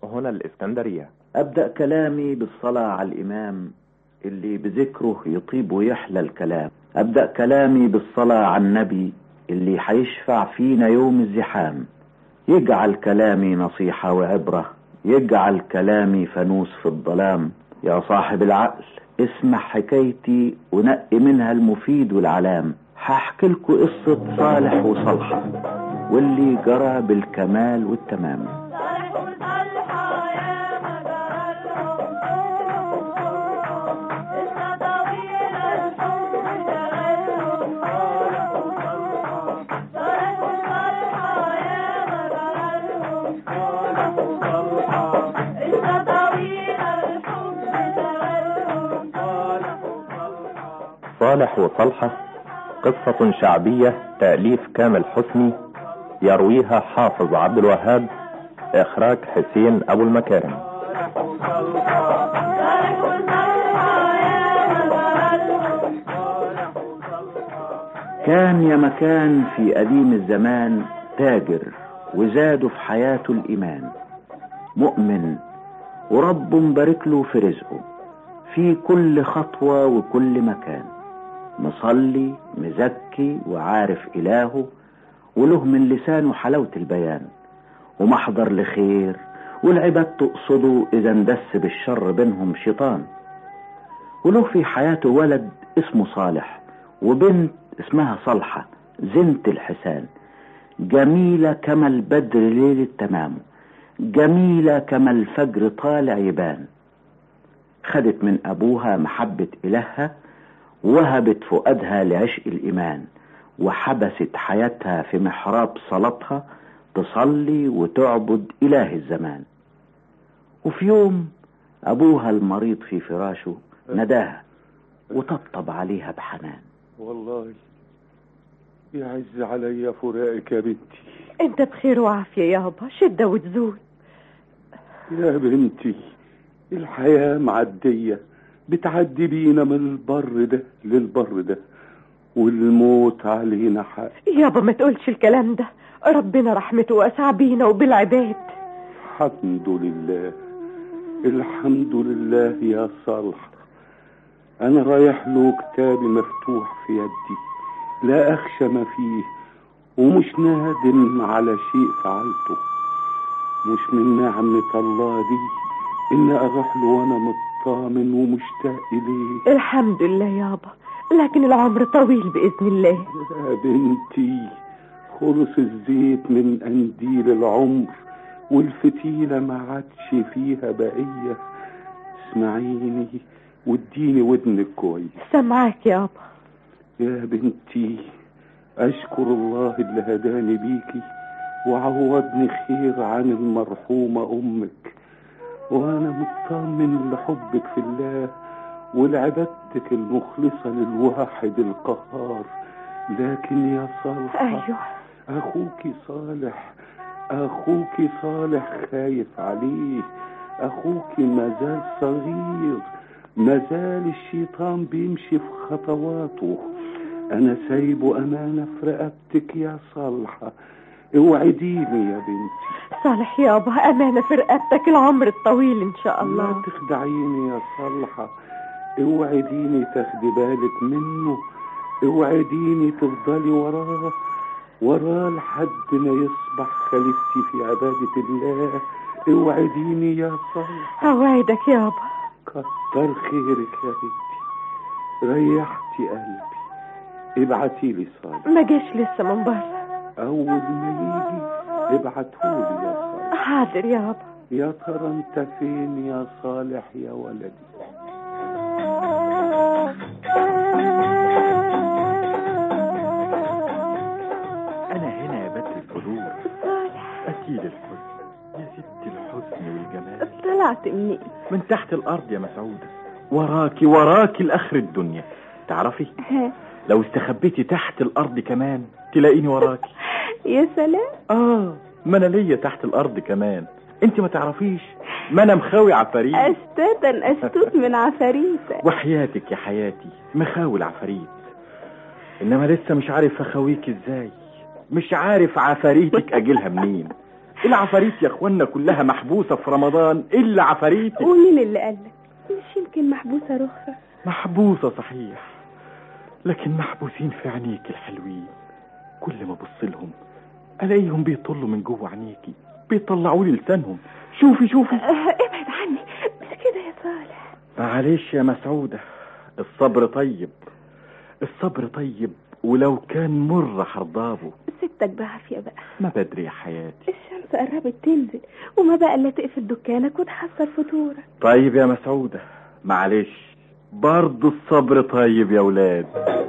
هنا الإسكندرية أبدأ كلامي بالصلاة على الإمام اللي بذكره يطيب ويحلى الكلام أبدأ كلامي بالصلاة على النبي اللي حيشفع فينا يوم الزحام يجعل كلامي نصيحة وعبرة يجعل كلامي فانوس في الظلام يا صاحب العقل اسمع حكايتي ونقي منها المفيد والعلام هحكي لكم قصة صالح وصالحة واللي جرى بالكمال والتمام صالح وصلحة قصة شعبية تأليف كامل حسني يرويها حافظ عبد الوهاب إخراج حسين أبو المكارم كان يا مكان في قديم الزمان تاجر وزاده في حياته الإيمان مؤمن ورب مبارك له في رزقه في كل خطوة وكل مكان مصلي مزكي وعارف إلهه وله من لسانه حلاوة البيان ومحضر لخير والعباد تقصده إذا اندس بالشر بينهم شيطان وله في حياته ولد اسمه صالح وبنت اسمها صالحة زنت الحسان جميلة كما البدر ليلة تمامه جميلة كما الفجر طالع يبان خدت من أبوها محبة إلهها وهبت فؤادها لعشق الإيمان وحبست حياتها في محراب صلاتها تصلي وتعبد إله الزمان وفي يوم أبوها المريض في فراشه نداها وطبطب عليها بحنان والله يعز علي فراقك يا بنتي انت بخير وعافية يابا شدة وتزول يا بنتي الحياة معدية بتعدي بينا من البر ده للبر ده والموت علينا حق يابا ما تقولش الكلام ده ربنا رحمته واسع بينا وبالعباد الحمد لله الحمد لله يا صالح انا رايح له كتابي مفتوح في يدي لا اخشى ما فيه ومش نادم على شيء فعلته مش من نعمة الله دي ان اروح له وانا مطمن ومشتاق اليه الحمد لله يابا لكن العمر طويل بإذن الله يا بنتي خلص الزيت من قنديل العمر والفتيلة ما عادش فيها بقية اسمعيني واديني ودنك كويس سامعاك يابا يا بنتي أشكر الله اللي هداني بيكي وعوضني خير عن المرحومة أمك وأنا مطمن لحبك في الله ولعبادتك المخلصة للواحد القهار لكن يا صالح أيوه أخوك صالح أخوك صالح خايف عليه أخوك مازال صغير مازال الشيطان بيمشي في خطواته أنا سايبه أمانة في رقبتك يا صالحة اوعديني يا بنتي صالح يابا أمانة في رقبتك العمر الطويل إن شاء لا الله تخدعيني يا صالحة اوعديني تاخدي بالك منه اوعديني تفضلي وراه وراه لحد ما يصبح خليفتي في عبادة الله اوعديني يا صالح أوعدك يابا كتر خيرك يا بنتي ريحتي قلبي ابعتي لي صالح ما جاش لسه من بره اول ما يجي ابعتهولي يا صالح حاضر يابا يا ترى انت فين يا صالح يا ولدي أنا هنا يا بدر الفضول أكيد الحزن يا ست الحسن والجمال طلعت مني من تحت الأرض يا مسعودة وراكي وراكي لآخر الدنيا تعرفي لو استخبيتي تحت الأرض كمان تلاقيني وراكي يا سلام آه ما أنا ليا تحت الأرض كمان أنت ما تعرفيش ما أنا مخاوي عفاريت أستاذا أستوت من عفاريتك وحياتك يا حياتي مخاوي العفاريت إنما لسه مش عارف أخاويك إزاي مش عارف عفاريتك أجيلها منين العفاريت يا اخوانا كلها محبوسة في رمضان الا عفاريتي ومين اللي قالك مش يمكن محبوسة رخرة محبوسة صحيح لكن محبوسين في عينيك الحلوين كل ما ابص لهم الاقيهم بيطلوا من جوه عينيكي بيطلعوا لي لسانهم شوفي شوفي آه، ابعد عني بس كده يا صالح معلش يا مسعودة الصبر طيب الصبر طيب ولو كان مر حرضابه سبتك بعافية بقى ما بدري يا حياتي الشمس قربت تنزل وما بقى الا تقفل دكانك وتحصل فطورك طيب يا مسعودة معلش برضه الصبر طيب يا ولاد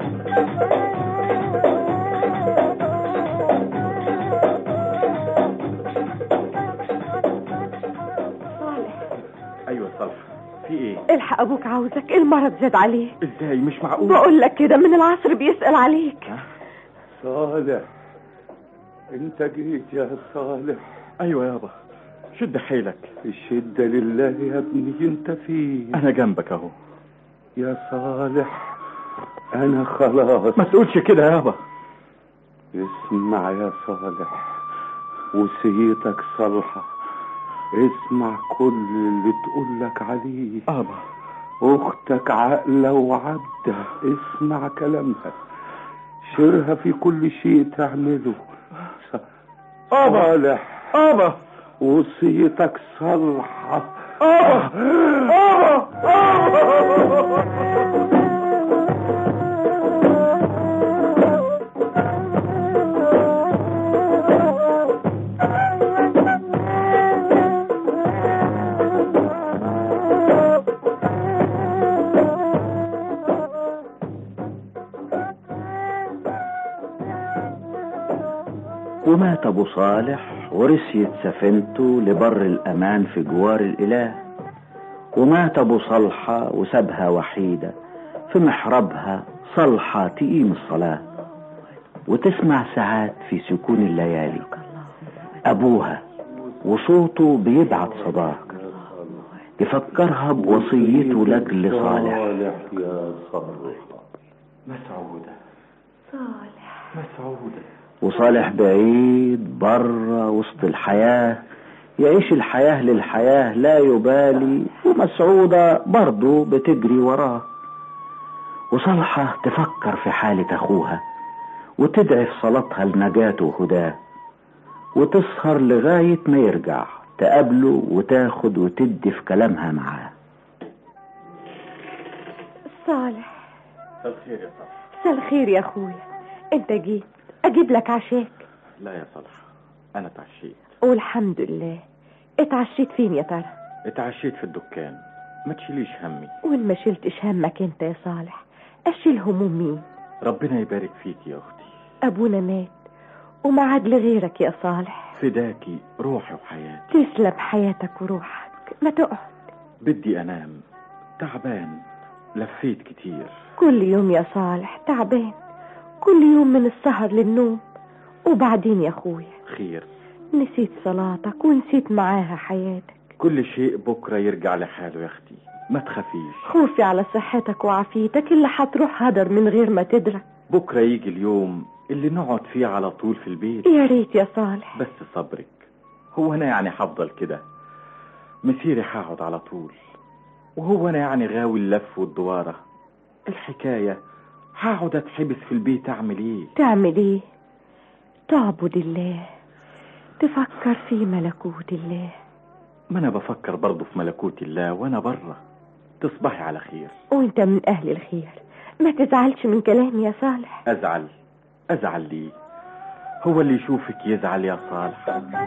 صالح ايوه صالح في ايه الحق ابوك عاوزك المرض زاد عليه ازاي مش معقول بقول لك كده من العصر بيسأل عليك صالح انت جيت يا صالح ايوه يابا شد حيلك الشدة لله يا ابني انت فين انا جنبك اهو يا صالح انا خلاص ما تقولش كده يابا اسمع يا صالح وصيتك صالحة اسمع كل اللي تقولك عليه ابا اختك عاقلة وعبدة اسمع كلامها شيرها في كل شيء تعمله ص- ابا صالح ابا وصيتك صالحة ابا ابا ومات أبو صالح ورسيت سفينته لبر الأمان في جوار الإله ومات أبو صلحة وسابها وحيدة في محرابها صلحة تقيم الصلاة وتسمع ساعات في سكون الليالي أبوها وصوته بيبعت صداه يفكرها بوصيته لأجل صالح صالح يا صالح مسعودة صالح مسعودة وصالح بعيد بره وسط الحياة يعيش الحياة للحياة لا يبالي ومسعودة برضه بتجري وراه وصالحة تفكر في حالة أخوها وتدعي في صلاتها لنجاته وهداه وتسهر لغاية ما يرجع تقابله وتاخد وتدي في كلامها معاه صالح الخير يا صالح مساء الخير يا اخويا انت جيت اجيب لك عشاك لا يا صالح انا اتعشيت والحمد لله اتعشيت فين يا ترى اتعشيت في الدكان ما تشيليش همي وان ما شلتش همك انت يا صالح اشيل هموم مين ربنا يبارك فيك يا اختي ابونا مات وما عاد لغيرك يا صالح فداكي روحي وحياتي تسلم حياتك وروحك ما تقعد بدي انام تعبان لفيت كتير كل يوم يا صالح تعبان كل يوم من السهر للنوم وبعدين يا اخويا خير نسيت صلاتك ونسيت معاها حياتك كل شيء بكرة يرجع لحاله يا اختي ما تخافيش خوفي على صحتك وعافيتك اللي هتروح هدر من غير ما تدرك بكرة يجي اليوم اللي نقعد فيه على طول في البيت يا ريت يا صالح بس صبرك هو انا يعني هفضل كده مسيري هقعد على طول وهو انا يعني غاوي اللف والدوارة الحكاية هقعد اتحبس في البيت اعمل ايه تعمل ايه تعبد الله تفكر في ملكوت الله ما انا بفكر برضه في ملكوت الله وانا بره تصبحي على خير وانت من اهل الخير ما تزعلش من كلامي يا صالح ازعل ازعل ليه هو اللي يشوفك يزعل يا صالح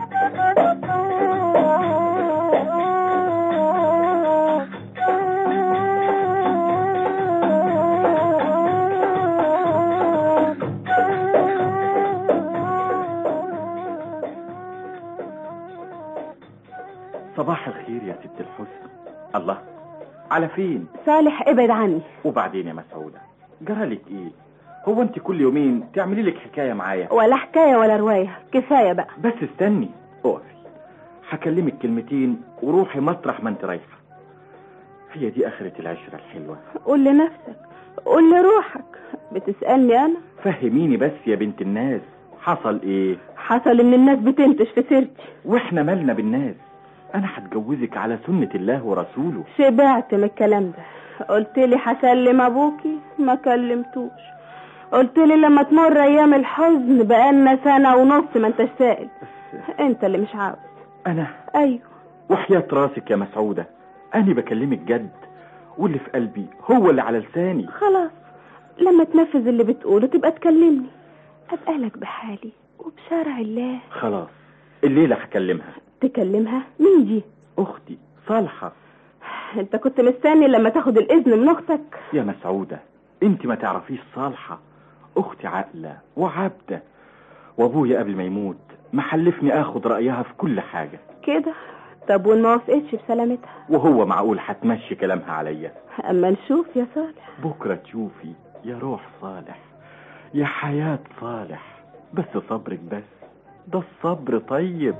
صباح الخير يا ست الحسن الله على فين صالح ابعد عني وبعدين يا مسعودة جرالك ايه هو انت كل يومين تعملي لك حكاية معايا ولا حكاية ولا رواية كفاية بقى بس استني اقفي هكلمك كلمتين وروحي مطرح ما انت رايحة هي دي اخرة العشرة الحلوة قول لنفسك قول لروحك بتسألني أنا فهميني بس يا بنت الناس حصل ايه حصل ان الناس بتنتش في سيرتي واحنا مالنا بالناس انا هتجوزك على سنة الله ورسوله شبعت من الكلام ده قلت لي هسلم ابوكي ما كلمتوش قلت لي لما تمر ايام الحزن بقالنا سنه ونص ما انتش سائل انت اللي مش عاوز انا ايوه وحياة راسك يا مسعودة انا بكلمك جد واللي في قلبي هو اللي على لساني خلاص لما تنفذ اللي بتقوله تبقى تكلمني ابقالك بحالي وبشرع الله خلاص الليلة هكلمها تكلمها مين دي اختي صالحة انت كنت مستني لما تاخد الاذن من اختك يا مسعودة انت ما تعرفيش صالحة اختي عاقلة وعابدة وابويا قبل ما يموت محلفني اخد رأيها في كل حاجة كده طب وان ما وافقتش بسلامتها وهو معقول هتمشي كلامها عليا اما نشوف يا صالح بكرة تشوفي يا روح صالح يا حياة صالح بس صبرك بس ده الصبر طيب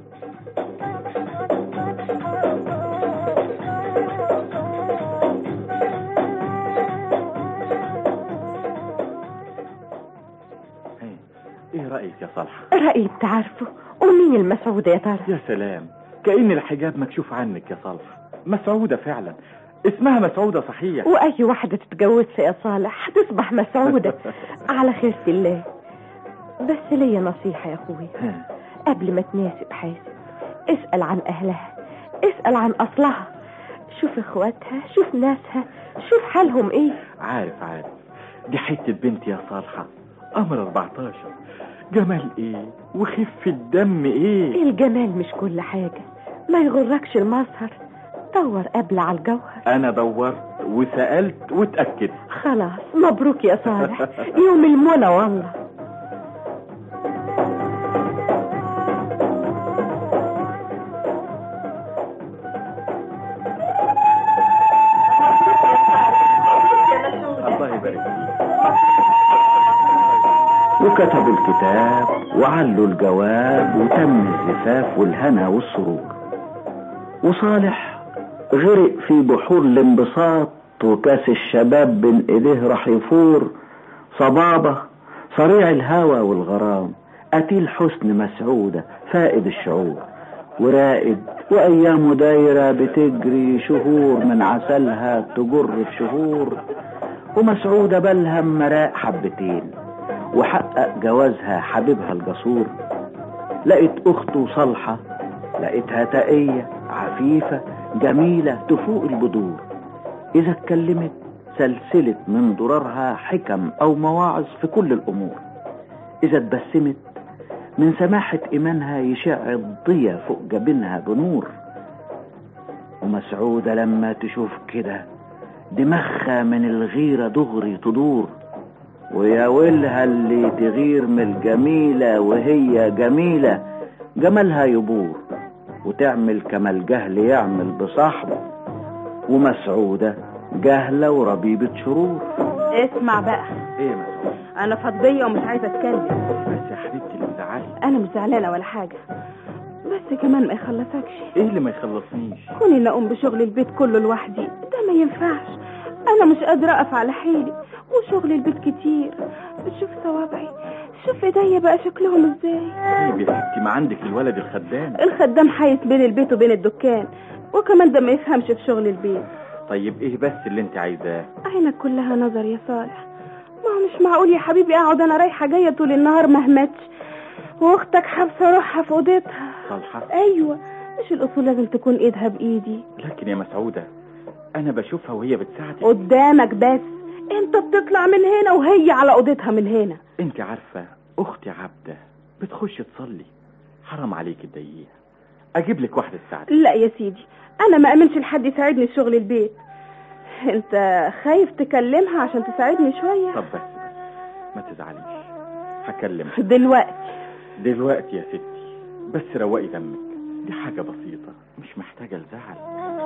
هي، ايه رأيك يا صالحة رأيي انت عارفه ومين المسعودة يا ترى يا سلام كأن الحجاب مكشوف عنك يا صالحة مسعودة فعلا اسمها مسعودة صحيح وأي واحدة تتجوزها يا صالح هتصبح مسعودة على خيرة الله بس ليا نصيحة يا أخوي ها، قبل ما تناسب حاسب اسأل عن أهلها اسأل عن أصلها شوف إخواتها شوف ناسها شوف حالهم إيه عارف عارف دي حتة بنت يا صالحة قمر 14 جمال ايه وخف الدم ايه الجمال مش كل حاجة ما يغركش المظهر دور قبل على الجوهر انا دورت وسألت واتأكدت خلاص مبروك يا صالح يوم المنى والله الله يبارك فيك وكتبوا الكتاب وعلوا الجواب وتم الزفاف والهنا والسرور وصالح غرق في بحور الانبساط وكاس الشباب بين ايديه راح يفور صبابة صريع الهوى والغرام قتيل حسن مسعودة فائد الشعور ورائد وأيامه دايرة بتجري شهور من عسلها تجر في شهور ومسعودة بلهم مراء حبتين وحقق جوازها حبيبها الجسور لقيت أخته صالحة لقيتها تقية عفيفة جميلة تفوق البدور إذا اتكلمت سلسلة من ضررها حكم أو مواعظ في كل الأمور إذا اتبسمت من سماحة إيمانها يشع الضيا فوق جبينها بنور ومسعودة لما تشوف كده دماغها من الغيرة دغري تدور ويا ويلها اللي تغير من الجميلة وهي جميلة جمالها يبور وتعمل كما الجهل يعمل بصاحبه ومسعودة جهلة وربيبة شرور اسمع بقى ايه يا مسعود انا فضية ومش عايزة اتكلم بس يا حبيبتي اللي مزعلي انا مش زعلانة ولا حاجة بس كمان ما يخلصكش ايه اللي ما يخلصنيش كوني ان اقوم بشغل البيت كله لوحدي ده ما ينفعش انا مش قادرة اقف على حيلي وشغل البيت كتير شوف صوابعي شوف ايديا بقى شكلهم ازاي طيب يا ستي ما عندك الولد الخدام الخدام حيت بين البيت وبين الدكان وكمان ده ما يفهمش في شغل البيت طيب ايه بس اللي انت عايزاه عينك كلها نظر يا صالح ما هو مش معقول يا حبيبي اقعد انا رايحه جايه طول النهار ما همتش واختك حابسه روحها في اوضتها صالحة ايوه مش الاصول لازم تكون ايدها بايدي لكن يا مسعودة انا بشوفها وهي بتساعدك قدامك بس انت بتطلع من هنا وهي على اوضتها من هنا انت عارفة اختي عبدة بتخش تصلي حرام عليك تضايقيها اجيب لك واحدة تساعدك لا يا سيدي انا ما امنش لحد يساعدني في شغل البيت انت خايف تكلمها عشان تساعدني شويه طب بس بس ما تزعليش هكلم دلوقتي دلوقتي يا ستي بس روقي دمك دي حاجة بسيطة مش محتاجة لزعل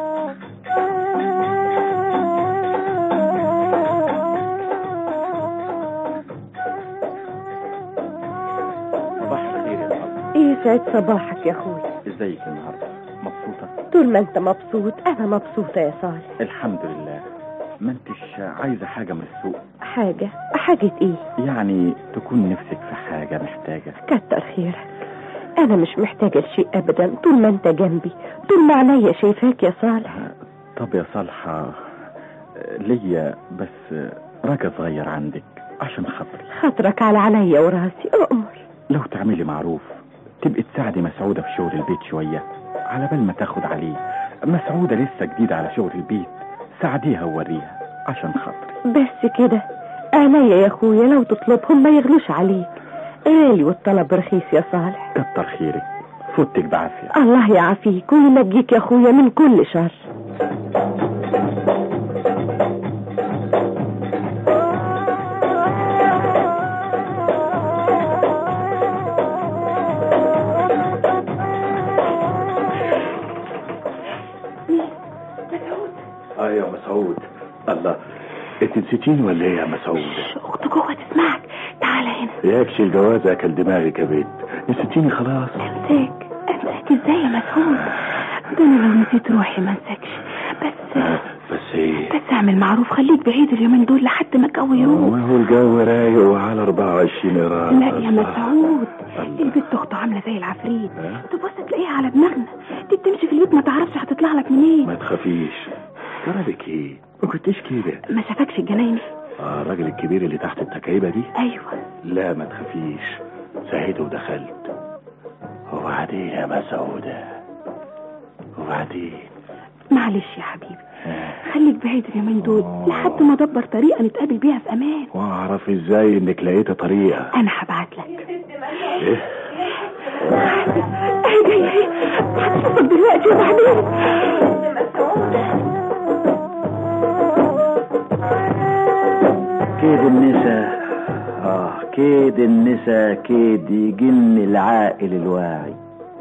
صباح الخير يا فاطمة ايه سعد صباحك يا اخوي ازيك النهاردة مبسوطة طول ما انت مبسوط انا مبسوطة يا صالح الحمد لله ما انتش عايزة حاجة من السوق حاجة حاجة ايه يعني تكون نفسك في حاجة محتاجة كتر خيرك انا مش محتاجة لشيء ابدا طول ما انت جنبي طول ما عينيا شايفاك يا صالح طب يا صالحة ليا بس رجا صغير عندك عشان خاطري خاطرك على عينيا وراسي اؤمر لو تعملي معروف تبقي تساعدي مسعودة في شغل البيت شوية على بال ما تاخد عليه مسعودة لسه جديدة على شغل البيت ساعديها ووريها عشان خاطري بس كده عينيا يا اخويا لو تطلبهم ما يغلوش عليك غالي والطلب رخيص يا صالح كتر خيرك فوتك بعافية الله يعافيك وينجيك يا اخويا من كل شر اه يا مسعود الله انت نسيتيني ولا ايه يا مسعود اخت جوه تسمعك تعالى هنا ياكشي الجواز اكل دماغك يا بنت نسيتيني خلاص امسك امسك ازاي يا مسعود ده انا لو نسيت روحي ما انسكش بس بس ايه بس اعمل معروف خليك بعيد اليومين دول لحد ما الجو يروق ما هو الجو رايق وعلى 24 قرار لا يا مسعود الله. البت اخته عامله زي العفريت ها؟ تبص تلاقيها على دماغنا دي بتمشي في البيت ما تعرفش هتطلع لك منين ما تخافيش جرالك ايه ما كنتش كده ما شافكش الجنايني اه الراجل الكبير اللي تحت التكعيبه دي ايوه لا ما تخافيش سهيت ودخلت وبعدين يا مسعودة وبعدين معلش يا حبيبي خليك بعيد اليومين دول لحد ما ادبر طريقه نتقابل بيها في امان واعرف ازاي انك لقيت طريقة انا هبعت لك ايه اهي جاي اهي هتشوفك دلوقتي وبعدين كيد النساء آه كيد النساء كيد يجن العاقل الواعي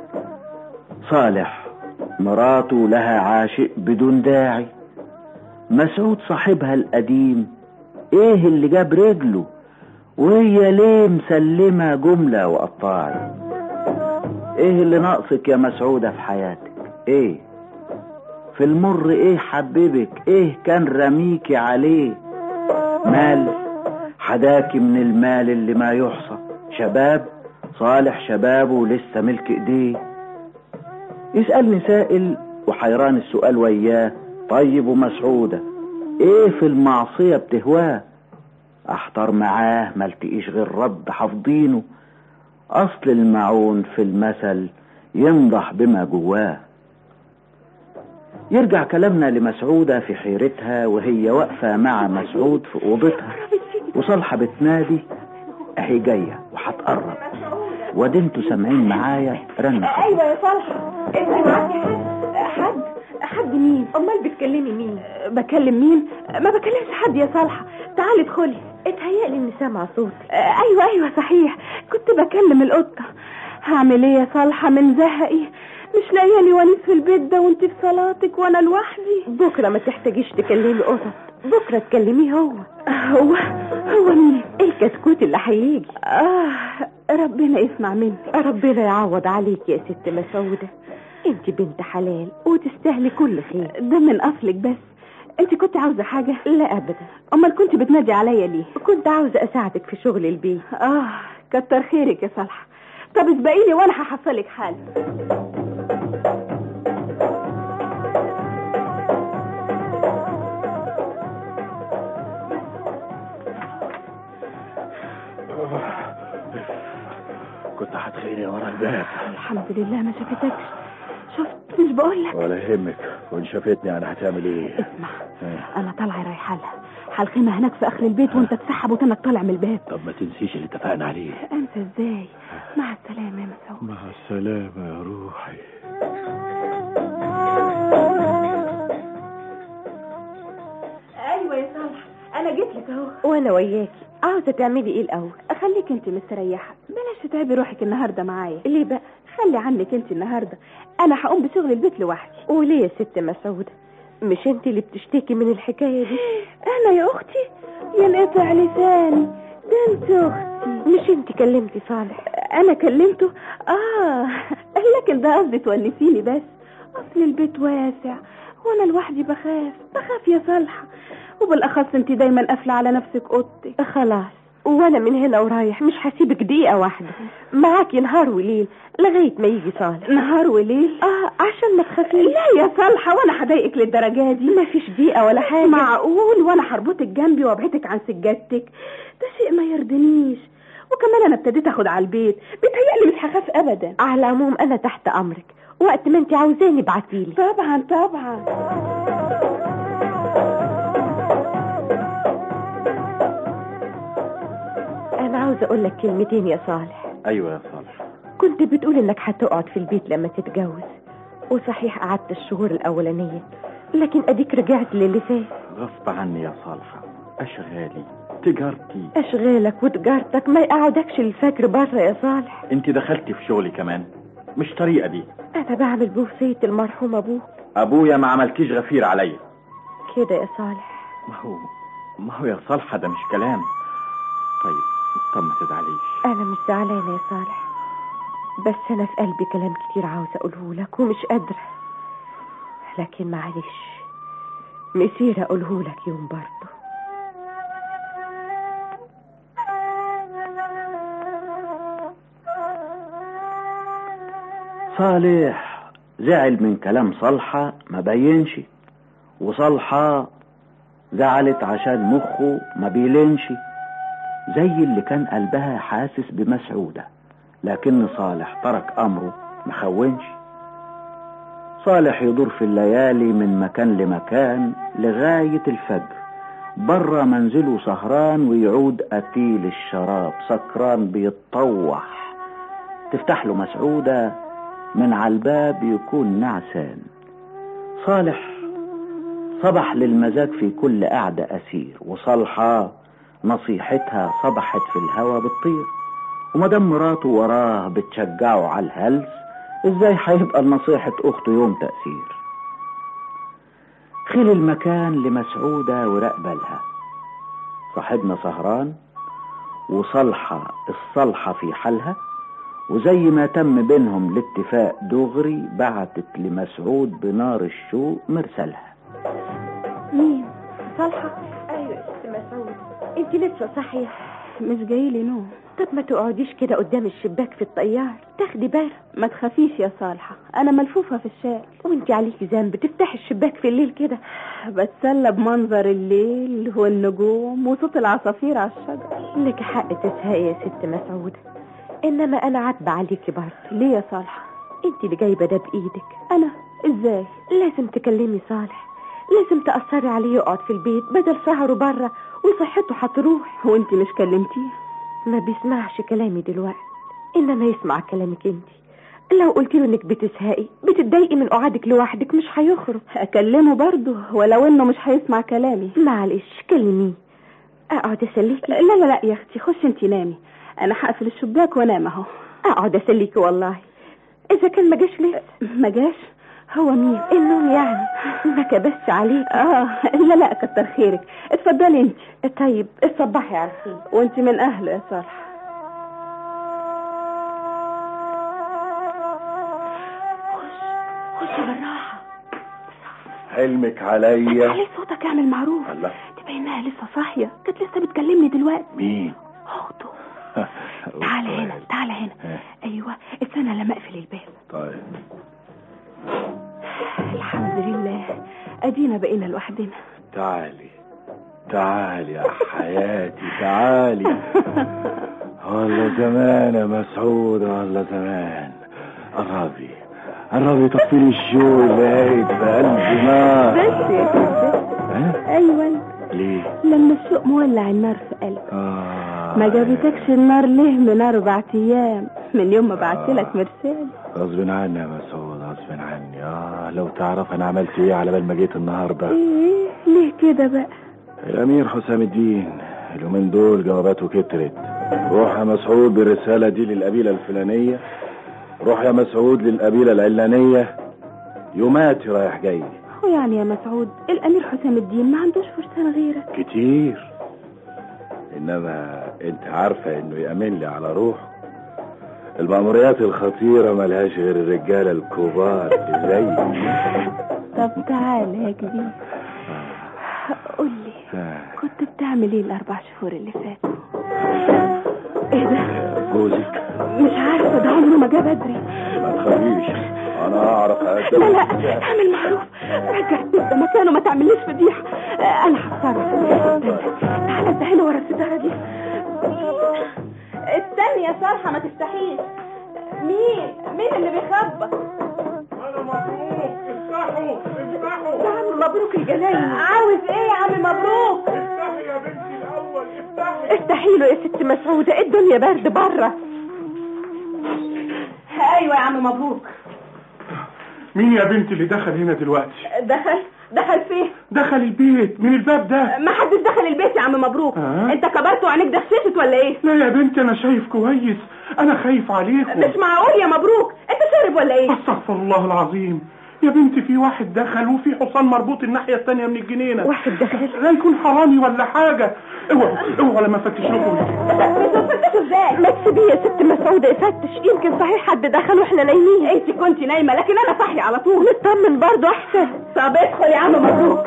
صالح مراته لها عاشق بدون داعي مسعود صاحبها القديم ايه اللي جاب رجله وهي ليه مسلمة جملة وقطاعي ايه اللي ناقصك يا مسعودة في حياتك ايه في المر ايه حببك ايه كان رميكي عليه مال حداكي من المال اللي ما يحصى شباب صالح شبابه لسه ملك ايديه يسألني سائل وحيران السؤال وياه طيب ومسعودة ايه في المعصية بتهواه احتار معاه ملتقيش غير رب حافظينه اصل المعون في المثل ينضح بما جواه يرجع كلامنا لمسعودة في حيرتها وهي واقفة مع مسعود في أوضتها وصالحة بتنادي أهي جاية وهتقرب ودنتوا سامعين معايا رنة ايوه يا صالحة انت معاكي حد حد حد مين امال بتكلمي مين بكلم مين ما بكلمش حد يا صالحة تعالي ادخلي اتهيألي اني سامعة صوتي آه، ايوه ايوه صحيح كنت بكلم القطة هعمل ايه يا صالحة من زهقي مش لاقيه لي ونيس في البيت ده وانت في صلاتك وانا لوحدي بكرة ما تحتاجيش تكلمي قطط بكرة تكلميه هو هو هو مين الكتكوت اللي هيجي اه ربنا يسمع مني ربنا يعوض عليك يا ست مسعودة انت بنت حلال وتستاهلي كل خير ده من اصلك بس انت كنت عاوزه حاجه لا ابدا امال كنت بتنادي عليا ليه كنت عاوزة اساعدك في شغل البيت اه كتر خيرك يا صالحه طب اسبقي لي وانا هحصلك حال كنت هتخيني ورا الباب الحمد لله ما شافتكش شفت مش بقول لك ولا يهمك وان شافتني انا هتعمل ايه اسمع انا طالعه رايحه لها هالخيمه هناك في اخر البيت وانت تسحب وتنك طالع من الباب طب ما تنسيش اللي اتفقنا عليه انسى ازاي مع السلامه يا مسعود مع السلامة يا روحي ايوه يا صالحه انا جيت لك اهو وانا وياكي عاوزة تعملي ايه الاول خليك انت مستريحه بلاش تتعبي روحك النهارده معايا ليه بقى خلي عنك انت النهارده انا هقوم بشغل البيت لوحدي وليه يا ست مسعودة مش انت اللي بتشتكي من الحكاية دي انا يا اختي ينقطع لساني ده انت اختي مش انت كلمتي صالح انا كلمته اه لكن ده قصدي تونسيني بس اصل البيت واسع وانا لوحدي بخاف بخاف يا صالحه وبالاخص انت دايما قافله على نفسك اوضتك خلاص وانا من هنا ورايح مش هسيبك دقيقة واحدة معاكي نهار وليل لغاية ما يجي صالح نهار وليل اه عشان ما تخافيش لا يا صالحه وانا هضايقك للدرجه دي ما فيش دقيقة ولا حاجة معقول وانا هربطك جنبي وابعدك عن سجادتك ده شيء ما يرضنيش وكمان انا ابتديت اخد على البيت بيتهيألي مش هخاف ابدا على العموم انا تحت امرك وقت ما انت عاوزاني ابعتيلي طبعا طبعا انا عاوزة اقول لك كلمتين يا صالح ايوه يا صالح كنت بتقول انك هتقعد في البيت لما تتجوز وصحيح قعدت الشهور الاولانية لكن اديك رجعت للي فات غصب عني يا صالحة اشغالي تجارتي اشغالك وتجارتك ما يقعدكش الفجر بره يا صالح انت دخلتي في شغلي كمان مش طريقة دي انا بعمل بوصية المرحوم ابوك ابويا ما عملتيش غفير عليا كده يا صالح ما هو ما هو يا صالحة ده مش كلام طيب طب ما تزعليش انا مش زعلانة يا صالح بس انا في قلبي كلام كتير عاوزة اقوله لك ومش قادرة لكن معلش مسير اقوله لك يوم برضه صالح زعل من كلام صالحة ما بينش وصالحة زعلت عشان مخه ما بيلينش زي اللي كان قلبها حاسس بمسعودة لكن صالح ترك أمره ما خونش صالح يدور في الليالي من مكان لمكان لغاية الفجر برا منزله سهران ويعود قتيل الشراب سكران بيتطوح تفتح له مسعودة من على الباب يكون نعسان صالح صبح للمزاج في كل قعدة أسير وصالحة نصيحتها صبحت في الهوا بتطير ومدام مراته وراه بتشجعه على الهلس ازاي هيبقى نصيحة اخته يوم تأثير خل المكان لمسعودة وراقبة لها صاحبنا سهران وصالحة الصالحة في حالها وزي ما تم بينهم الاتفاق دغري بعتت لمسعود بنار الشوق مرسلها مين صالحه ايوه يا ست مسعود انت لسه صحيح مش جايلي نوم طب ما تقعديش كده قدام الشباك في الطيار تاخدي بالك ما تخافيش يا صالحه انا ملفوفه في الشارع وانت عليكي ذنب تفتحي الشباك في الليل كده بتسلى بمنظر الليل والنجوم وصوت العصافير على الشجر لك حق تزهقي يا ست مسعود انما انا عاتبه عليكي برضه ليه يا صالحه انت اللي جايبه ده بايدك انا ازاي لازم تكلمي صالح لازم تأثري عليه يقعد في البيت بدل سهره بره وصحته هتروح وانت مش كلمتيه ما بيسمعش كلامي دلوقتي انما يسمع كلامك انت لو قلت له انك بتزهقي بتتضايقي من قعدك لوحدك مش هيخرج اكلمه برضه ولو انه مش هيسمع كلامي معلش كلميه اقعد اسليكي لا لا لا يا اختي خشي انت نامي انا هقفل الشباك وانام اهو اقعد اسليكي والله اذا كان ما جاش لسه ما جاش هو مين النوم يعني ما كبسش عليك اه لا لا كتر خيرك اتفضلي انت طيب اتصبحي على خير وانت من اهله يا صالح خش بالراحه حلمك عليا علي صوتك اعمل معروف الله تبينها لسه صاحيه كانت لسه بتكلمني دلوقتي مين اخته تعالى هنا تعالى هنا ايوه استنى لما اقفل الباب طيب الحمد لله ادينا بقينا لوحدنا تعالي تعالي يا حياتي تعالي والله زمان يا مسعود والله زمان قربي قربي طفلي الشوق اللي قايد في قلبي نار بس يا كده ها؟ ايوه ليه؟ لما الشوق مولع النار في قلبك آه ما جابتكش النار ليه من اربع ايام من يوم ما بعتلك مرسال غصب عني يا مسعود غصب عني اه لو تعرف انا عملت ايه على بال ما جيت النهارده ايه ليه كده بقى الامير حسام الدين اليومين دول جواباته كترت روح يا مسعود بالرساله دي للقبيله الفلانيه روح يا مسعود للقبيله العلانيه يوماتي رايح جاي هو يعني يا مسعود الامير حسام الدين ما عندوش فرسان غيرك كتير انما انت عارفه انه يامن لي على روحه المأموريات الخطيرة ملهاش غير الرجالة الكبار اللي زيي طب تعالى يا كبير قول لي كنت بتعمل ايه الاربع شهور اللي فاتوا ايه ده جوزك مش عارفه ده عمره ما جه بدري ما تخافيش انا اعرف لا لا اعمل معروف رجع البيت ده مكانه ما تعمليش فضيحه آه، انا هتصرف استنى تعالى انت هنا ورا الستاره دي استني يا صالحه ما تفتحيش مين مين اللي بيخبط افتحوا افتحوا يا عم مبروك الجناين عاوز ايه يا عم مبروك افتحي يا بنتي الاول افتحي افتحي له يا ست مسعودة الدنيا برد بره ايوه يا عم مبروك مين يا بنتي اللي دخل هنا دلوقتي دخل دخل فيه دخل البيت من الباب ده ما حدش دخل البيت يا عم مبروك آه. انت كبرت وعينيك دششت ولا ايه لا يا بنتي انا شايف كويس انا خايف عليكم مش معقول يا مبروك انت شارب ولا ايه استغفر الله العظيم يا بنتي في واحد دخل وفي حصان مربوط الناحية التانية من الجنينة واحد دخل لا يكون حرامي ولا حاجة اوعوا اوعوا لما افتش لكم مش هتفتشوا ازاي ما تسيبيه يا ست مسعودة يفتش يمكن صحيح حد دخل واحنا نايمين انت كنت نايمه لكن انا صاحيه على طول نطمن برضه احسن طب ادخل يا عم مبروك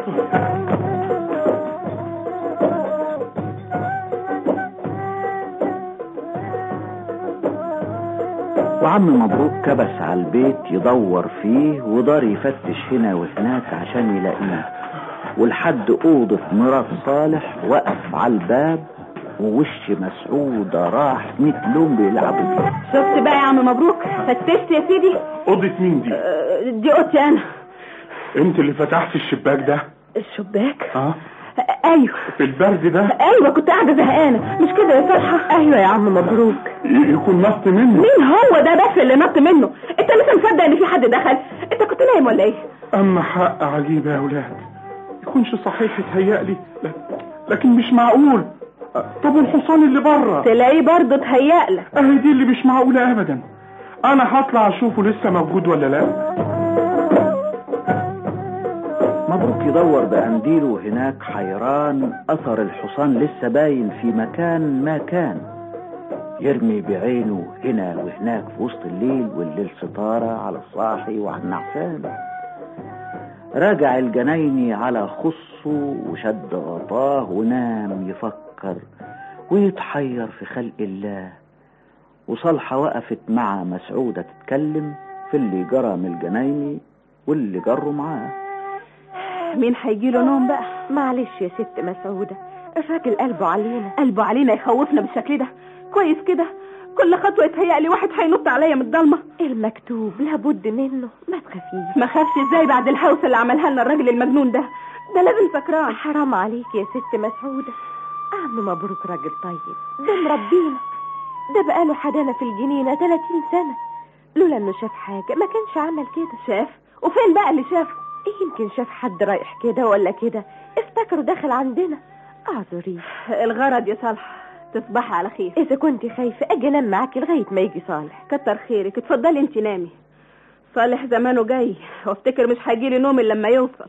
وعم مبروك كبس على البيت يدور فيه ودار يفتش هنا وهناك عشان يلاقيه ولحد أوضة مرات صالح وقف على الباب ووش مسعودة راح مثلهم بيلعبوا بيه شفت بقى يا عم مبروك فتشت يا سيدي اوضة مين دي اه، دي اوضتي انا انت اللي فتحت الشباك ده الشباك اه اه، ايوه في البرد ده ايوه كنت قاعده زهقانه مش كده يا صالحه ايوه يا عم مبروك ي- يكون نط منه مين هو ده بس اللي نط منه انت لسه مصدق ان في حد دخل انت كنت نايم ولا ايه اما حق عجيب يا اولاد يكونش صحيح يتهيألي لا- لكن مش معقول طب والحصان اللي بره تلاقيه برضه اتهيألك اهي دي اللي مش معقولة ابدا انا هطلع اشوفه لسه موجود ولا لا مبروك يدور بقنديله هناك حيران أثر الحصان لسه باين في مكان ما كان يرمي بعينه هنا وهناك في وسط الليل والليل ستارة على الصاحي وعلى النعسان راجع الجنايني على خصه وشد غطاه ونام يفكر ويتحير في خلق الله وصالحة وقفت مع مسعودة تتكلم في اللي جرى من الجنايني واللي جروا معاه مين هيجيله نوم بقى معلش يا ست مسعودة الراجل قلبه علينا قلبه علينا يخوفنا بالشكل ده كويس كده كل خطوه يتهيألي واحد هينط عليا من الضلمه المكتوب لابد منه ما تخافيش ما خافش ازاي بعد الهوسه اللي عملها لنا الراجل المجنون ده ده لازم سكران حرام عليك يا ست مسعودة عم مبروك راجل طيب ده مربينا ده بقاله حدانا في الجنينة 30 سنة لولا انه شاف حاجة ما كانش عمل كده شاف وفين بقى اللي شافه يمكن شاف حد رايح كده ولا كده افتكروا دخل عندنا اعذري الغرض يا صالح تصبحي على خير اذا كنت خايفة اجي انام معاكي لغاية ما يجي صالح كتر خيرك اتفضلي انت نامي صالح زمانه جاي وافتكر مش هيجيلي نوم الا لما يوصل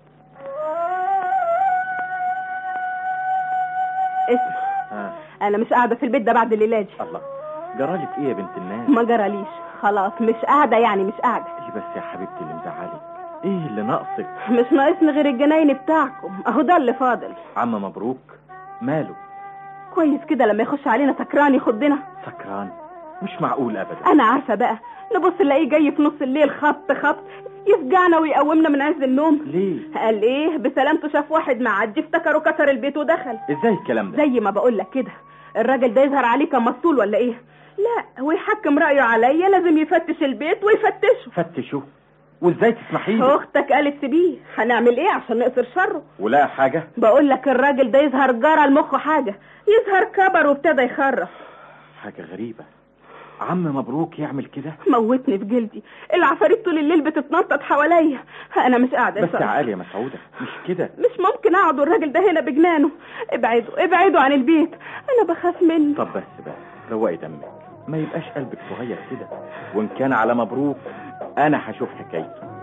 اسمع آه. انا مش قاعده في البيت ده بعد الليله دي الله جرالك ايه يا بنت الناس ما جراليش خلاص مش قاعده يعني مش قاعده ايه بس يا حبيبتي اللي مزعلك ايه اللي ناقصك مش ناقصني غير الجناين بتاعكم اهو ده اللي فاضل عم مبروك ماله كويس كده لما يخش علينا سكران يخضنا سكران مش معقول ابدا انا عارفه بقى نبص نلاقيه جاي في نص الليل خط خط يفجعنا ويقومنا من عز النوم ليه قال ايه بسلامته شاف واحد معدي افتكره كسر البيت ودخل ازاي الكلام ده زي ما بقول لك كده الراجل ده يظهر عليه كان مسطول ولا ايه لا ويحكم رايه عليا لازم يفتش البيت ويفتشه فتشوا وازاي تسمحي له اختك قالت سيبيه هنعمل ايه عشان نقصر شره ولا حاجه بقول لك الراجل ده يظهر جرى المخ حاجه يظهر كبر وابتدى يخرف حاجه غريبه عم مبروك يعمل كده موتني في جلدي العفاريت طول الليل بتتنطط حواليا انا مش قاعده بس صراحة. عقل يا مسعوده مش كده مش ممكن اقعد والراجل ده هنا بجنانه ابعدوا ابعدوا عن البيت انا بخاف منه طب بس بقى روقي دمك ما يبقاش قلبك صغير كده وان كان على مبروك انا هشوف حكايته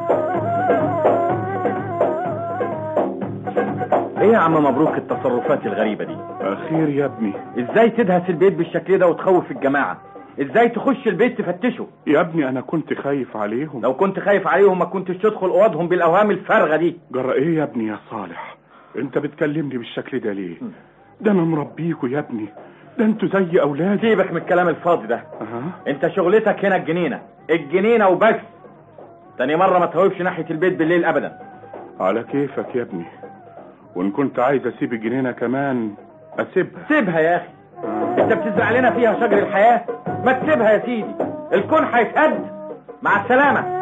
ايه يا عم مبروك التصرفات الغريبه دي خير يا ابني ازاي تدهس البيت بالشكل ده وتخوف الجماعه ازاي تخش البيت تفتشه يا ابني انا كنت خايف عليهم لو كنت خايف عليهم ما كنتش تدخل اوضهم بالاوهام الفارغه دي جرى ايه يا ابني يا صالح انت بتكلمني بالشكل ده ليه ده انا مربيكوا يا ابني ده انتوا زي اولادي سيبك من الكلام الفاضي ده أه. انت شغلتك هنا الجنينة الجنينة وبس تاني مرة ما تهوبش ناحية البيت بالليل ابدا على كيفك يا ابني وان كنت عايز اسيب الجنينه كمان اسيبها سيبها يا اخي انت بتزرع لنا فيها شجر الحياة ما تسيبها يا سيدي الكون هيتهد مع السلامة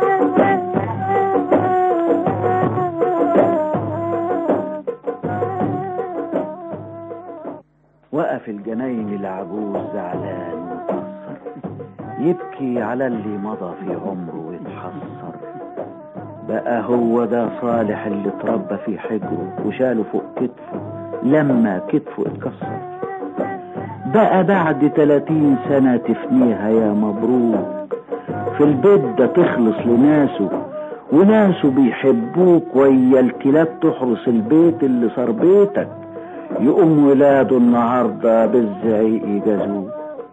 وقف الجناين العجوز زعلان ومتأثر يبكي على اللي مضى في عمره ويتحسر بقى هو ده صالح اللي اتربى في حجره وشاله فوق كتفه لما كتفه اتكسر بقى بعد تلاتين سنة تفنيها يا مبروك في البيت ده تخلص لناسه وناسه بيحبوك ويا الكلاب تحرس البيت اللي صار بيتك يقوم ولاده النهارده بالزعيق يجازوه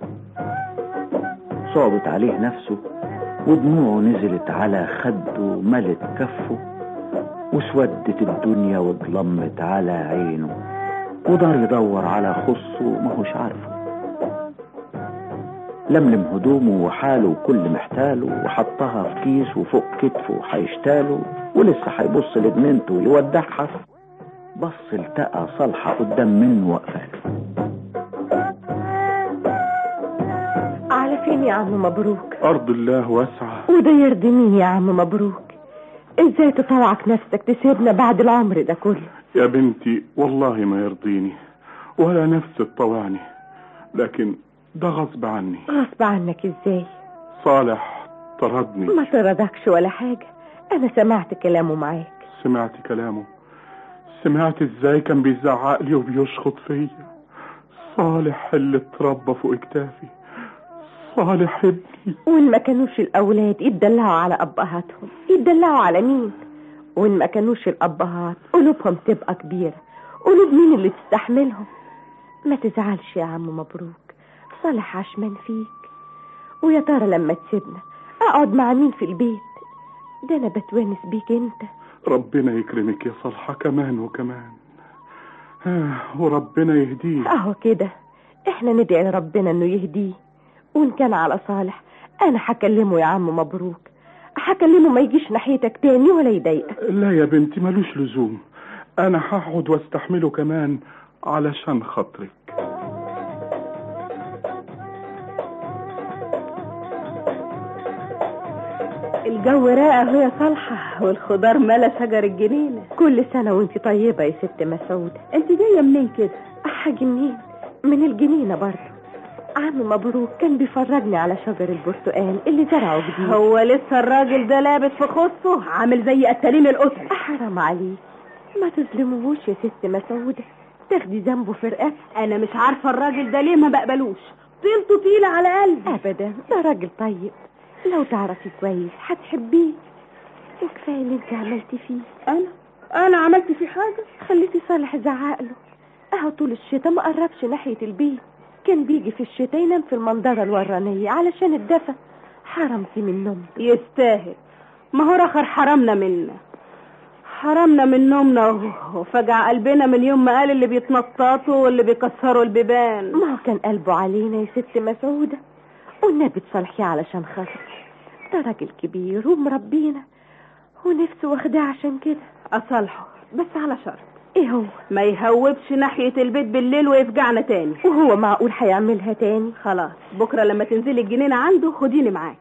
صعبت عليه نفسه ودموعه نزلت على خده ملت كفه وسودت الدنيا واتلمت على عينه ودار يدور على خصه ماهوش عارفه لملم هدومه وحاله وكل محتاله وحطها في كيس وفوق كتفه هيشتاله ولسه هيبص لجنينته يودعها بص التقى صالحة قدام منه واقفاله على فين يا عم مبروك ارض الله واسعه وده يرضي مين يا عم مبروك ازاي تطوعك نفسك تسيبنا بعد العمر ده كله يا بنتي والله ما يرضيني ولا نفسي تطوعني لكن ده غصب عني غصب عنك ازاي صالح طردني ما طردكش ولا حاجة انا سمعت كلامه معاك سمعت كلامه سمعت ازاي كان بيزعق لي وبيشخط فيا صالح اللي اتربى فوق كتافي صالح ابني وان ما كانوش الاولاد يتدلعوا على ابهاتهم يتدلعوا على مين وان ما كانوش الابهات قلوبهم تبقى كبيرة قلوب مين اللي تستحملهم ما تزعلش يا عم مبروك صالح عشمان فيك ويا ترى لما تسيبنا اقعد مع مين في البيت ده انا بتونس بيك انت ربنا يكرمك يا صالحة كمان وكمان آه وربنا يهديه اهو كده احنا ندعي ربنا انه يهديه وان كان على صالح انا هكلمه يا عم مبروك هكلمه ما يجيش ناحيتك تاني ولا يضايقك لا يا بنتي ملوش لزوم انا هقعد واستحمله كمان علشان خاطرك الجو راقة اهو يا صالحة والخضار ملا شجر الجنينة كل سنة وانت طيبة يا ست مسعود انت جاية منين كده حاجة منين من الجنينة برضه عم مبروك كان بيفرجني على شجر البرتقال اللي زرعه جديد هو لسه الراجل ده لابس في خصه عامل زي قتالين القتل حرام عليك ما تظلموهوش يا ست مسعودة تاخدي ذنبه في رقبتك انا مش عارفة الراجل ده ليه ما بقبلوش طيلته طيلة على قلبي ابدا ده راجل طيب لو تعرفي كويس هتحبيه وكفايه اللي انت عملتي فيه انا انا عملت فيه حاجة خليتي صالح زعق له اهو طول الشتاء ما قربش ناحيه البيت كان بيجي في الشتاء ينام في المنظرة الورانية علشان الدفى حرمتي من نوم يستاهل ما هو رخر حرمنا منا حرمنا من نومنا وهو- وفجع قلبنا من يوم ما قال اللي بيتنططوا واللي بيكسروا البيبان ما هو كان قلبه علينا يا ست مسعودة والنبي تصالحيه علشان خاطر ده راجل كبير ومربينا ونفسه واخداه عشان كده اصالحه بس على شرط ايه هو ما يهوبش ناحية البيت بالليل ويفجعنا تاني وهو معقول هيعملها تاني خلاص بكرة لما تنزلي الجنينة عنده خديني معاكي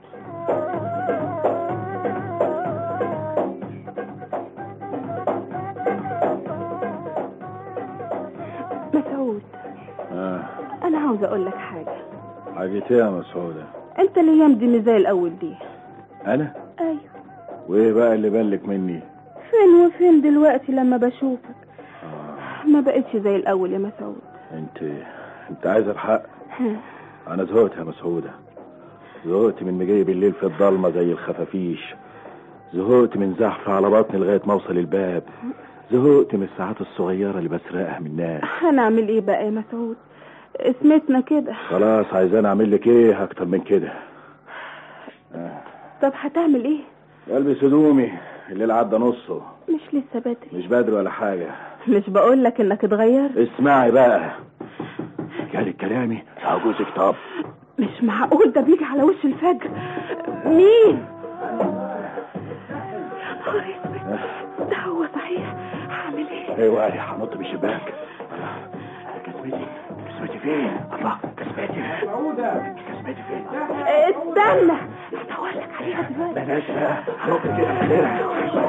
مسعود آه. انا عاوزة اقول لك حاجة حاجة ايه يا مسعودة انت الايام دي مش زي الاول دي انا ايوه وايه بقى اللي بالك مني فين وفين دلوقتي لما بشوفك آه. ما بقتش زي الاول يا مسعود انت انت عايز الحق انا زهقت يا مسعودة زهقت من مجي بالليل في الضلمة زي الخفافيش زهقت من زحف على بطني لغاية ما اوصل الباب زهقت من الساعات الصغيرة اللي بسرقها من الناس هنعمل ايه بقى يا مسعود اسمتنا كده خلاص عايزاني اعمل لك ايه اكتر من كده طب هتعمل ايه البس هدومي الليل عدى نصه مش لسه بدري مش بدري ولا حاجة مش بقول لك انك اتغيرت اسمعي بقى جالك كلامي أهو جوزك طب مش معقول ده بيجي على وش الفجر مين نهار اسود ده هو صحيح هعمل ايه ايوه يا هنط من الشباك كسبتي كسبتي فين؟ الله كسبتي كسبتي فين؟ استنى هدور لك عليها دلوقتي بلاش بقى هنط كده خلينا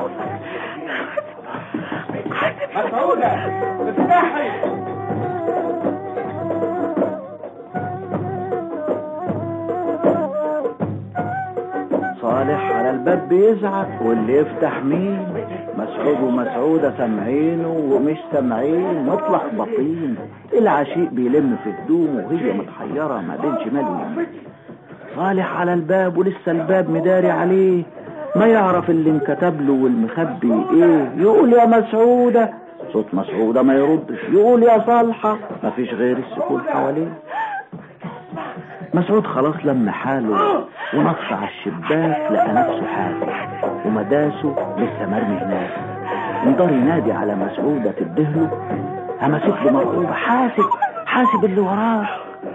صالح على الباب بيزعق واللي يفتح مين مسعود ومسعودة سامعينه ومش سامعين متلخبطين العشيق بيلم في هدومه وهي متحيرة ما بين شمال ويمين صالح على الباب ولسه الباب مداري عليه ما يعرف اللي انكتب له والمخبي ايه يقول يا مسعودة صوت مسعودة ما يردش يقول يا صالحة ما فيش غير السكون حواليه مسعود خلاص لم حاله ونط على الشباك لقى نفسه حافي ومداسه لسه مرمي هناك انضر ينادي على مسعودة تدهله همسك له مرعوبة حاسب حاسب اللي وراه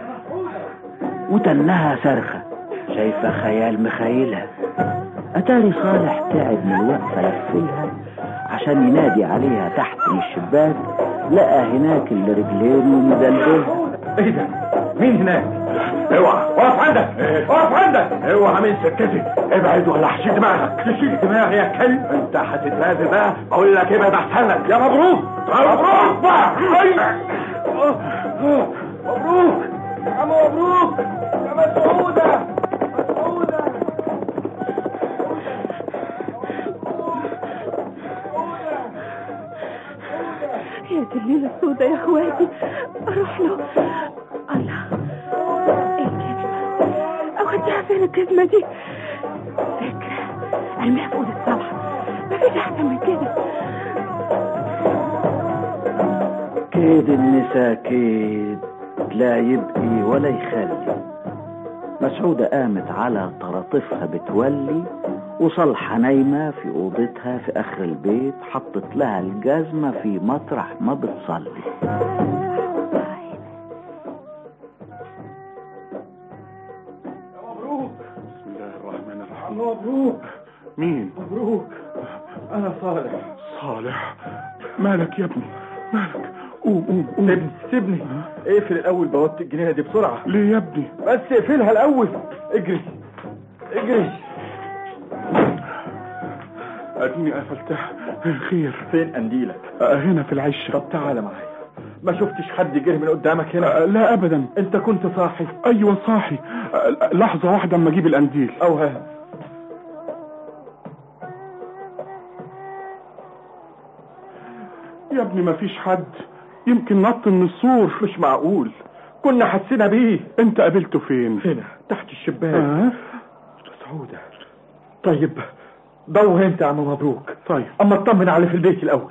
وتنها صرخة شايفة خيال مخيلها أتاري صالح تعب من الوقفة لفلها عشان ينادي عليها تحت من الشباك لقى هناك اللي رجلين ومدلدلها ايه ده مين هناك اوعى اقف عندك اقف عندك اوعى من سكتي ابعد ولا هشيل دماغك تشيل دماغي يا كلب انت هتتنازل بقى اقول لك ابعد احسن لك يا مبروك مبروك بقى مبروك يا عم مبروك يا مسعوده مسعوده يا دي الليلة السودة يا اخواتي اروح له الله ايه الكلمة اوديها فين الكلمة دي فكرة ارميها فوق الصبح مفيش احسن من كده كيد النساء كيد لا يبقي ولا يخلي مسعودة قامت على طراطفها بتولي وصالحة نايمة في أوضتها في آخر البيت حطت لها الجزمة في مطرح ما بتصلي بسم الله الرحمن الرحيم مبروك مين مبروك انا صالح صالح مالك يا ابني مالك قوم قوم قوم سيبني سيبني اقفل الاول بوابه الجنينه دي بسرعه ليه يا ابني بس اقفلها الاول اجري اجري اديني قفلتها خير فين قنديلك آه، هنا في العشة طب تعالى معايا ما شفتش حد جري من قدامك هنا آه، لا ابدا انت كنت صاحي ايوه صاحي آه، لحظة واحدة اما اجيب القنديل اوهام يا ابني ما فيش حد يمكن نط من السور مش معقول كنا حسينا بيه انت قابلته فين هنا تحت الشباك آه؟ سعودة طيب ضوه انت يا عم مبروك طيب اما اطمن على اللي في البيت الاول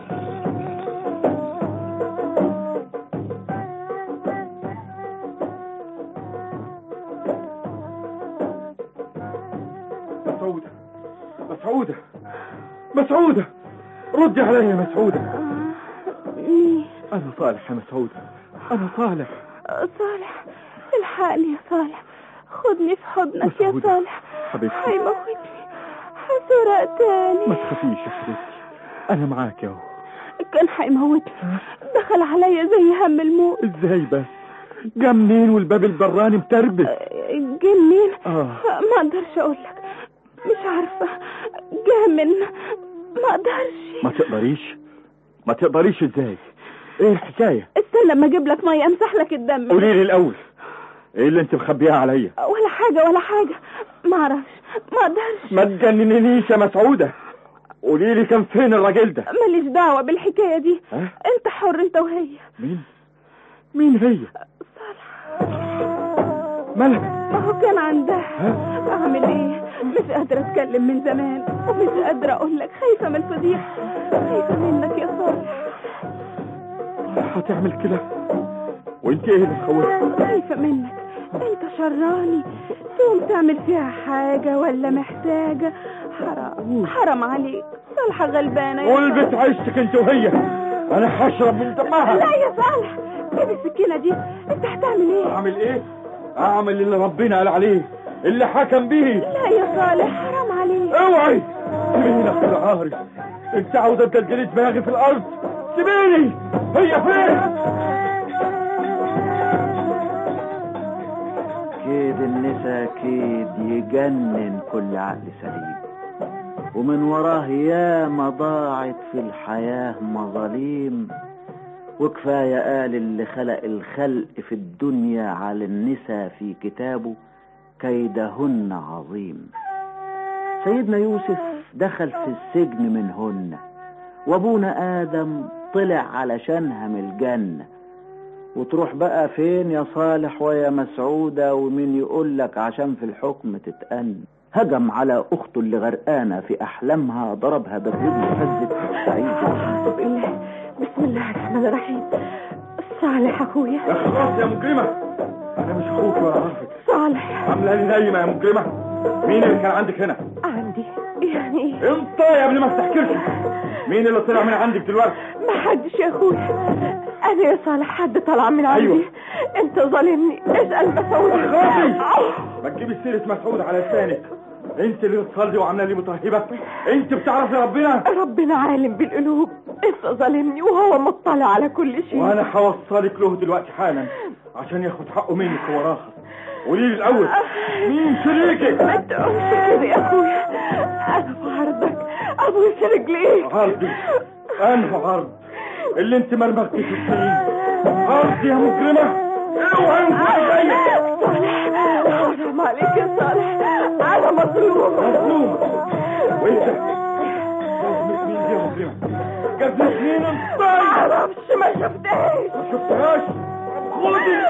مسعودة مسعودة مسعودة ردي عليا يا مسعودة مين أنا صالح يا مسعودة أنا صالح صالح الحقني يا صالح خدني في حضنك يا مسعودة، صالح حبيبتي. هيموتني هسرق تاني ما تخافيش يا حبيبتي أنا معاك يا هو كان هيموتني دخل عليا زي هم الموت ازاي بس جا منين والباب البراني متربس جه منين آه. ما اقدرش اقول لك مش عارفه جه من ما اقدرش ما تقدريش ما تقدريش ازاي ايه الحكاية استنى لما اجيب لك ميه امسح لك الدم قولي لي الاول ايه اللي انت مخبيها عليا ولا حاجه ولا حاجه ما اعرفش ما اقدرش ما تجننينيش يا مسعودة قولي لي كان فين الراجل ده ماليش دعوه بالحكايه دي ها؟ انت حر انت وهي مين مين هي مالك ما هو كان عندها اعمل ايه مش قادره اتكلم من زمان ومش قادره اقول لك خايفه من الفضيحه خايفه منك يا صالح هتعمل كده وانت ايه اللي مخوفك خايفه منك انت شراني تقوم تعمل فيها حاجه ولا محتاجه حرام حرام عليك صالحة غلبانة يا والبت عيشتك انت وهي انا هشرب من دمها لا يا صالح جيب السكينة دي انت هتعمل ايه اعمل ايه اعمل اللي ربنا قال عليه اللي حكم به لا يا صالح حرام عليك اوعي سيبيني يا اخي عارف انت عاوزه تدلدلي دماغي في الارض سيبيني هي فين كيد النساء كيد يجنن كل عقل سليم ومن وراه ياما ضاعت في الحياة مظاليم وكفاية قال اللي خلق الخلق في الدنيا على النساء في كتابه كيدهن عظيم سيدنا يوسف دخل في السجن منهن وابونا آدم طلع علشانها من الجنة وتروح بقى فين يا صالح ويا مسعودة ومين يقول لك عشان في الحكم تتأن هجم على أخته اللي غرقانة في أحلامها ضربها بالرجل فزت سعيد بسم الله بسم الله الرحمن الرحيم صالح اخويا يا خلاص يا مجرمه انا مش اخوك ولا عارفك صالح عامله لي نايمه يا مجرمه مين اللي كان عندك هنا عندي يعني ايه انت يا ابني ما تحكيش مين اللي طلع من عندك دلوقتي ما حدش يا اخويا انا يا صالح حد طلع من عندي أيوة. انت ظالمني اسال مسعود اخلصي ما تجيبي سيره مسعود على لسانك انت اللي بتصلي وعامله لي متوهبه انت بتعرفي ربنا ربنا عالم بالقلوب انت ظالمني وهو مطلع على كل شيء وانا هوصلك له دلوقتي حالا عشان ياخد حقه منك هو راخص قولي لي الاول مين شريكك ما تقولش كده يا اخويا انا في عرضك ابوس رجليك عرضي انه عرض اللي انت مرمغتي في السنين عرض يا مجرمه اوعي انت زيك صالح حرام عليك يا صالح انا مظلوم مظلوم وانت جزمة مين دي يا مجرمه جزمة مين انت معرفش ما شفتهاش ما شفتهاش خدي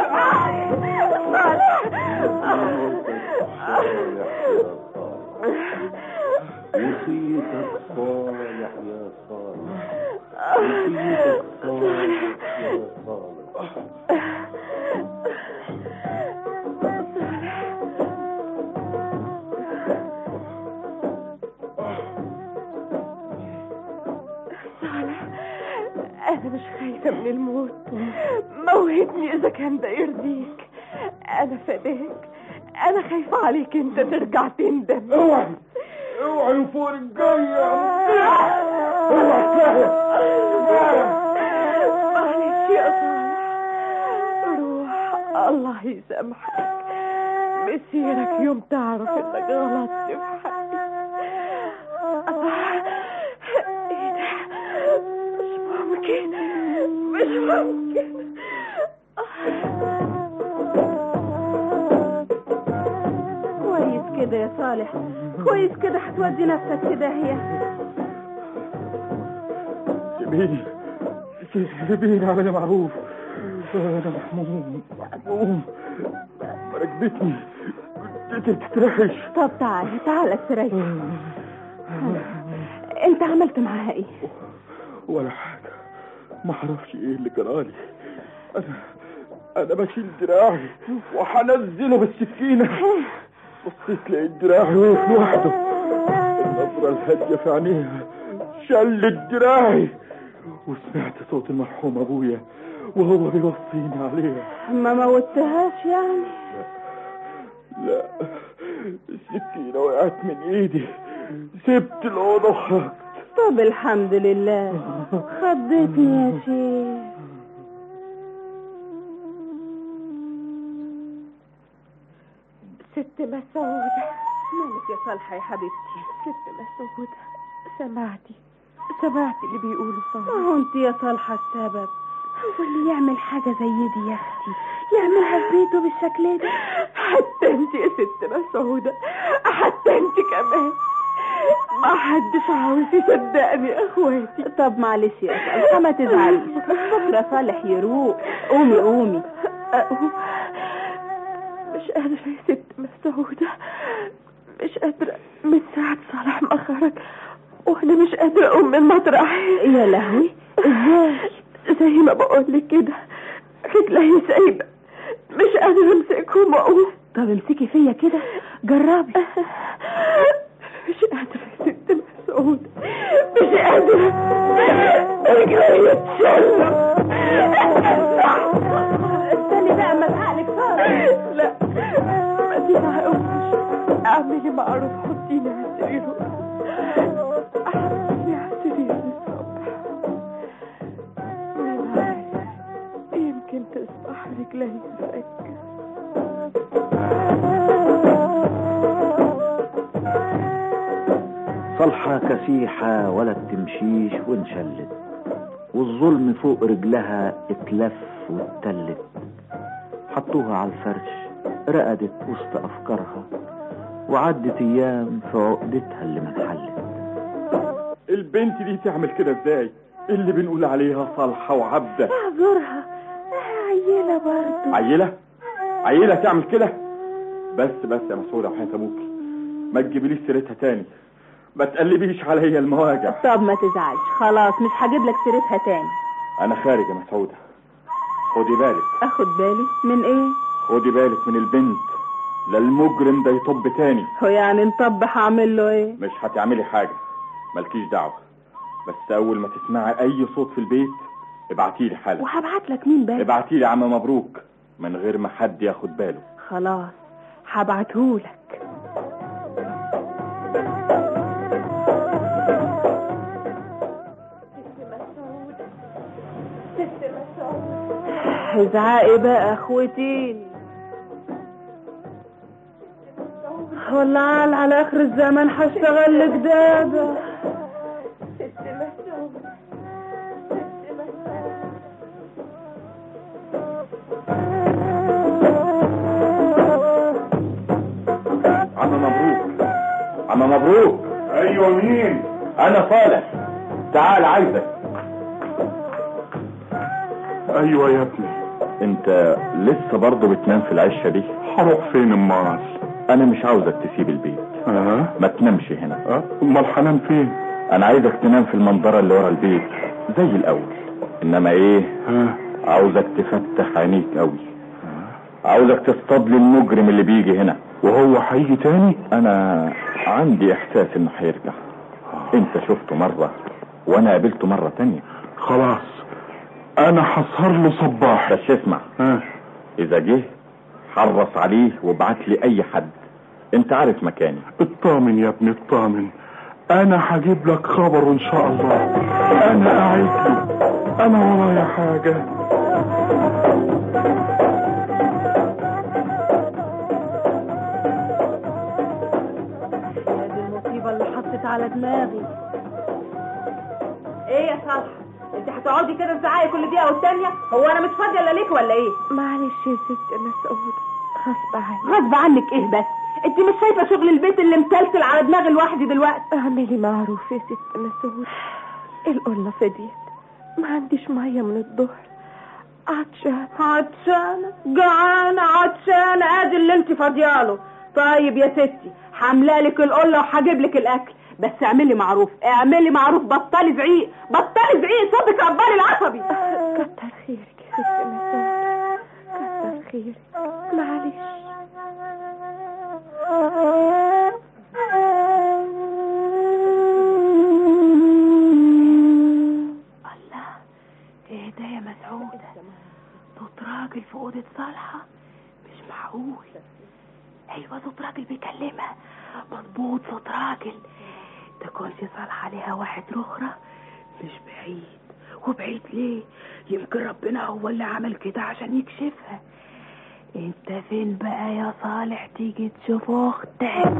نسيتك صالح يا صالح نسيتك صالح يا صالح انا مش خايفه من الموت موتني اذا كان ده يرضيك انا فداك انا خايفه عليك انت ترجع تندم اوعي اوعي فوق الجاية اوعي تلاقي معلش يا صالح روح الله يسامحك مسيرك يوم تعرف انك غلطت في حقي ايه ده مش ممكن مش ممكن كويس كده يا صالح كويس كده هتودي نفسك في داهية سيبيني سيبيني اعمل معروف انا محموم محموم ركبتني تترعش طب تعالى تعالى استريح انت عملت معاها ايه ولا حاجة ما اعرفش ايه اللي جرالي انا انا بشيل دراعي وهنزله بالسكينة بصيت لقيت دراعي وقف لوحده النظرة الهادية في عينيها شلت دراعي وسمعت صوت المرحوم ابويا وهو بيوصيني عليها ما موتهاش يعني لا السكينة وقعت من ايدي سبت الأوضة وخرجت طب الحمد لله خضتني يا شيخ ست مسعودة مالك يا صالحة يا حبيبتي ست مسعودة سمعتي سمعتي اللي بيقولوا ما صالح هو انت يا صالحة السبب هو اللي يعمل حاجة زي دي يا اختي يعملها في بيته بالشكل ده حتى انت يا ست مسعودة حتى انت كمان ما حدش عاوز يصدقني يا اخواتي طب معلش يا صالحة ما تزعليش بكرة صالح يروق قومي قومي أقوم مش قادرة يا ست مسعودة مش قادرة من ساعة صالح ما خرج وانا مش قادرة اقوم من مطرحي يا لهوي ازاي زي ما بقول لك كده رجلي سايبة مش قادرة امسكهم واقوم طب امسكي فيا كده جربي مش قادرة يا ست مسعود مش قادرة رجلي اتشلوا استني بقى اما الحقلك صار لا ما تزعقوش اعملي معروف حطيني على السرير حطيني على السرير للصبح مين عارف يمكن تصبح رجلي فك صلحة كسيحة ولا بتمشيش وانشلت والظلم فوق رجلها اتلف واتلت حطوها على الفرش رقدت وسط أفكارها وعدت أيام في عقدتها اللي ما انحلت البنت دي تعمل كده ازاي اللي بنقول عليها صالحة وعبدة اعذرها عيلة برضه عيلة عيلة تعمل كده بس بس يا مسعودة وحياة ابوكي ما تجيبليش سيرتها تاني ما تقلبيش عليا المواجع طب ما تزعلش خلاص مش هجيب لك سيرتها تاني انا خارج يا مسعودة خدي بالك اخد بالي من ايه خدي بالك من البنت لا المجرم ده يطب تاني هو يعني نطب هعمل له ايه مش هتعملي حاجة مالكيش دعوة بس أول ما تسمعي أي صوت في البيت ابعتيلي حالا وهبعت لك مين بقى ابعتيلي عم مبروك من غير ما حد ياخد باله خلاص هبعتهولك ازعقي بقى اخوتي ولا عال على اخر الزمن هشتغل لك دابة عم مبروك عم مبروك ايوه مين أنا صالح تعال عايزك ايوه يا ابني أنت لسه برضه بتنام في العشة دي هروح فين امال أنا مش عاوزك تسيب البيت اه ما تنامش هنا اه امال هنام فين أنا عايزك تنام في المنظرة اللي ورا البيت زي الأول إنما إيه اه عاوزك تفتح عينيك قوي عاوزك تصطاد لي المجرم اللي بيجي هنا وهو هيجي تاني انا عندي احساس انه هيرجع انت شفته مرة وانا قابلته مرة تانية خلاص انا هسهر له صباح بس اسمع اه اذا جه حرص عليه وابعت لي اي حد انت عارف مكاني اطمن يا ابني اطمن انا هجيب لك خبر ان شاء الله انا قاعد له انا ورايا حاجه يا دي المصيبة اللي حطت على دماغي ايه يا صالحة انت هتقعدي كده تزعقي كل دقيقة والتانية هو انا مش فاضية الا ليك ولا ايه معلش يا ست مسعود غصب عني غصب عنك ايه بس انت مش شايفة شغل البيت اللي متلتل على دماغي لوحدي دلوقتي اعملي معروف يا ست مسعود القلة فديت ما عنديش مية من الظهر عطشان عطشانة جعانة عطشانة ادي اللي انت فاضياله طيب يا ستي حملالك القلة وهجيب لك الاكل بس اعملي معروف اعملي معروف بطلي زعيق بطلي زعيق صوتك عبالي العصبي كتر خيرك يا ست مسعود كتر خيرك معلش الله ايه ده يا مسعودة صوت راجل في أوضة صالحة مش معقول أيوة صوت راجل بيكلمها مظبوط صوت راجل ده كنت صالحة ليها واحد رخرة مش بعيد وبعيد ليه يمكن ربنا هو اللي عمل كده عشان يكشفها انت فين بقى يا صالح تيجي تشوف اختك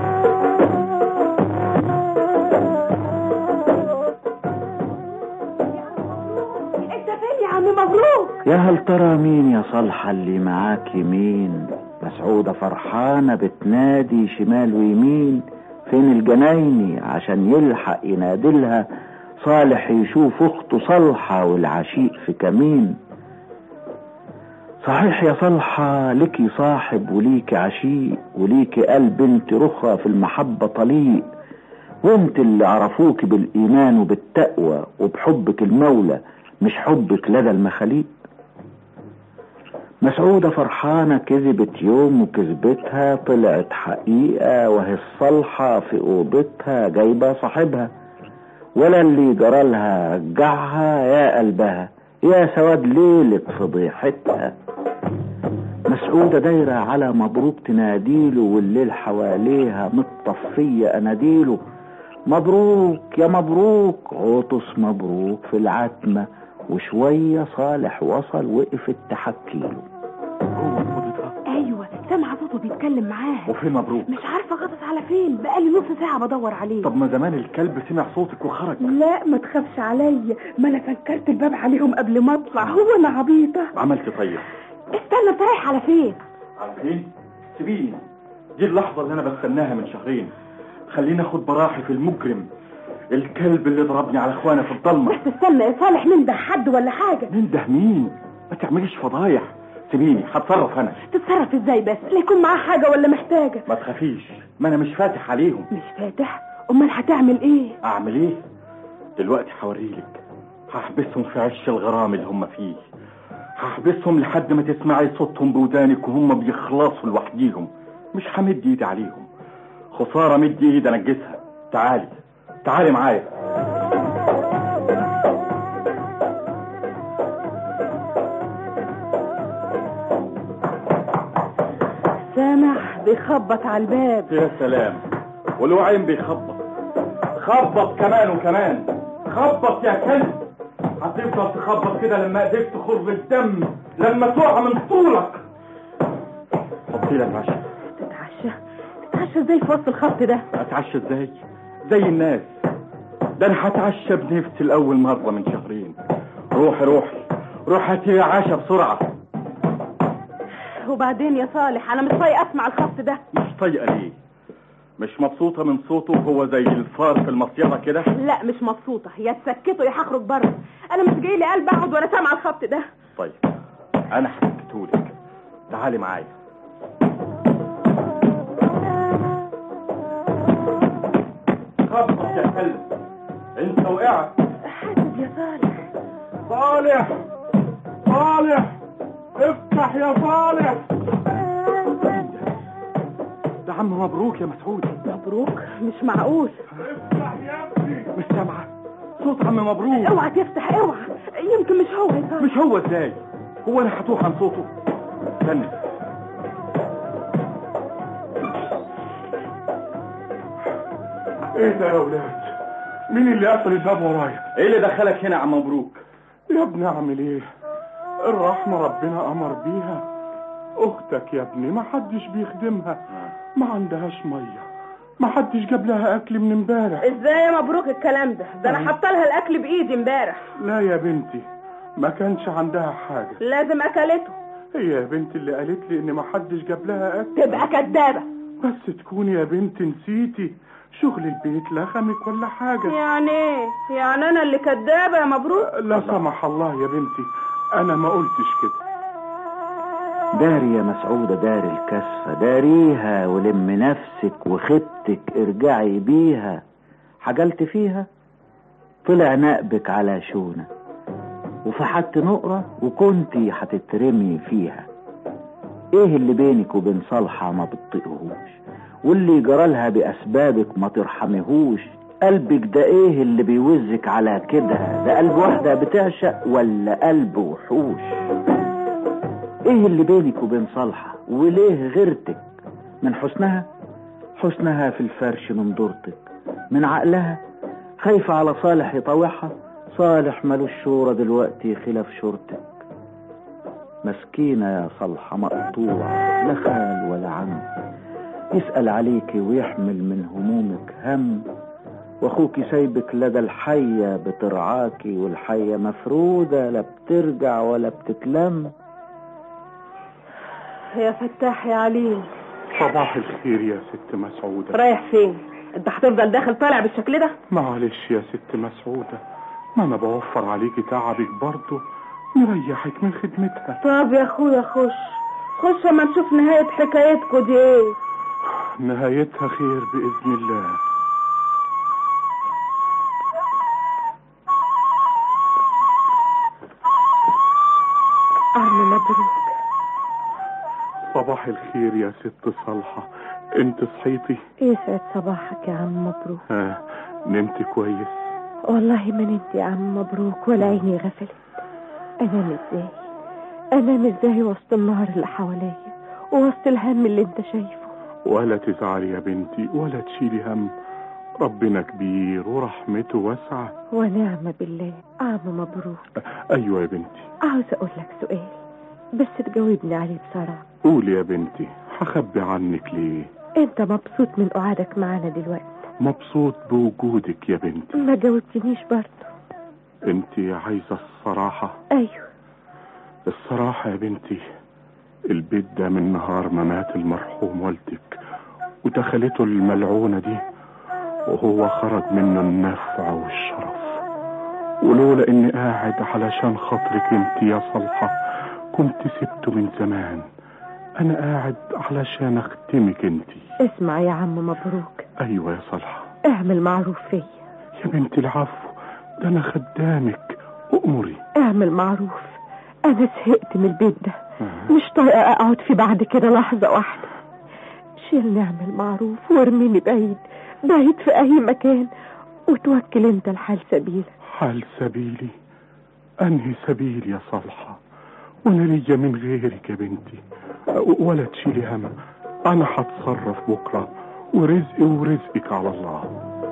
انت فين يا عم مبروك يا هل ترى مين يا صالحة اللي معاك يمين مسعودة فرحانة بتنادي شمال ويمين فين الجنايني عشان يلحق ينادلها صالح يشوف اخته صالحة والعشيق في كمين صحيح يا صالحة ليكي صاحب وليكي عشيق وليكي قلب انت رخى في المحبة طليق وانت اللي عرفوك بالايمان وبالتقوى وبحبك المولى مش حبك لدى المخاليق مسعودة فرحانة كذبت يوم وكذبتها طلعت حقيقة وهي الصالحة في أوضتها جايبة صاحبها ولا اللي جرالها رجعها يا قلبها يا سواد ليلة فضيحتها مسعودة دايرة على مبروك تناديله والليل حواليها متطفية أناديله مبروك يا مبروك عطس مبروك في العتمة وشوية صالح وصل وقفت تحكيله ايوه سامعه صوته بيتكلم معاها وفين مبروك مش عارفه غطس على فين بقالي نص ساعه بدور عليه طب ما زمان الكلب سمع صوتك وخرج لا ما تخافش عليا ما انا فكرت الباب عليهم قبل ما اطلع هو انا عبيطه عملت طيب استنى انت رايح على فين على فين سيبيني دي اللحظة اللي أنا بستناها من شهرين خليني أخد براحي في المجرم الكلب اللي ضربني على إخوانا في الضلمة بس استنى يا صالح ننده حد ولا حاجه ننده مين ما تعمليش فضايح سيبيني هتصرف أنا تتصرف ازاي بس لا يكون معاه حاجه ولا محتاجه ما تخافيش ما أنا مش فاتح عليهم مش فاتح امال هتعمل ايه أعمل إيه دلوقتي هوريلك هحبسهم في عش الغرام اللي هم فيه هحبسهم لحد ما تسمعي صوتهم بودانك وهم بيخلصوا لوحديهم مش همد ايدي عليهم خسارة مد ايدي انجسها تعالي تعالي معايا سامع بيخبط على الباب يا سلام والوعين بيخبط خبط كمان وكمان خبط يا كلب هتفضل تخبط كده لما ايديك تخر الدم لما تقع من طولك حطي لك عشاء تتعشى تتعشى ازاي في وسط الخط ده اتعشى ازاي زي الناس ده انا هتعشى بنفسي لاول مره من شهرين روحي روحي روحي هاتي لي عشاء بسرعه وبعدين يا صالح انا مش طايقه اسمع الخط ده مش طايقه ليه مش مبسوطه من صوته وهو زي الفار في المصيده كده لا مش مبسوطه يا تسكته يا هخرج بره انا مش جاي لي قلب اقعد وانا سامعه الخط ده طيب انا حكيتهولك تعالي معايا خبط يا كلب انت وقعت حاسب يا صالح صالح صالح افتح يا صالح ده عم مبروك يا مسعود مبروك مش معقول افتح يا ابني مش سامعه صوت عم مبروك اوعى تفتح اوعى يمكن مش هو يا صالح مش هو ازاي هو انا هتوه عن صوته استنى ايه ده يا ولاد مين اللي قفل الباب ورايا ايه اللي دخلك هنا يا عم مبروك يا ابني اعمل ايه الرحمة ربنا امر بيها اختك يا ابني ما حدش بيخدمها ما عندهاش مية ما حدش جاب لها اكل من امبارح ازاي يا مبروك الكلام ده ده انا حاطه لها الاكل بايدي امبارح لا يا بنتي ما كانش عندها حاجة لازم اكلته هي يا بنتي اللي قالت لي ان ما حدش جاب لها اكل تبقى كدابه بس تكون يا بنت نسيتي شغل البيت لخمك ولا حاجة يعني ايه يعني انا اللي كدابه يا مبروك لا سمح الله يا بنتي انا ما قلتش كده داري يا مسعودة داري الكسفة داريها ولم نفسك وخدتك ارجعي بيها حجلت فيها طلع نقبك على شونة وفحت نقرة وكنتي هتترمي فيها ايه اللي بينك وبين صالحة ما بتطيقهوش واللي جرالها بأسبابك ما ترحمهوش قلبك ده ايه اللي بيوزك على كده ده قلب واحدة بتعشق ولا قلب وحوش ايه اللي بينك وبين صالحة وليه غيرتك من حسنها حسنها في الفرش من دورتك من عقلها خايفة على صالح يطوعها صالح ملوش شورى دلوقتي خلاف شورتك مسكينة يا صالحة مقطوعة لا خال ولا عم يسأل عليكي ويحمل من همومك هم واخوكي سايبك لدى الحية بترعاكي والحية مفرودة لا بترجع ولا بتتلم يا فتاح يا عليم صباح الخير يا ست مسعودة رايح فين انت هتفضل داخل طالع بالشكل ده معلش يا ست مسعودة ما انا بوفر عليكي تعبك برضه نريحك من خدمتها طب يا اخويا خش خش اما نشوف نهاية حكايتكوا دي ايه نهايتها خير بإذن الله عم مبروك صباح الخير يا ست صالحة انت صحيتي يسعد صباحك يا عم مبروك ها نمت كويس والله ما نمت يا عم مبروك ولا عيني غفلت انام ازاي انام ازاي وسط النهر اللي حواليا ووسط الهم اللي انت شايفه ولا تزعلي يا بنتي ولا تشيلي هم ربنا كبير ورحمته واسعة ونعم بالله عم مبروك أيوة يا بنتي عاوز اقول لك سؤال بس تجاوبني عليه بصراحة قولي يا بنتي هخبي عنك ليه انت مبسوط من قعدك معانا دلوقتي مبسوط بوجودك يا بنتي ما جاوبتنيش برضه انت عايزة الصراحة ايوه الصراحة يا بنتي البيت ده من نهار ما مات المرحوم والدك ودخلته الملعونة دي وهو خرج منه النفع والشرف ولولا اني قاعد علشان خاطرك انت يا صالحة كنت سبته من زمان انا قاعد علشان اختمك انت اسمع يا عم مبروك ايوه يا صالحة اعمل معروف فيا يا بنت العفو ده انا خدامك امري اعمل معروف انا زهقت من البيت ده مش طايقه اقعد فيه بعد كده لحظه واحده شيلني اعمل معروف وارميني بعيد بعيد في اي مكان وتوكل انت الحال سبيلك حال سبيلي انهي سبيل يا صالحة وانا ليا من غيرك يا بنتي ولا تشيلي هم انا هتصرف بكرة ورزقي ورزقك على الله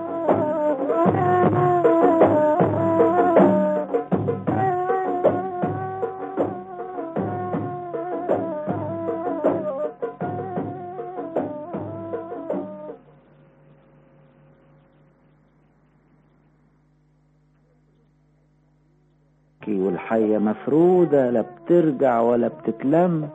والحية مفرودة لا بترجع ولا بتتلم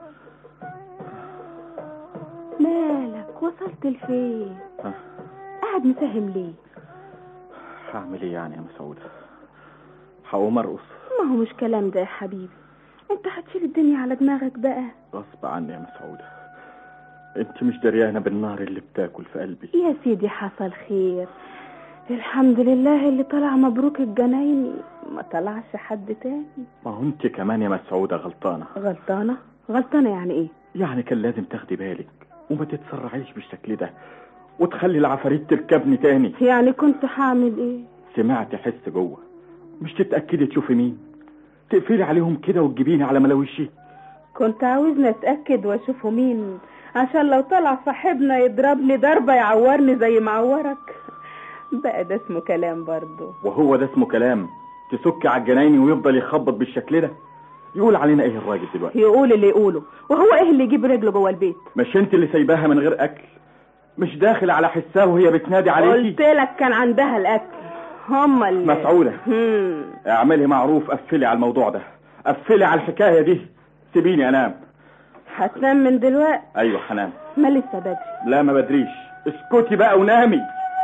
مالك وصلت لفين ها. قاعد مساهم ليه هعمل ايه يعني يا مسعودة هقوم ارقص ما هو مش كلام ده يا حبيبي انت هتشيل الدنيا على دماغك بقى غصب عني يا مسعودة انت مش دريانة بالنار اللي بتاكل في قلبي يا سيدي حصل خير الحمد لله اللي طلع مبروك الجنايني ما طلعش حد تاني ما هو انت كمان يا مسعودة غلطانة غلطانة غلطانة يعني ايه يعني كان لازم تاخدي بالك وما تتسرعيش بالشكل ده وتخلي العفاريت تركبني تاني يعني كنت هعمل ايه سمعت حس جوه مش تتأكدي تشوفي مين تقفلي عليهم كده وتجيبيني على ملاوشي كنت عاوزني اتاكد واشوفه مين عشان لو طلع صاحبنا يضربني ضربه يعورني زي ما عورك بقى ده اسمه كلام برضه وهو ده اسمه كلام تسك على الجنايني ويفضل يخبط بالشكل ده يقول علينا ايه الراجل دلوقتي يقول اللي يقوله وهو ايه اللي يجيب رجله جوه البيت مش انت اللي سايباها من غير اكل مش داخل على حساه وهي بتنادي قلت عليكي لك كان عندها الاكل هم اللي مسعودة هم. اعملي معروف قفلي على الموضوع ده قفلي على الحكاية دي سيبيني انام هتنام من دلوقتي ايوه هنام ما لسه بدري لا ما بدريش اسكتي بقى ونامي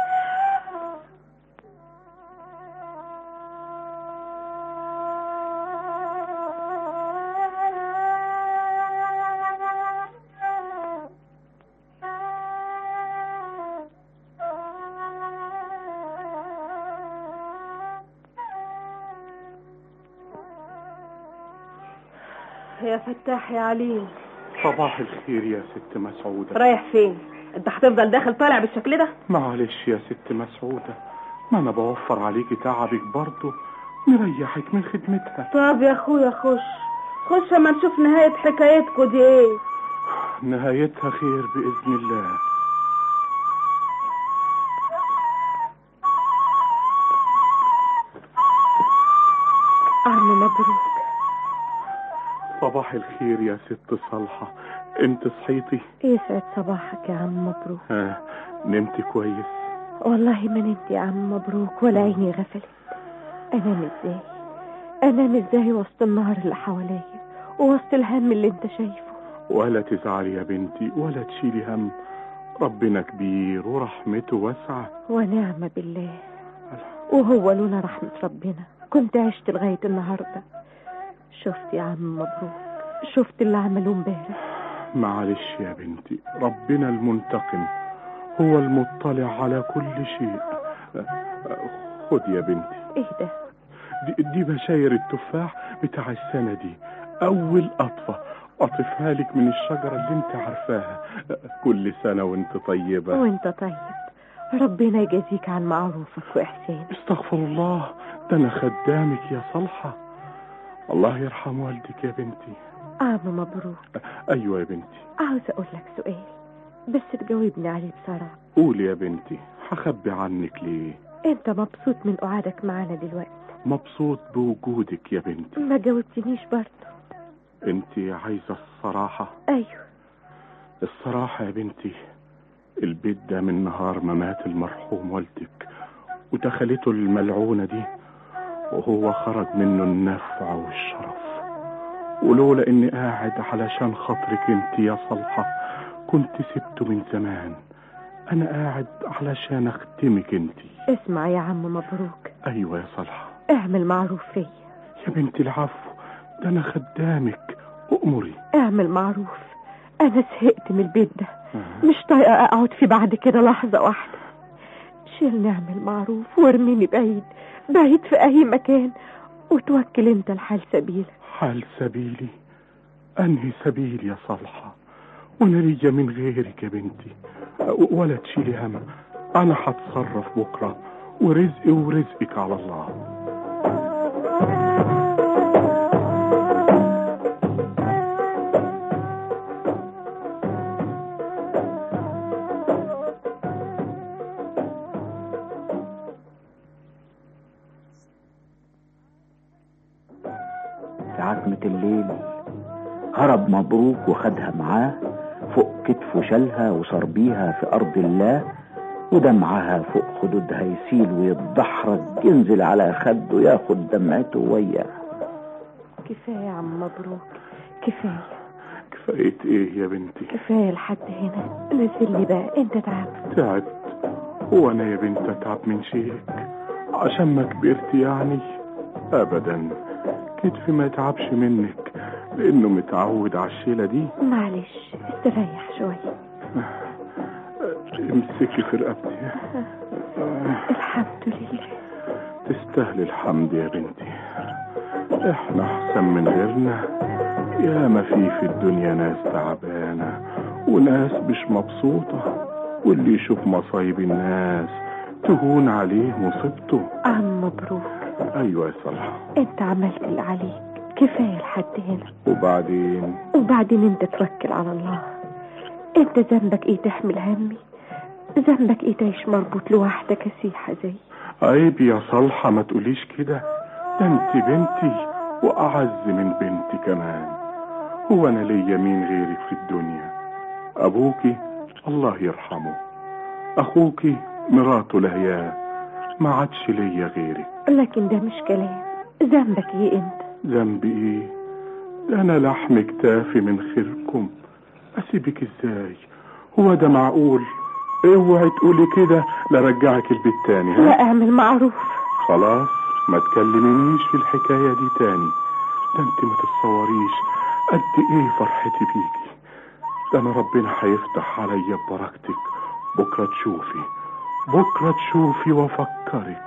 يا فتاح يا عليم صباح الخير يا ست مسعودة رايح فين انت هتفضل داخل طالع بالشكل ده معلش يا ست مسعودة ما انا بوفر عليكي تعبك برضه نريحك من خدمتها طب يا اخويا خش خش اما نشوف نهاية حكايتكوا دي ايه نهايتها خير بإذن الله عم مبروك صباح الخير يا ست صالحة انت صحيتي يسعد صباحك يا عم مبروك ها نمت كويس والله ما نمت يا عم مبروك ولا عيني غفلت انام ازاي انام ازاي وسط النهر اللي حواليا ووسط الهم اللي انت شايفه ولا تزعلي يا بنتي ولا تشيلي هم ربنا كبير ورحمته واسعة ونعم بالله وهو لولا رحمة ربنا كنت عشت لغاية النهاردة شفت يا عم مبروك شفت اللي عملوه امبارح معلش يا بنتي ربنا المنتقم هو المطلع على كل شيء خد يا بنتي ايه ده دي, دي بشاير التفاح بتاع السنة دي أول قطفة قطفها لك من الشجرة اللي انت عارفاها كل سنة وانت طيبة وانت طيب ربنا يجازيك عن معروفك وإحسانك استغفر الله ده انا خدامك يا صالحة الله يرحم والدك يا بنتي عم مبروك ايوه يا بنتي عاوز أقول لك سؤال بس تجاوبني عليه بصراحة قولي يا بنتي هخبي عنك ليه أنت مبسوط من قعدك معانا دلوقتي مبسوط بوجودك يا بنتي ما جاوبتنيش برضه انت عايزة الصراحة أيوه الصراحة يا بنتي البيت ده من نهار ما مات المرحوم والدك ودخلته الملعونة دي وهو خرج منه النفع والشرف ولولا اني قاعد علشان خاطرك انت يا صالحة كنت سبته من زمان انا قاعد علشان اخدمك انت اسمع يا عم مبروك ايوه يا صالحة اعمل معروف فيا يا بنتي العفو ده انا خدامك أؤمري اعمل معروف أنا زهقت من البيت ده مش طايقة أقعد فيه بعد كده لحظة واحدة شيلني اعمل معروف وارميني بعيد بعيد في أي مكان وتوكل أنت الحال سبيلك حال سبيلي أنهي سبيل يا صالحة وانا ليا من غيرك يا بنتي ولا تشيلي هم انا هتصرف بكرة ورزقي ورزقك على الله في عتمة الليل هرب مبروك وخدها معاه فوق كتفه شالها وصار بيها في أرض الله ودمعها فوق خدودها يسيل ويتدحرج ينزل على خده ياخد دمعته وياه كفاية يا عم مبروك كفاية كفاية ايه يا بنتي كفاية لحد هنا نزل لي بقى انت تعبت تعبت هو انا يا بنت اتعب من شيء عشان ما كبرت يعني ابدا كتفي ما يتعبش منك لانه متعود على الشيله دي معلش استريح شوية امسكي في رقبتي الحمد لله تستاهل الحمد يا بنتي احنا احسن من غيرنا يا ما في في الدنيا ناس تعبانة وناس مش مبسوطة واللي يشوف مصايب الناس تهون عليه مصيبته عم مبروك ايوه يا صلاح انت عملت اللي عليك كفاية لحد هنا وبعدين وبعدين انت توكل على الله انت ذنبك ايه تحمل همي ذنبك ايه تعيش مربوط لوحدك كسيحة زي عيب يا صالحة ما تقوليش كده ده انت بنتي واعز من بنتي كمان هو انا ليا مين غيرك في الدنيا ابوكي الله يرحمه اخوكي مراته لهياه ما عادش ليا غيرك لكن ده مش كلام ذنبك ايه انت ذنبي ايه ده انا لحم كتافي من خيركم اسيبك ازاي هو ده معقول اوعي تقولي كده لرجعك البيت تاني ها لا اعمل معروف خلاص ما تكلمنيش في الحكاية دي تاني ده انت ما تتصوريش قد ايه فرحتي بيكي ده انا ربنا هيفتح عليا ببركتك بكرة تشوفي بكرة تشوفي وافكرك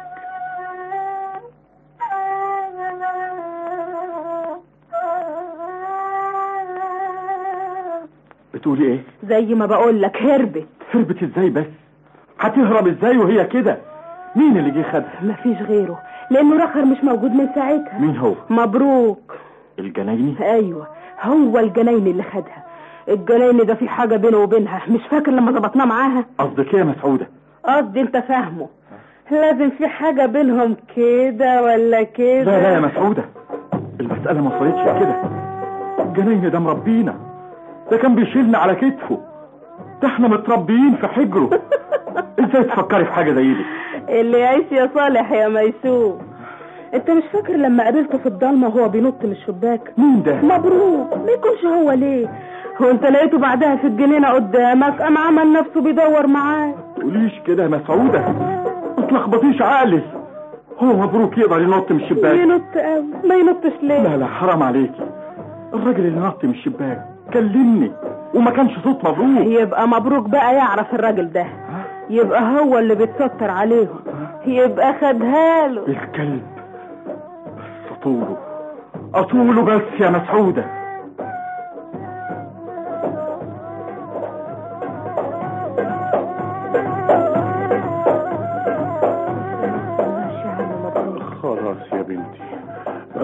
بتقولي ايه زي ما بقول لك هربت هربت ازاي بس هتهرب ازاي وهي كده مين اللي جه خدها مفيش غيره لانه رخر مش موجود من ساعتها مين هو مبروك الجنايني ايوه هو الجناين اللي خدها الجناين ده في حاجه بينه وبينها مش فاكر لما ظبطناه معاها قصدك ايه يا مسعوده قصدي انت فاهمه لازم في حاجه بينهم كده ولا كده لا لا يا مسعوده المساله ما وصلتش كده الجنايني ده مربينا ده كان بيشيلنا على كتفه ده احنا متربيين في حجره ازاي تفكري في حاجه زي دي اللي يعيش يا صالح يا ميسوم انت مش فاكر لما قابلته في الضلمه وهو بينط من الشباك مين ده مبروك ما يكونش هو ليه هو انت لقيته بعدها في الجنينه قدامك قام عمل نفسه بيدور معاك تقوليش كده يا مسعوده ما تلخبطيش عقلي هو مبروك يقدر ينط من الشباك ينط قوي ما ينطش ليه لا لا حرام عليكي الراجل اللي نط من الشباك كلمني وما كانش صوت مبروك يبقى مبروك بقى يعرف الراجل ده يبقى هو اللي بيتستر عليهم يبقى خدها له الكلب بس اطوله اطوله بس يا مسعوده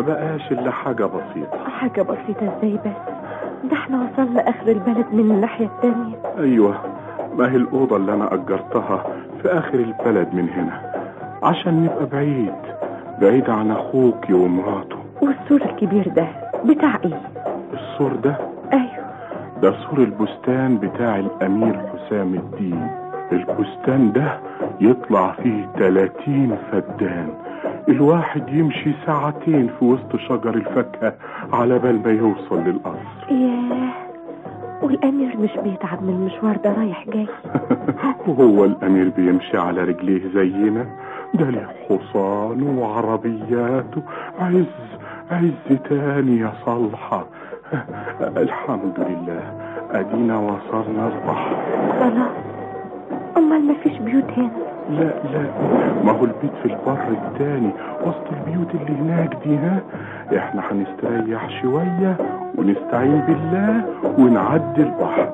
بقاش الا حاجة بسيطة حاجة بسيطة ازاي بس ده احنا وصلنا اخر البلد من الناحية التانية ايوه ما هي الأوضة اللي انا اجرتها في اخر البلد من هنا عشان نبقى بعيد بعيد عن اخوك ومراته والسور الكبير ده بتاع ايه السور ده ايوه ده سور البستان بتاع الامير حسام الدين البستان ده يطلع فيه 30 فدان الواحد يمشي ساعتين في وسط شجر الفاكهة على بال ما يوصل للقصر ياه والامير مش بيتعب من المشوار ده رايح جاي وهو الامير بيمشي على رجليه زينا ده له حصان وعربيات عز عز تاني يا صالحة الحمد لله ادينا وصلنا البحر خلاص امال مفيش بيوت هنا لا لا ما هو البيت في البر التاني وسط البيوت اللي هناك دي ها احنا هنستريح شوية ونستعين بالله ونعدي البحر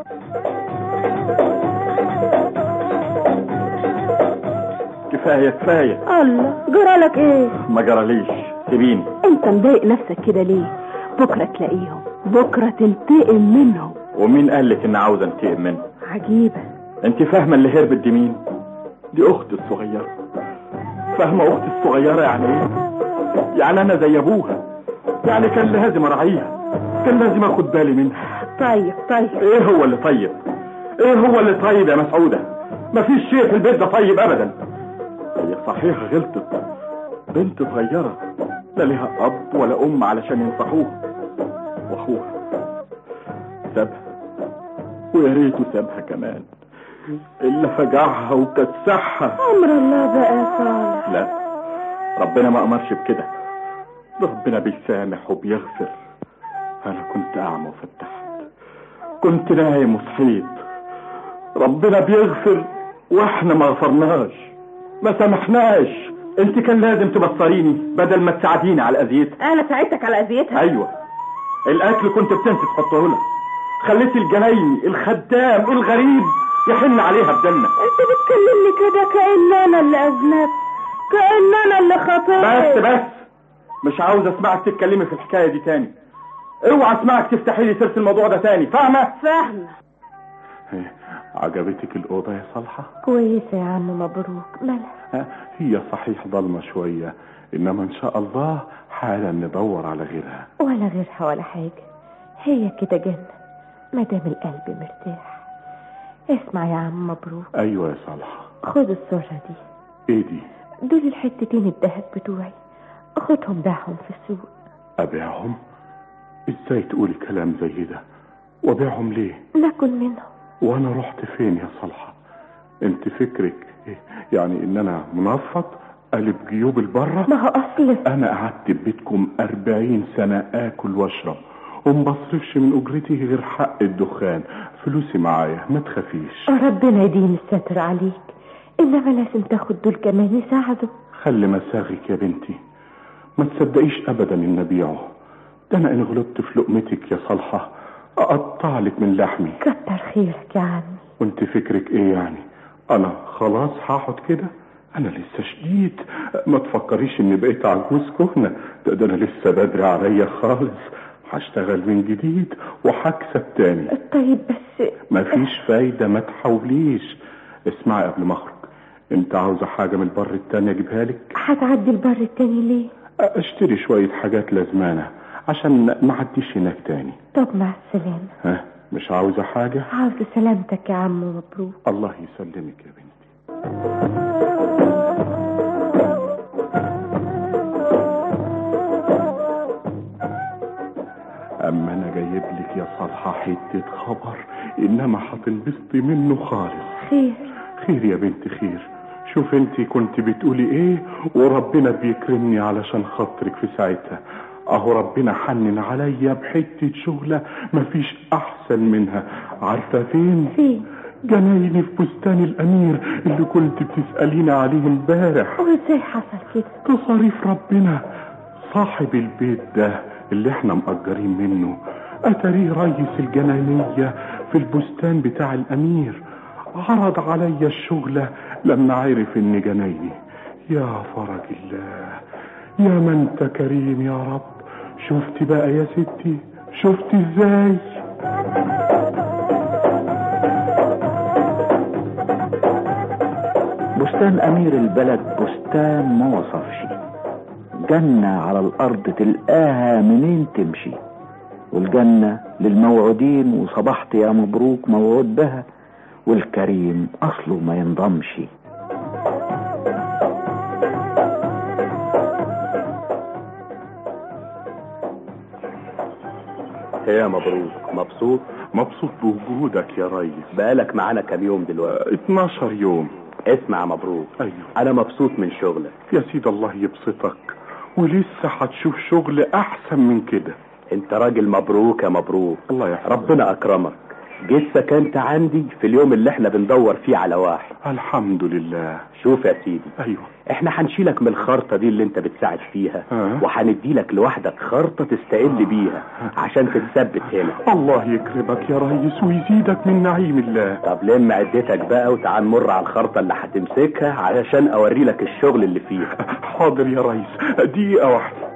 كفايه كفايه الله جرالك ايه ما جراليش سيبيني انت مضايق نفسك كده ليه بكرة تلاقيهم بكرة تنتقم منهم ومين قال لك ان عاوز انتقم منه عجيبة انت فاهمه اللي هربت دي مين دي اختي الصغيره فاهمه اختي الصغيره يعني ايه يعني انا زي ابوها يعني كان لازم اراعيها كان لازم اخد بالي منها طيب طيب ايه هو اللي طيب ايه هو اللي طيب يا مسعوده مفيش شيء في البيت ده طيب ابدا هي صحيح غلطت بنت صغيره لا لها اب ولا ام علشان ينصحوها واخوها سابها ويا ريته سابها كمان الا فجعها وكسحها امر الله بقى يا صالح لا ربنا ما امرش بكده ربنا بيسامح وبيغفر انا كنت اعمى وفتحت كنت نايم وصحيت ربنا بيغفر واحنا ما غفرناش ما سامحناش انت كان لازم تبصريني بدل ما تساعديني على اذيتها انا ساعدتك على اذيتها ايوه الاكل كنت بتنسي تحطه لها خليتي الجنايني الخدام الغريب يحن عليها بدنا انت بتكلمني كده كأن انا اللي اذنبت كأن انا اللي خطيت بس بس مش عاوز اسمعك تتكلمي في الحكايه دي تاني اوعى اسمعك تفتحي لي سيره الموضوع ده تاني فاهمه فاهمة إيه، عجبتك الأوضة يا صالحة كويسة يا عم مبروك مالها ها، هي صحيح ضلمة شوية إنما إن شاء الله حالا ندور على غيرها ولا غيرها ولا حاجة هي كده جنة ما دام القلب مرتاح اسمع يا عم مبروك أيوة يا صالحة خد الصورة دي إيه دي دول الحتتين الدهب بتوعي خدهم بيعهم في السوق أبيعهم إزاي تقولي كلام زي ده وأبيعهم ليه ناكل منهم وأنا رحت فين يا صالحة أنت فكرك إيه؟ يعني إن أنا منفض قلب جيوب البرة ما هو أصل أنا قعدت في بيتكم أربعين سنة آكل وأشرب ومبصرفش من أجرتي غير حق الدخان فلوسي معايا ما تخافيش ربنا يديم الستر عليك إنما لازم تاخد دول كمان يساعدوا خلي مساغك يا بنتي ما تصدقيش أبدا إن أبيعه ده أنا إن غلطت في لقمتك يا صالحة أقطع لك من لحمي كتر خيرك يا عمي وانت فكرك ايه يعني انا خلاص هقعد كده انا لسه شديد ما تفكريش اني بقيت عجوز كهنة ده, ده انا لسه بدري عليا خالص هشتغل من جديد وهكسب تاني طيب بس مفيش فايدة ما تحاوليش اسمعي قبل ما اخرج انت عاوزة حاجة من البر التاني اجيبها لك هتعدي البر التاني ليه اشتري شوية حاجات لازمانة عشان ما عديش هناك تاني طب مع السلامة ها مش عاوزة حاجة عاوز سلامتك يا عم مبروك الله يسلمك يا بنتي اما انا جايب لك يا صالحة حتة خبر انما هتنبسطي منه خالص خير خير يا بنت خير شوف انت كنت بتقولي ايه وربنا بيكرمني علشان خاطرك في ساعتها اهو ربنا حنن عليا بحتة شغلة مفيش احسن منها عارفة فين فين جنايني في بستان الامير اللي كنت بتسأليني عليه امبارح وازاي حصل كده تصاريف ربنا صاحب البيت ده اللي احنا مأجرين منه اتاريه رئيس الجنانية في البستان بتاع الامير عرض عليا الشغلة لما عرف اني جنايني يا فرج الله يا من انت كريم يا رب شفتي بقى يا ستي شفتي ازاي بستان أمير البلد بستان ما وصفش جنة على الأرض تلقاها منين تمشي والجنة للموعودين وصبحت يا مبروك موعود بها والكريم أصله ما ينضمش ايه يا مبروك مبسوط مبسوط بوجودك يا ريس بقالك معانا كام يوم دلوقتي 12 يوم اسمع يا مبروك ايوه انا مبسوط من شغلك يا سيد الله يبسطك ولسه هتشوف شغل احسن من كده انت راجل مبروك يا مبروك الله يحفظك ربنا اكرمك جيت سكنت عندي في اليوم اللي احنا بندور فيه على واحد الحمد لله شوف يا سيدي ايوه احنا هنشيلك من الخرطة دي اللي انت بتساعد فيها اه. وهنديلك لوحدك خرطة تستقل بيها عشان تتثبت هنا الله يكرمك يا ريس ويزيدك من نعيم الله طب لم عدتك بقى وتعال نمر على الخرطة اللي هتمسكها علشان اوري لك الشغل اللي فيها حاضر يا ريس دقيقة واحدة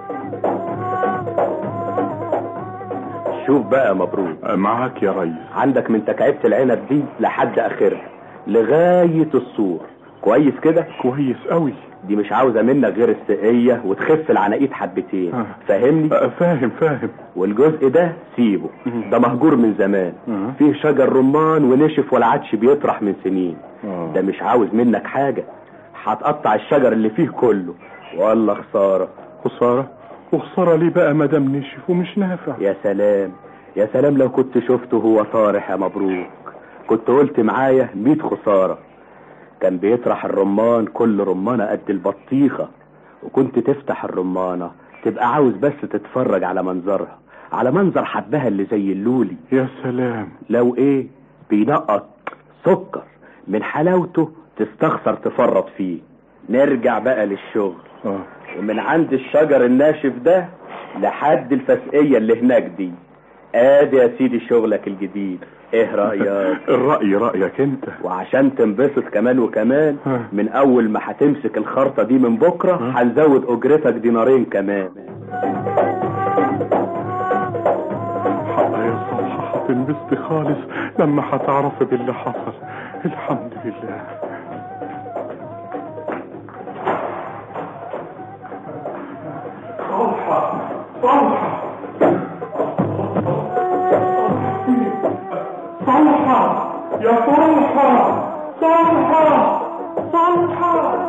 شوف بقى يا مبروك معاك يا ريس عندك من تكعيبة العنب دي لحد اخرها لغاية السور كويس كده كويس قوي دي مش عاوزة منك غير السقية وتخف العناقيد حبتين آه. فاهمني فاهم فاهم والجزء ده سيبه مم. ده مهجور من زمان مم. فيه شجر رمان ونشف ولا عادش بيطرح من سنين آه. ده مش عاوز منك حاجة هتقطع الشجر اللي فيه كله والله خسارة خسارة وخسارة ليه بقى مدام نشف ومش نافع يا سلام يا سلام لو كنت شفته هو طارح يا مبروك كنت قلت معايا ميت خسارة كان بيطرح الرمان كل رمانة قد البطيخة وكنت تفتح الرمانة تبقى عاوز بس تتفرج على منظرها على منظر حبها اللي زي اللولي يا سلام لو ايه بينقط سكر من حلاوته تستخسر تفرط فيه نرجع بقى للشغل اه ومن عند الشجر الناشف ده لحد الفسقية اللي هناك دي ادي يا سيدي شغلك الجديد ايه رأيك الرأي رأيك انت وعشان تنبسط كمان وكمان ها. من اول ما هتمسك الخرطة دي من بكرة ها. هنزود اجرتك دينارين كمان حق يا صالحة هتنبسطي خالص لما هتعرفي باللي حصل الحمد لله صالحة صالحة صالحة يا صالحة صالحة صالحة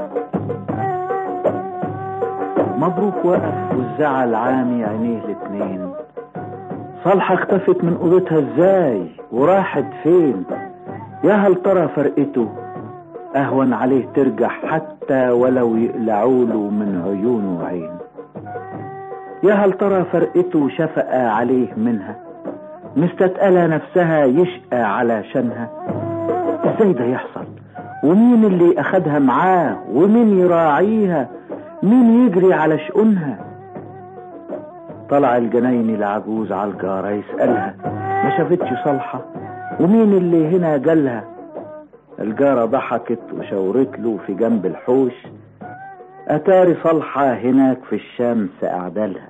مبروك وقف والزعل عامي عينيه الاتنين صالحة اختفت من اوضتها ازاي وراحت فين يا هل ترى فرقته اهون عليه ترجع حتى ولو يقلعوله من عيونه عين يا هل ترى فرقته شفقة عليه منها مستتقلة نفسها يشقى على شنها ازاي ده يحصل ومين اللي اخدها معاه ومين يراعيها مين يجري على شؤونها طلع الجنايني العجوز على الجارة يسألها ما شافتش صالحة ومين اللي هنا جالها الجارة ضحكت وشاورت له في جنب الحوش أتاري صالحة هناك في الشمس أعدالها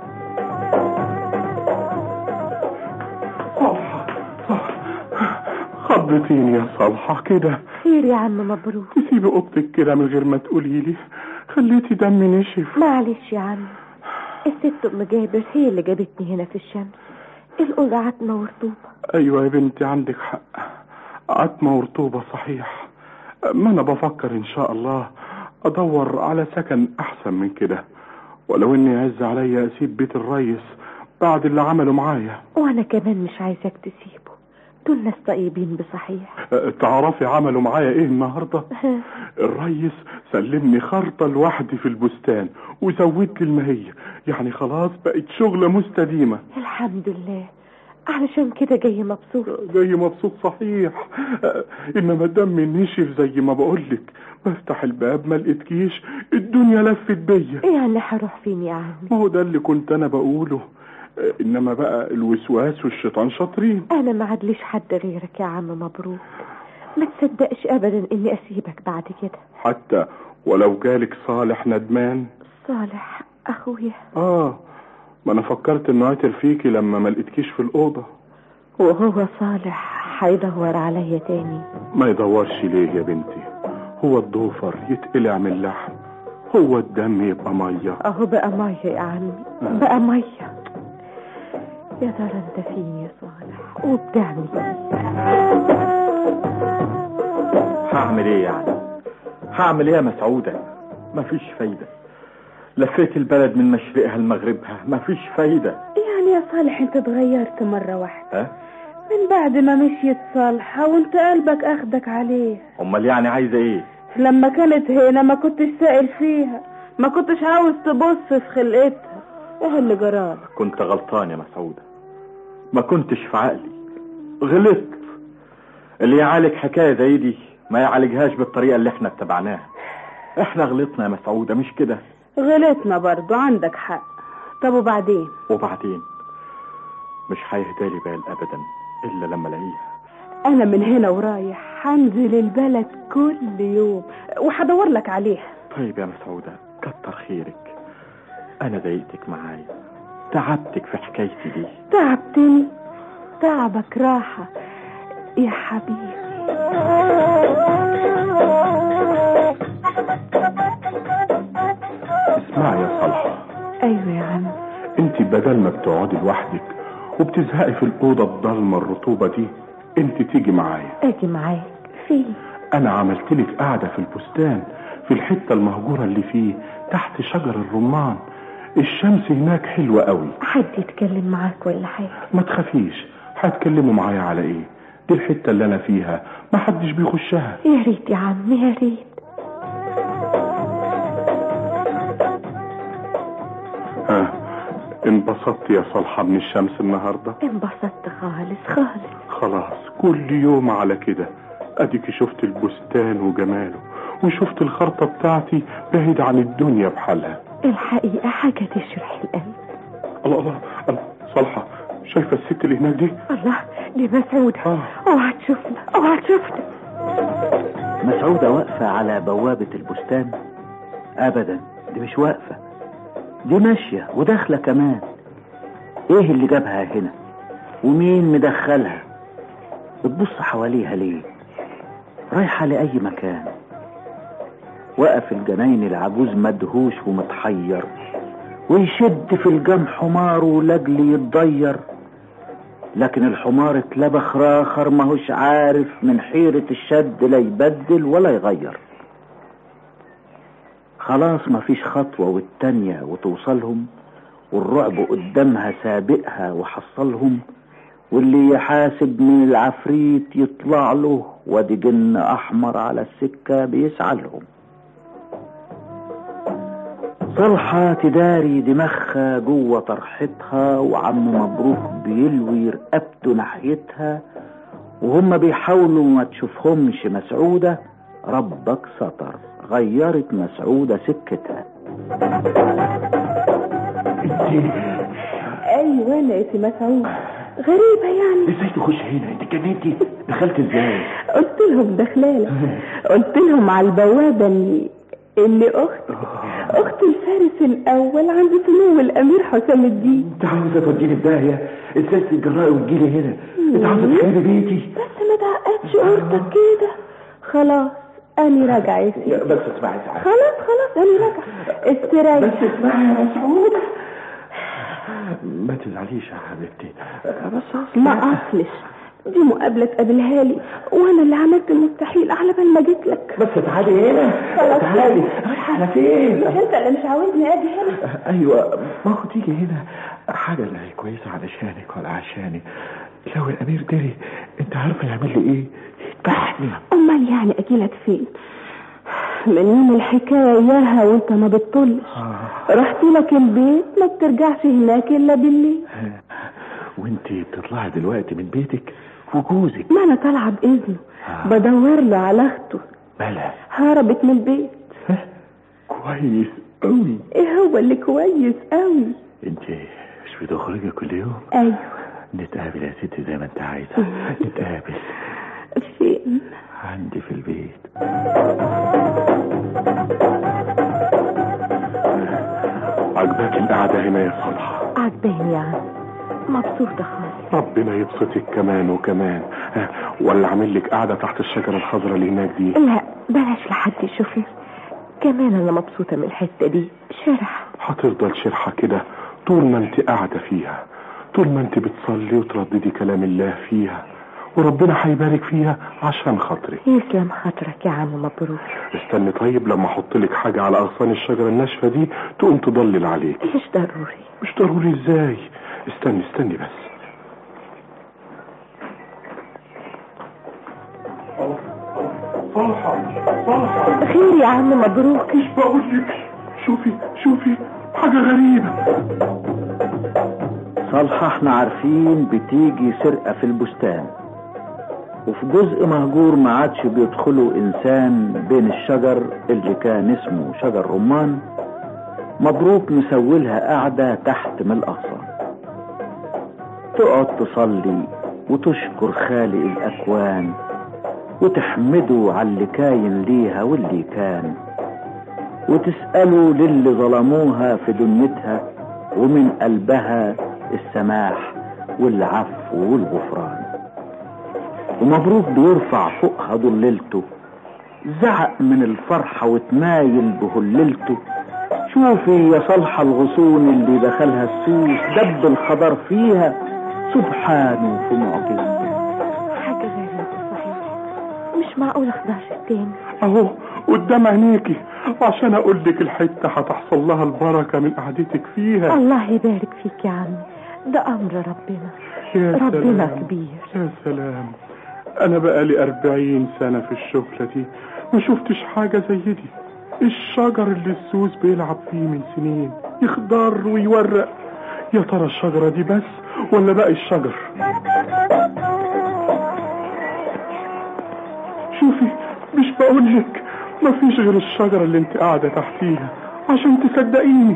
صالحة خضتيني يا صالحة كده خير يا عم مبروك تسيبي اوضتك كده من غير ما تقولي لي خليتي دمي نشف معلش يا عم الست ام جابر هي اللي جابتني هنا في الشمس الأوضة عتمة ورطوبة ايوه يا بنتي عندك حق عتمة ورطوبة صحيح ما انا بفكر ان شاء الله ادور على سكن احسن من كده ولو اني عز عليا اسيب بيت الريس بعد اللي عمله معايا وأنا كمان مش عايزاك تسيبه دول ناس طيبين بصحيح أه، تعرفي عملوا معايا ايه النهارده الريس سلمني خرطة لوحدي في البستان وزودت لي المهية يعني خلاص بقت شغلة مستديمة الحمد لله علشان كده جاي مبسوط جاي مبسوط صحيح أه، انما دمي نشف زي ما بقولك بفتح الباب ما لقيتكيش الدنيا لفت بيا يعني هروح فين يا عم ما هو ده اللي كنت انا بقوله أه، انما بقى الوسواس والشيطان شاطرين انا ما عادليش حد غيرك يا عم مبروك ما تصدقش ابدا اني اسيبك بعد كده حتى ولو جالك صالح ندمان صالح اخويا اه ما انا فكرت انه عتر فيكي لما ما لقيتكيش في الاوضه وهو صالح هيدور عليا تاني ما يدورش ليه يا بنتي هو الضوفر يتقلع من اللحم هو الدم يبقى ميه اهو بقى ميه يا عمي بقى ميه يا ترى انت فين يا صالح وبتعمل ايه هعمل ايه يعني هعمل ايه يا مسعودة مفيش فايدة لفيت البلد من مشرقها لمغربها مفيش فايدة يعني يا صالح انت اتغيرت مرة واحدة ها من بعد ما مشيت صالحة وانت قلبك اخدك عليه امال يعني عايزة ايه لما كانت هنا ما كنتش سائل فيها ما كنتش عاوز تبص في خلقتها ايه اللي جرالك كنت غلطان يا مسعودة ما كنتش في عقلي غلطت اللي يعالج حكاية زي دي ما يعالجهاش بالطريقة اللي احنا اتبعناها احنا غلطنا يا مسعودة مش كده غلطنا برضو عندك حق طب وبعدين وبعدين مش هيهدالي بال ابدا الا لما الاقيها انا من هنا ورايح هنزل البلد كل يوم وهدور لك عليها طيب يا مسعودة كتر خيرك انا ضايقتك معايا تعبتك في حكايتي دي تعبتني تعبك راحة يا حبيبي اسمعي يا صالحه ايوه يا عم انت بدل ما بتقعدي لوحدك وبتزهقي في الاوضه الضلمه الرطوبه دي انت تيجي معايا اجي معاك فين انا عملت لك قاعده في البستان في الحته المهجوره اللي فيه تحت شجر الرمان الشمس هناك حلوه قوي حد يتكلم معاك ولا حاجه ما تخافيش هتكلموا معايا على ايه دي الحته اللي انا فيها ما حدش بيخشها يا ريت يا عم يا ريت ها انبسطت يا صالحه من الشمس النهارده انبسطت خالص خالص خلاص كل يوم على كده اديك شفت البستان وجماله وشفت الخرطة بتاعتي بعيد عن الدنيا بحالها الحقيقة حاجة تشرح القلب الله الله الله صالحة شايفة الست اللي هناك دي الله دي مسعودة آه. اوعى تشوفنا اوعى تشوفنا مسعودة واقفة على بوابة البستان أبدا دي مش واقفة دي ماشية وداخلة كمان إيه اللي جابها هنا ومين مدخلها بتبص حواليها ليه رايحة لأي مكان وقف الجناين العجوز مدهوش ومتحير ويشد في الجم حماره لاجل يتضير لكن الحمار اتلبخ راخر ماهوش عارف من حيرة الشد لا يبدل ولا يغير خلاص مفيش خطوة والتانية وتوصلهم والرعب قدامها سابقها وحصلهم واللي يحاسب من العفريت يطلع له وادي جن احمر على السكة بيسعى لهم صالحة تداري دماغها جوه طرحتها وعم مبروك بيلوي رقبته ناحيتها وهم بيحاولوا ما تشوفهمش مسعودة ربك ستر غيرت مسعودة سكتها ايوه انا اسمي مسعود غريبة يعني ازاي تخش هنا انت اتجننتي دخلت ازاي قلت لهم دخلالة قلت لهم على البوابة اللي اللي اخت اخت الفارس الاول عند سمو الامير حسام الدين انت عاوزه توديني في داهيه ازاي تتجرأي وتجيلي هنا انت عاوزه تخربي بيتي بس ما تعقدش قرطك كده خلاص انا راجعة يا سيدي لا، بس اسمعي ساعات خلاص خلاص انا راجعة استريح بس اسمعي يا مسعود ما تزعليش يا حبيبتي بس اصل ما اصلش دي مقابلة تقابلها لي وانا اللي عملت المستحيل على بال ما جيت لك بس تعالي هنا خلاص. تعالي رايحه على فين مش انت اللي مش عاوزني اجي هنا ايوه ما هو تيجي هنا حاجه لا هي كويسه علشانك ولا عشاني لو الامير دري انت عارفه يعمل لي ايه يذبحني امال يعني اجيلك فين من يوم الحكاية اياها وانت ما بتطلش رحت لك البيت ما بترجعش هناك الا بالليل وانت بتطلعي دلوقتي من بيتك وجوزك ما انا طالعة باذنه بدور له على اخته مالها هربت من البيت كويس قوي ايه هو اللي كويس قوي انت مش بتخرجي كل يوم ايوه نتقابل يا ستي زي ما انت عايزه نتقابل فين عندي في البيت عجباك القعدة هنا يا صالحة عجباني يا عم مبسوطة خالص ربنا يبسطك كمان وكمان ها، ولا اعمل لك قاعده تحت الشجره الخضراء اللي هناك دي لا بلاش لحد يشوفني كمان انا مبسوطة من الحتة دي شرح هتفضل شرحه كده طول ما انت قاعده فيها طول ما انت بتصلي وترددي كلام الله فيها وربنا هيبارك فيها عشان خاطرك يسلم خاطرك يا عم مبروك استني طيب لما احط لك حاجه على اغصان الشجره الناشفه دي تقوم تضلل عليك مش ضروري مش ضروري ازاي استني استني بس صلحة صلحة خير يا عم مبروك مش بقول لك شوفي شوفي حاجة غريبة صالحة احنا عارفين بتيجي سرقة في البستان وفي جزء مهجور ما عادش بيدخله انسان بين الشجر اللي كان اسمه شجر رمان مبروك مسولها قاعدة تحت من الاغصان تقعد تصلي وتشكر خالق الاكوان وتحمده على اللي كاين ليها واللي كان وتسأله للي ظلموها في دنيتها ومن قلبها السماح والعفو والغفران ومبروك بيرفع فوقها ضللته زعق من الفرحة وتمايل بهللته شوفي يا صالحة الغصون اللي دخلها السوس دب الخضر فيها سبحانه في معجزته حاجة غريبة صحيح مش معقول اخدعش التاني اهو قدام عينيكي عشان اقول لك الحتة هتحصل لها البركة من قعدتك فيها الله يبارك فيك يا عمي ده امر ربنا يا ربنا سلام. كبير يا سلام انا بقالي اربعين سنة في الشغلة دي ما شفتش حاجة زي دي الشجر اللي السوس بيلعب فيه من سنين يخضر ويورق يا ترى الشجرة دي بس ولا باقي الشجر شوفي مش بقولك مفيش غير الشجرة اللي انت قاعدة تحتيها عشان تصدقيني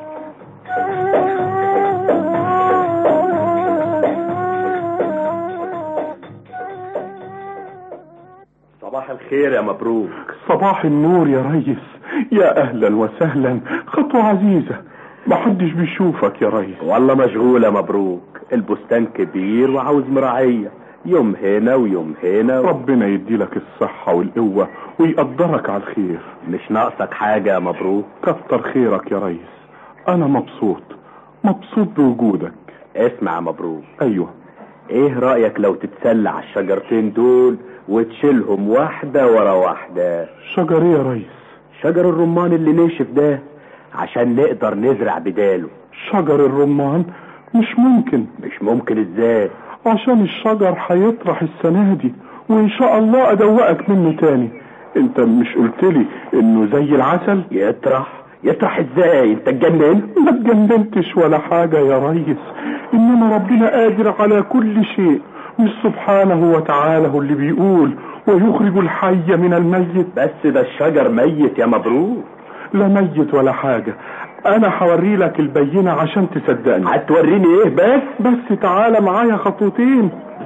صباح الخير يا مبروك صباح النور يا ريس يا اهلا وسهلا خطوة عزيزة محدش بيشوفك يا ريس والله مشغول يا مبروك البستان كبير وعاوز مراعية يوم هنا ويوم هنا و... ربنا يديلك الصحة والقوة ويقدرك على الخير مش ناقصك حاجة يا مبروك كتر خيرك يا ريس انا مبسوط مبسوط بوجودك اسمع يا مبروك ايوه ايه رأيك لو تتسلى على الشجرتين دول وتشيلهم واحدة ورا واحدة شجر ايه يا ريس شجر الرمان اللي نشف ده عشان نقدر نزرع بداله شجر الرمان مش ممكن مش ممكن ازاي عشان الشجر هيطرح السنة دي وان شاء الله ادوقك منه تاني انت مش قلتلي انه زي العسل يطرح يطرح ازاي انت اتجننت ما اتجننتش ولا حاجة يا ريس انما ربنا قادر على كل شيء مش سبحانه وتعالى هو اللي بيقول ويخرج الحي من الميت بس ده الشجر ميت يا مبروك لا ميت ولا حاجة انا هوري لك البينة عشان تصدقني هتوريني ايه بس بس تعالى معايا خطوتين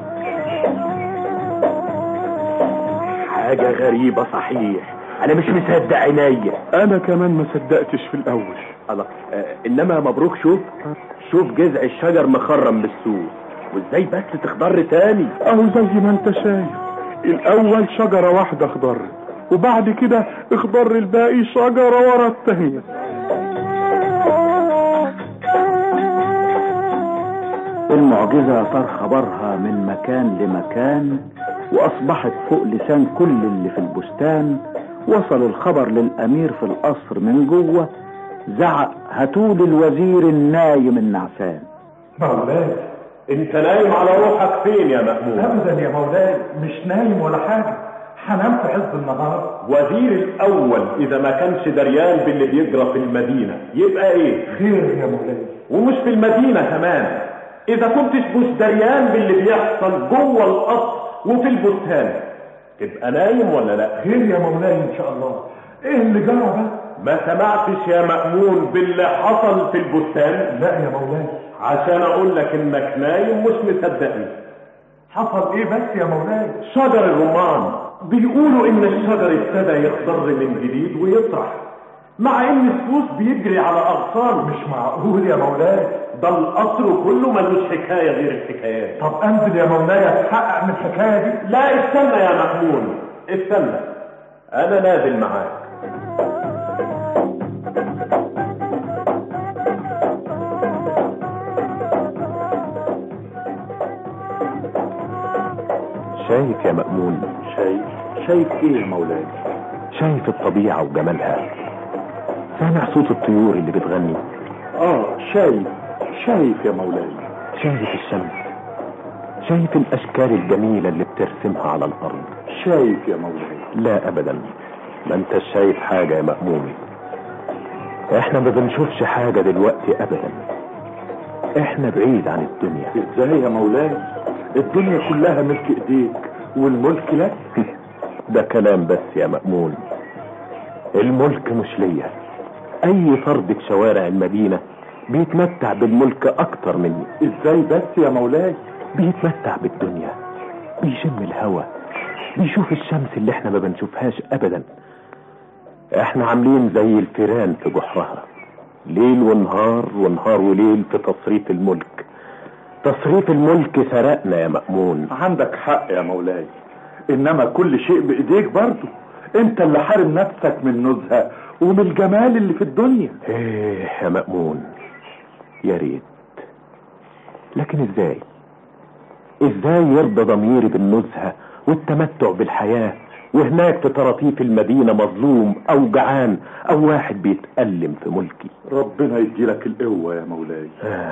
حاجة غريبة صحيح انا مش مصدق عينيا انا كمان ما صدقتش في الاول الله آه انما يا مبروك شوف شوف جذع الشجر مخرم بالسوس وازاي بس تخضر تاني اهو زي ما انت شايف الاول شجرة واحدة اخضرت وبعد كده اخضر الباقي شجرة ورا التانية المعجزة صار خبرها من مكان لمكان وأصبحت فوق لسان كل اللي في البستان وصل الخبر للأمير في القصر من جوه زعق هاتول الوزير النايم النعسان مولاي انت نايم على روحك فين يا مأمون ابدا يا مولاي مش نايم ولا حاجه هنام في عز النهار وزير الاول اذا ما كانش دريان باللي بيجرى في المدينة يبقى ايه خير يا مولاي ومش في المدينة كمان اذا كنتش مش دريان باللي بيحصل جوه القصر وفي البستان تبقى نايم ولا لا خير يا مولاي ان شاء الله ايه اللي جرى ده ما سمعتش يا مأمون باللي حصل في البستان لا يا مولاي عشان اقول لك انك نايم مش مصدقني حصل ايه بس يا مولاي شجر الرمان بيقولوا ان الشجر ابتدى يخضر من جديد ويطرح مع ان السوس بيجري على اغصان مش معقول يا مولاي ده القصر كله ملوش حكايه غير الحكايات طب انزل يا مولاي اتحقق من الحكايه دي لا استنى يا محمود استنى انا نازل معاك شايف يا مأمون شايف شايف ايه يا مولاي شايف الطبيعة وجمالها سامع صوت الطيور اللي بتغني اه شايف شايف يا مولاي شايف الشمس شايف الأشكال الجميلة اللي بترسمها على الأرض شايف يا مولاي لا أبدا ما انت شايف حاجة يا مأمون احنا ما بنشوفش حاجة دلوقتي أبدا احنا بعيد عن الدنيا ازاي يا مولاي الدنيا كلها ملك ايديك والملك لك ده كلام بس يا مأمون الملك مش ليا اي فرد في شوارع المدينة بيتمتع بالملك اكتر مني ازاي بس يا مولاي بيتمتع بالدنيا بيشم الهوا بيشوف الشمس اللي احنا ما بنشوفهاش ابدا احنا عاملين زي الفيران في جحرها ليل ونهار ونهار وليل في تصريف الملك تصريف الملك سرقنا يا مأمون عندك حق يا مولاي انما كل شيء بايديك برضه انت اللي حارم نفسك من نزهة ومن الجمال اللي في الدنيا ايه يا مأمون يا ريت لكن ازاي ازاي يرضى ضميري بالنزهة والتمتع بالحياة وهناك في طراطيف المدينة مظلوم او جعان او واحد بيتألم في ملكي ربنا يديلك القوة يا مولاي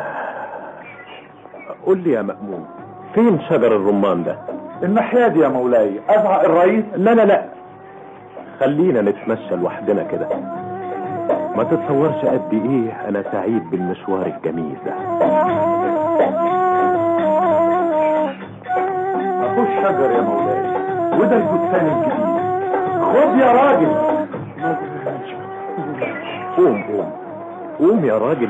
قول لي يا مأمون فين شجر الرمان ده الناحية دي يا مولاي ازعق الرئيس لا لا لا خلينا نتمشى لوحدنا كده ما تتصورش قد ايه انا سعيد بالمشوار الجميل ده اهو الشجر يا مولاي وده البستان الجديد خد يا راجل قوم قوم قوم يا راجل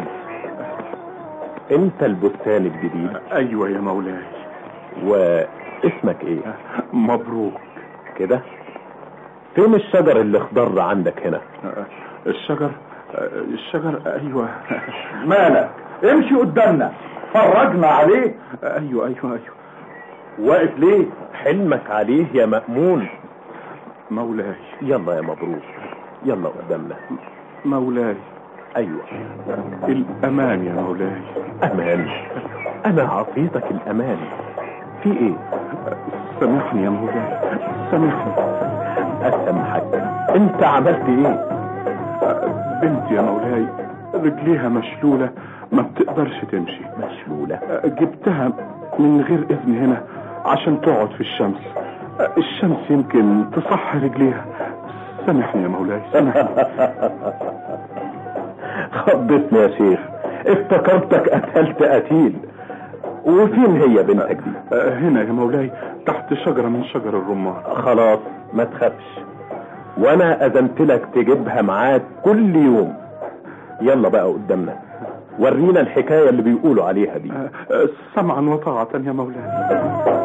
انت البستان الجديد ايوه يا مولاي واسمك ايه مبروك كده فين الشجر اللي اخضر عندك هنا الشجر الشجر ايوه مالك امشي قدامنا فرجنا عليه ايوه ايوه ايوه واقف ليه حلمك عليه يا مأمون مولاي يلا يا مبروك يلا قدامنا مولاي ايوه الامان يا مولاي امان انا عطيتك الامان في ايه سامحني يا مولاي سامحني اسامحك انت عملت ايه بنتي يا مولاي رجليها مشلولة ما بتقدرش تمشي مشلولة جبتها من غير اذن هنا عشان تقعد في الشمس الشمس يمكن تصح رجليها سامحني يا مولاي سامحني خضتني يا شيخ افتكرتك قتلت قتيل وفين هي بنتك دي هنا يا مولاي تحت شجرة من شجر الرمان خلاص ما تخافش وانا اذنت لك تجيبها معاك كل يوم يلا بقى قدامنا ورينا الحكاية اللي بيقولوا عليها دي سمعا وطاعة يا مولاي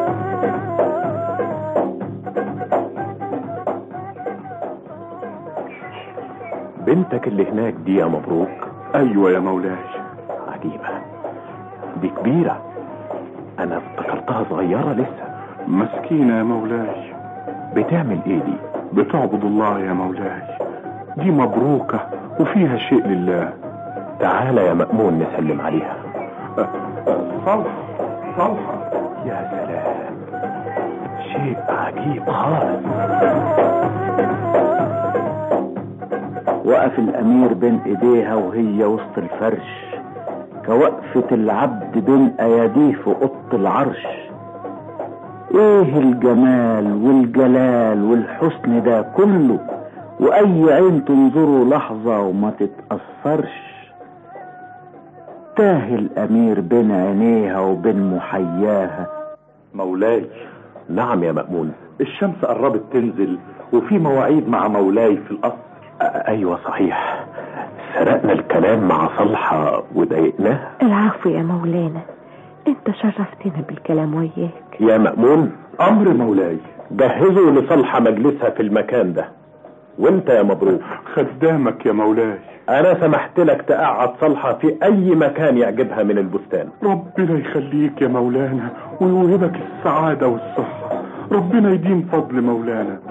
بنتك اللي هناك دي يا مبروك ايوه يا مولاي عجيبة دي كبيرة انا افتكرتها صغيرة لسه مسكينة يا مولاي بتعمل ايه دي بتعبد الله يا مولاي دي مبروكة وفيها شيء لله تعالى يا مأمون نسلم عليها صلحة صلحة يا سلام شيء عجيب خالص وقف الامير بين ايديها وهي وسط الفرش كوقفة العبد بين اياديه في اوضة العرش ايه الجمال والجلال والحسن ده كله واي عين تنظره لحظة وما تتأثرش تاه الامير بين عينيها وبين محياها مولاي نعم يا مأمون الشمس قربت تنزل وفي مواعيد مع مولاي في القصر ايوه صحيح سرقنا الكلام مع صلحة وضايقناه العفو يا مولانا انت شرفتنا بالكلام وياك يا مأمون امر مولاي جهزوا لصلحة مجلسها في المكان ده وانت يا مبروك خدامك يا مولاي انا سمحت لك تقعد صالحة في اي مكان يعجبها من البستان ربنا يخليك يا مولانا ويوهبك السعادة والصحة ربنا يديم فضل مولانا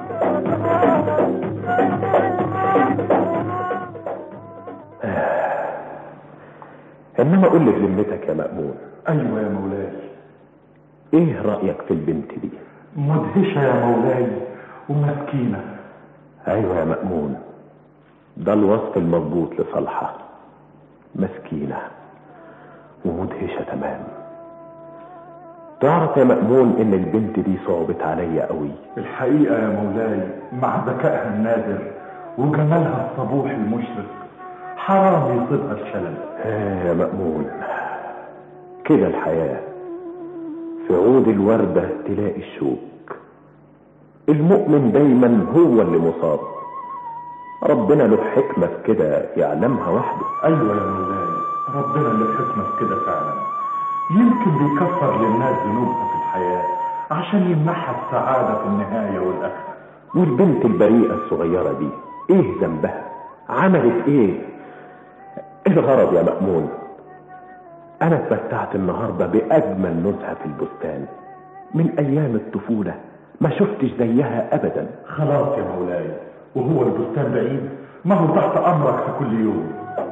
انما قول لي بذمتك يا مأمون ايوه يا مولاي ايه رأيك في البنت دي مدهشة يا مولاي ومسكينة ايوه يا مأمون ده الوصف المضبوط لصالحة مسكينة ومدهشة تمام تعرف يا مأمون ان البنت دي صعبت عليا قوي الحقيقة يا مولاي مع ذكائها النادر وجمالها الصبوح المشرق حرام يصيبها الشلل آه يا مأمون كده الحياة في عود الوردة تلاقي الشوك المؤمن دايما هو اللي مصاب ربنا له حكمة في كده يعلمها وحده ايوه يا مولاي ربنا اللي حكمة في كده فعلا يمكن بيكفر للناس ذنوبها في الحياة عشان يمنحها السعادة في النهاية والآخرة والبنت البريئة الصغيرة دي ايه ذنبها عملت ايه الغرض يا مأمون انا اتمتعت النهاردة باجمل نزهة في البستان من ايام الطفولة ما شفتش زيها ابدا خلاص يا مولاي وهو البستان بعيد ما هو تحت امرك في كل يوم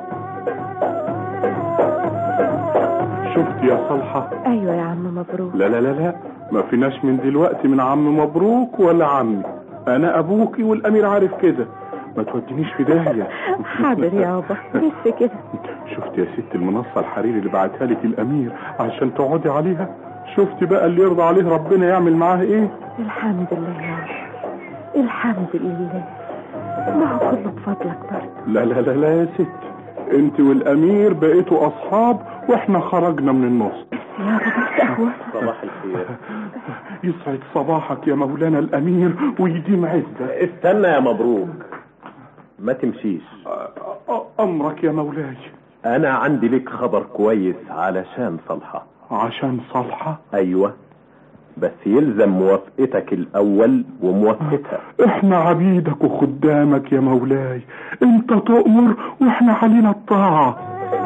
شفت يا صالحة ايوه يا عم مبروك لا لا لا لا ما فيناش من دلوقتي من عم مبروك ولا عمي انا ابوكي والامير عارف كده ما تودينيش في داهية حاضر يابا بس كده شفت يا ست المنصة الحريري اللي بعتها لك الامير عشان تقعدي عليها شفت بقى اللي يرضى عليه ربنا يعمل معاه ايه الحمد لله يا رب الحمد لله ما هو كله بفضلك برضه لا لا لا لا يا ست انت والامير بقيتوا اصحاب واحنا خرجنا من النص يا رب القهوة صباح الخير يسعد صباحك يا مولانا الامير ويديم عزك استنى يا مبروك ما تمشيش أ- أ- امرك يا مولاي انا عندي لك خبر كويس علشان صالحة عشان صالحة ايوه بس يلزم موافقتك الاول وموافقتها احنا عبيدك وخدامك يا مولاي انت تؤمر واحنا علينا الطاعة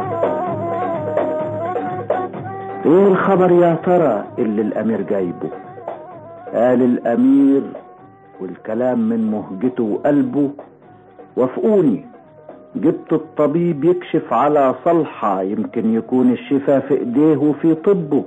ايه الخبر يا ترى اللي الامير جايبه قال الامير والكلام من مهجته وقلبه وافقوني جبت الطبيب يكشف على صلحة يمكن يكون الشفاء في ايديه وفي طبه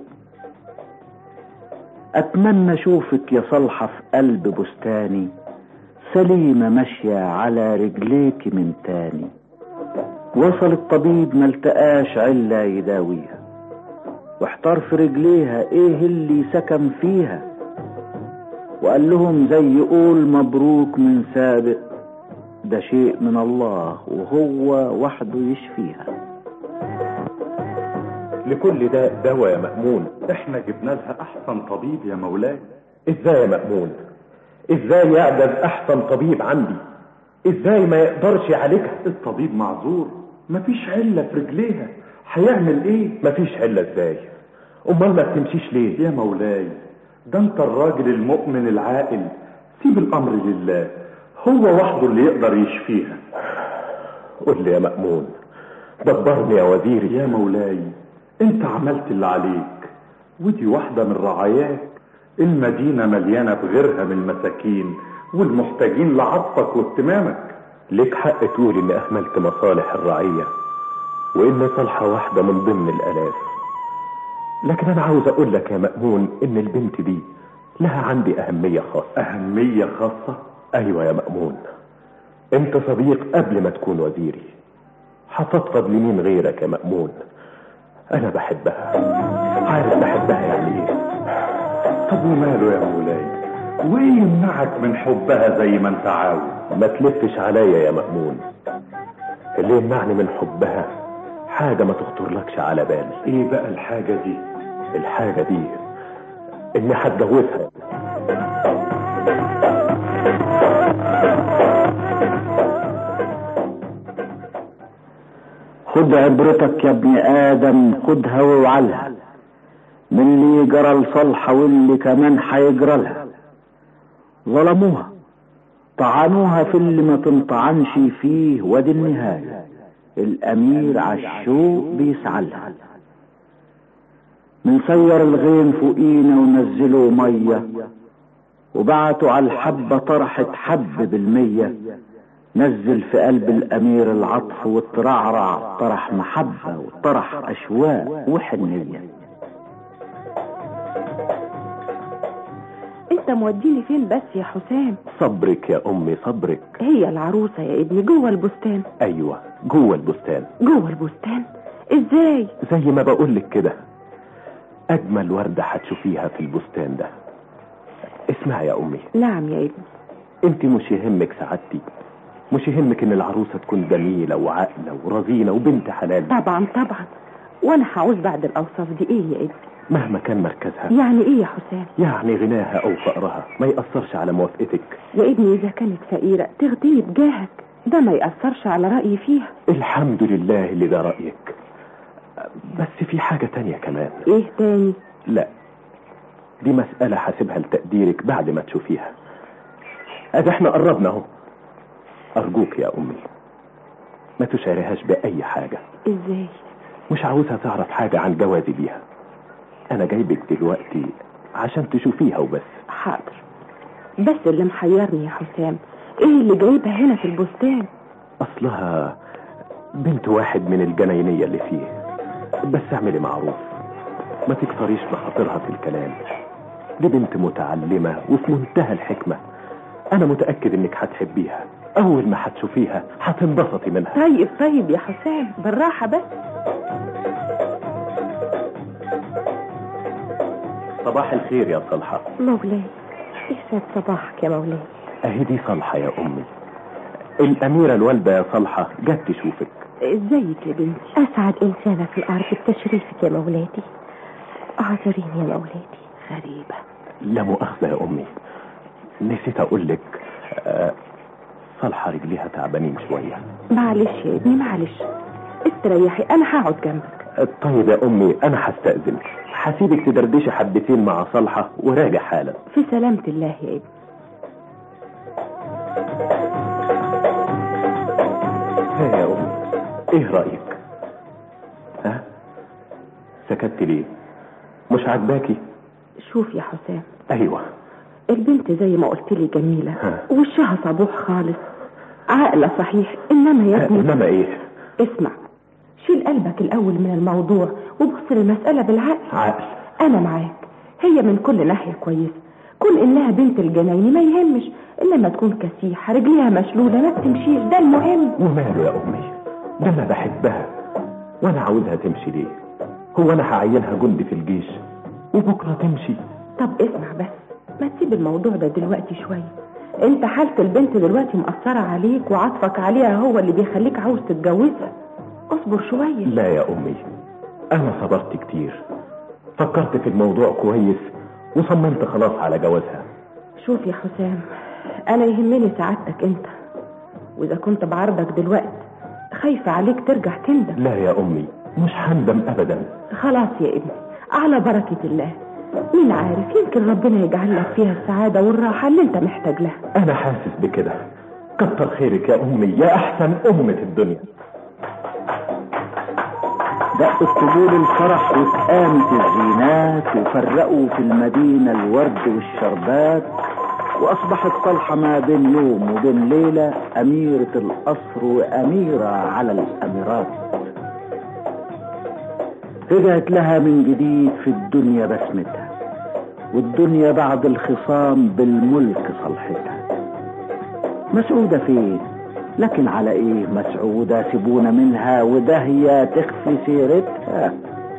اتمنى اشوفك يا صلحة في قلب بستاني سليمة ماشية على رجليك من تاني وصل الطبيب ملتقاش علة يداويها واحتار في رجليها ايه اللي سكن فيها وقال لهم زي يقول مبروك من سابق ده شيء من الله وهو وحده يشفيها لكل ده دواء يا مأمون احنا جبنا لها احسن طبيب يا مولاي ازاي يا مأمون ازاي يعجز احسن طبيب عندي ازاي ما يقدرش يعالجها الطبيب معذور مفيش علة في رجليها هيعمل ايه مفيش علة ازاي امال ما بتمشيش ليه يا مولاي ده انت الراجل المؤمن العاقل سيب الامر لله هو وحده اللي يقدر يشفيها قول لي يا مأمون دبرني يا وزيري يا مولاي انت عملت اللي عليك ودي واحدة من رعاياك المدينة مليانة بغيرها من المساكين والمحتاجين لعطفك واهتمامك ليك حق تقول اني اهملت مصالح الرعية وان صالحة واحدة من ضمن الالاف لكن انا عاوز اقول لك يا مأمون ان البنت دي لها عندي اهمية خاصة أهمية خاصة ايوه يا مأمون انت صديق قبل ما تكون وزيري هتفضل لمين غيرك يا مأمون انا بحبها عارف بحبها يعني ايه طب وماله يا مولاي وايه يمنعك من حبها زي ما انت عاوز ما تلفش عليا يا مأمون اللي يمنعني من حبها حاجة ما تخطرلكش على بالي ايه بقى الحاجة دي الحاجة دي اني هتجوزها خد عبرتك يا ابن ادم خدها واوعلها من اللي جرى لصالحة واللي كمان هيجرى لها ظلموها طعنوها في اللي ما تنطعنش فيه ودي النهاية الأمير عالشوق بيسعلها منصير الغيم فوقينا ونزلوا مية وبعتوا على الحبة طرحة حب بالمية نزل في قلب الأمير العطف والترعرع طرح محبة وطرح أشواق وحنية انت موديني فين بس يا حسام صبرك يا امي صبرك هي العروسة يا ابني جوه البستان ايوه جوه البستان جوه البستان ازاي زي ما بقولك كده اجمل وردة هتشوفيها في البستان ده اسمعي يا امي نعم يا ابني انت مش يهمك سعادتي مش يهمك ان العروسة تكون جميلة وعاقلة ورزينة وبنت حلال طبعا طبعا وانا هعوز بعد الاوصاف دي ايه يا ابني مهما كان مركزها يعني ايه يا حسام يعني غناها او فقرها ما يأثرش على موافقتك يا ابني اذا كانت فقيرة تغتني بجاهك ده ما يأثرش على رأيي فيها الحمد لله اللي ده رأيك بس في حاجة تانية كمان ايه تاني لا دي مسألة حاسبها لتقديرك بعد ما تشوفيها ادي احنا قربنا اهو ارجوك يا امي ما تشاريهاش باي حاجة ازاي مش عاوزها تعرف حاجة عن جوازي بيها انا جايبك دلوقتي عشان تشوفيها وبس حاضر بس اللي محيرني يا حسام ايه اللي جايبها هنا في البستان اصلها بنت واحد من الجناينية اللي فيه بس اعملي معروف ما تكتريش بخاطرها في الكلام دي بنت متعلمة وفي منتهى الحكمة انا متأكد انك هتحبيها اول ما هتشوفيها هتنبسطي منها طيب طيب يا حسام بالراحة بس صباح الخير يا صلحة مولاي يسعد صباحك يا مولاي اهي دي صلحة يا امي الاميرة الوالدة يا صلحة جت تشوفك ازيك يا بنتي اسعد انسانة في الارض بتشريفك يا مولاتي اعذريني يا مولاتي غريبة لا مؤاخذة يا امي نسيت اقول لك آه، صلحة رجليها تعبانين شوية معلش يا ابني معلش استريحي انا هقعد جنبك طيب يا امي انا هستأذن هسيبك تدردشي حبتين مع صلحة وراجع حالا في سلامة الله يا ابني ها يا امي ايه رأيك ها سكت ليه مش عاجباكي شوف يا حسام ايوه البنت زي ما قلت لي جميلة ها. وشها صبوح خالص عاقلة صحيح انما يا ابني انما ايه اسمع شيل قلبك الاول من الموضوع وبص للمسألة بالعقل عقل انا معاك هي من كل ناحية كويسة كون انها بنت الجناين ما يهمش انما تكون كسيحة رجليها مشلولة ما بتمشيش ده المهم وماله يا امي ده انا بحبها وانا عاوزها تمشي ليه هو انا هعينها جندي في الجيش وبكره تمشي طب اسمع بس ما تسيب الموضوع ده دلوقتي شوية انت حالة البنت دلوقتي مأثرة عليك وعطفك عليها هو اللي بيخليك عاوز تتجوزها اصبر شوية لا يا امي انا صبرت كتير فكرت في الموضوع كويس وصممت خلاص على جوازها شوف يا حسام انا يهمني سعادتك انت واذا كنت بعرضك دلوقتي خايفة عليك ترجع تندم لا يا امي مش هندم ابدا خلاص يا ابني على بركة الله مين عارف يمكن ربنا يجعل لك فيها السعادة والراحة اللي انت محتاج لها انا حاسس بكده كتر خيرك يا امي يا احسن ام في الدنيا دقت طبول الفرح واتقامت الزينات وفرقوا في المدينة الورد والشربات وأصبحت صالحة ما بين يوم وبين ليلة أميرة القصر وأميرة على الأميرات رجعت لها من جديد في الدنيا بسمتها والدنيا بعد الخصام بالملك صلحتها مسعودة فين لكن على ايه مسعودة سيبونا منها وده هي تخفي سيرتها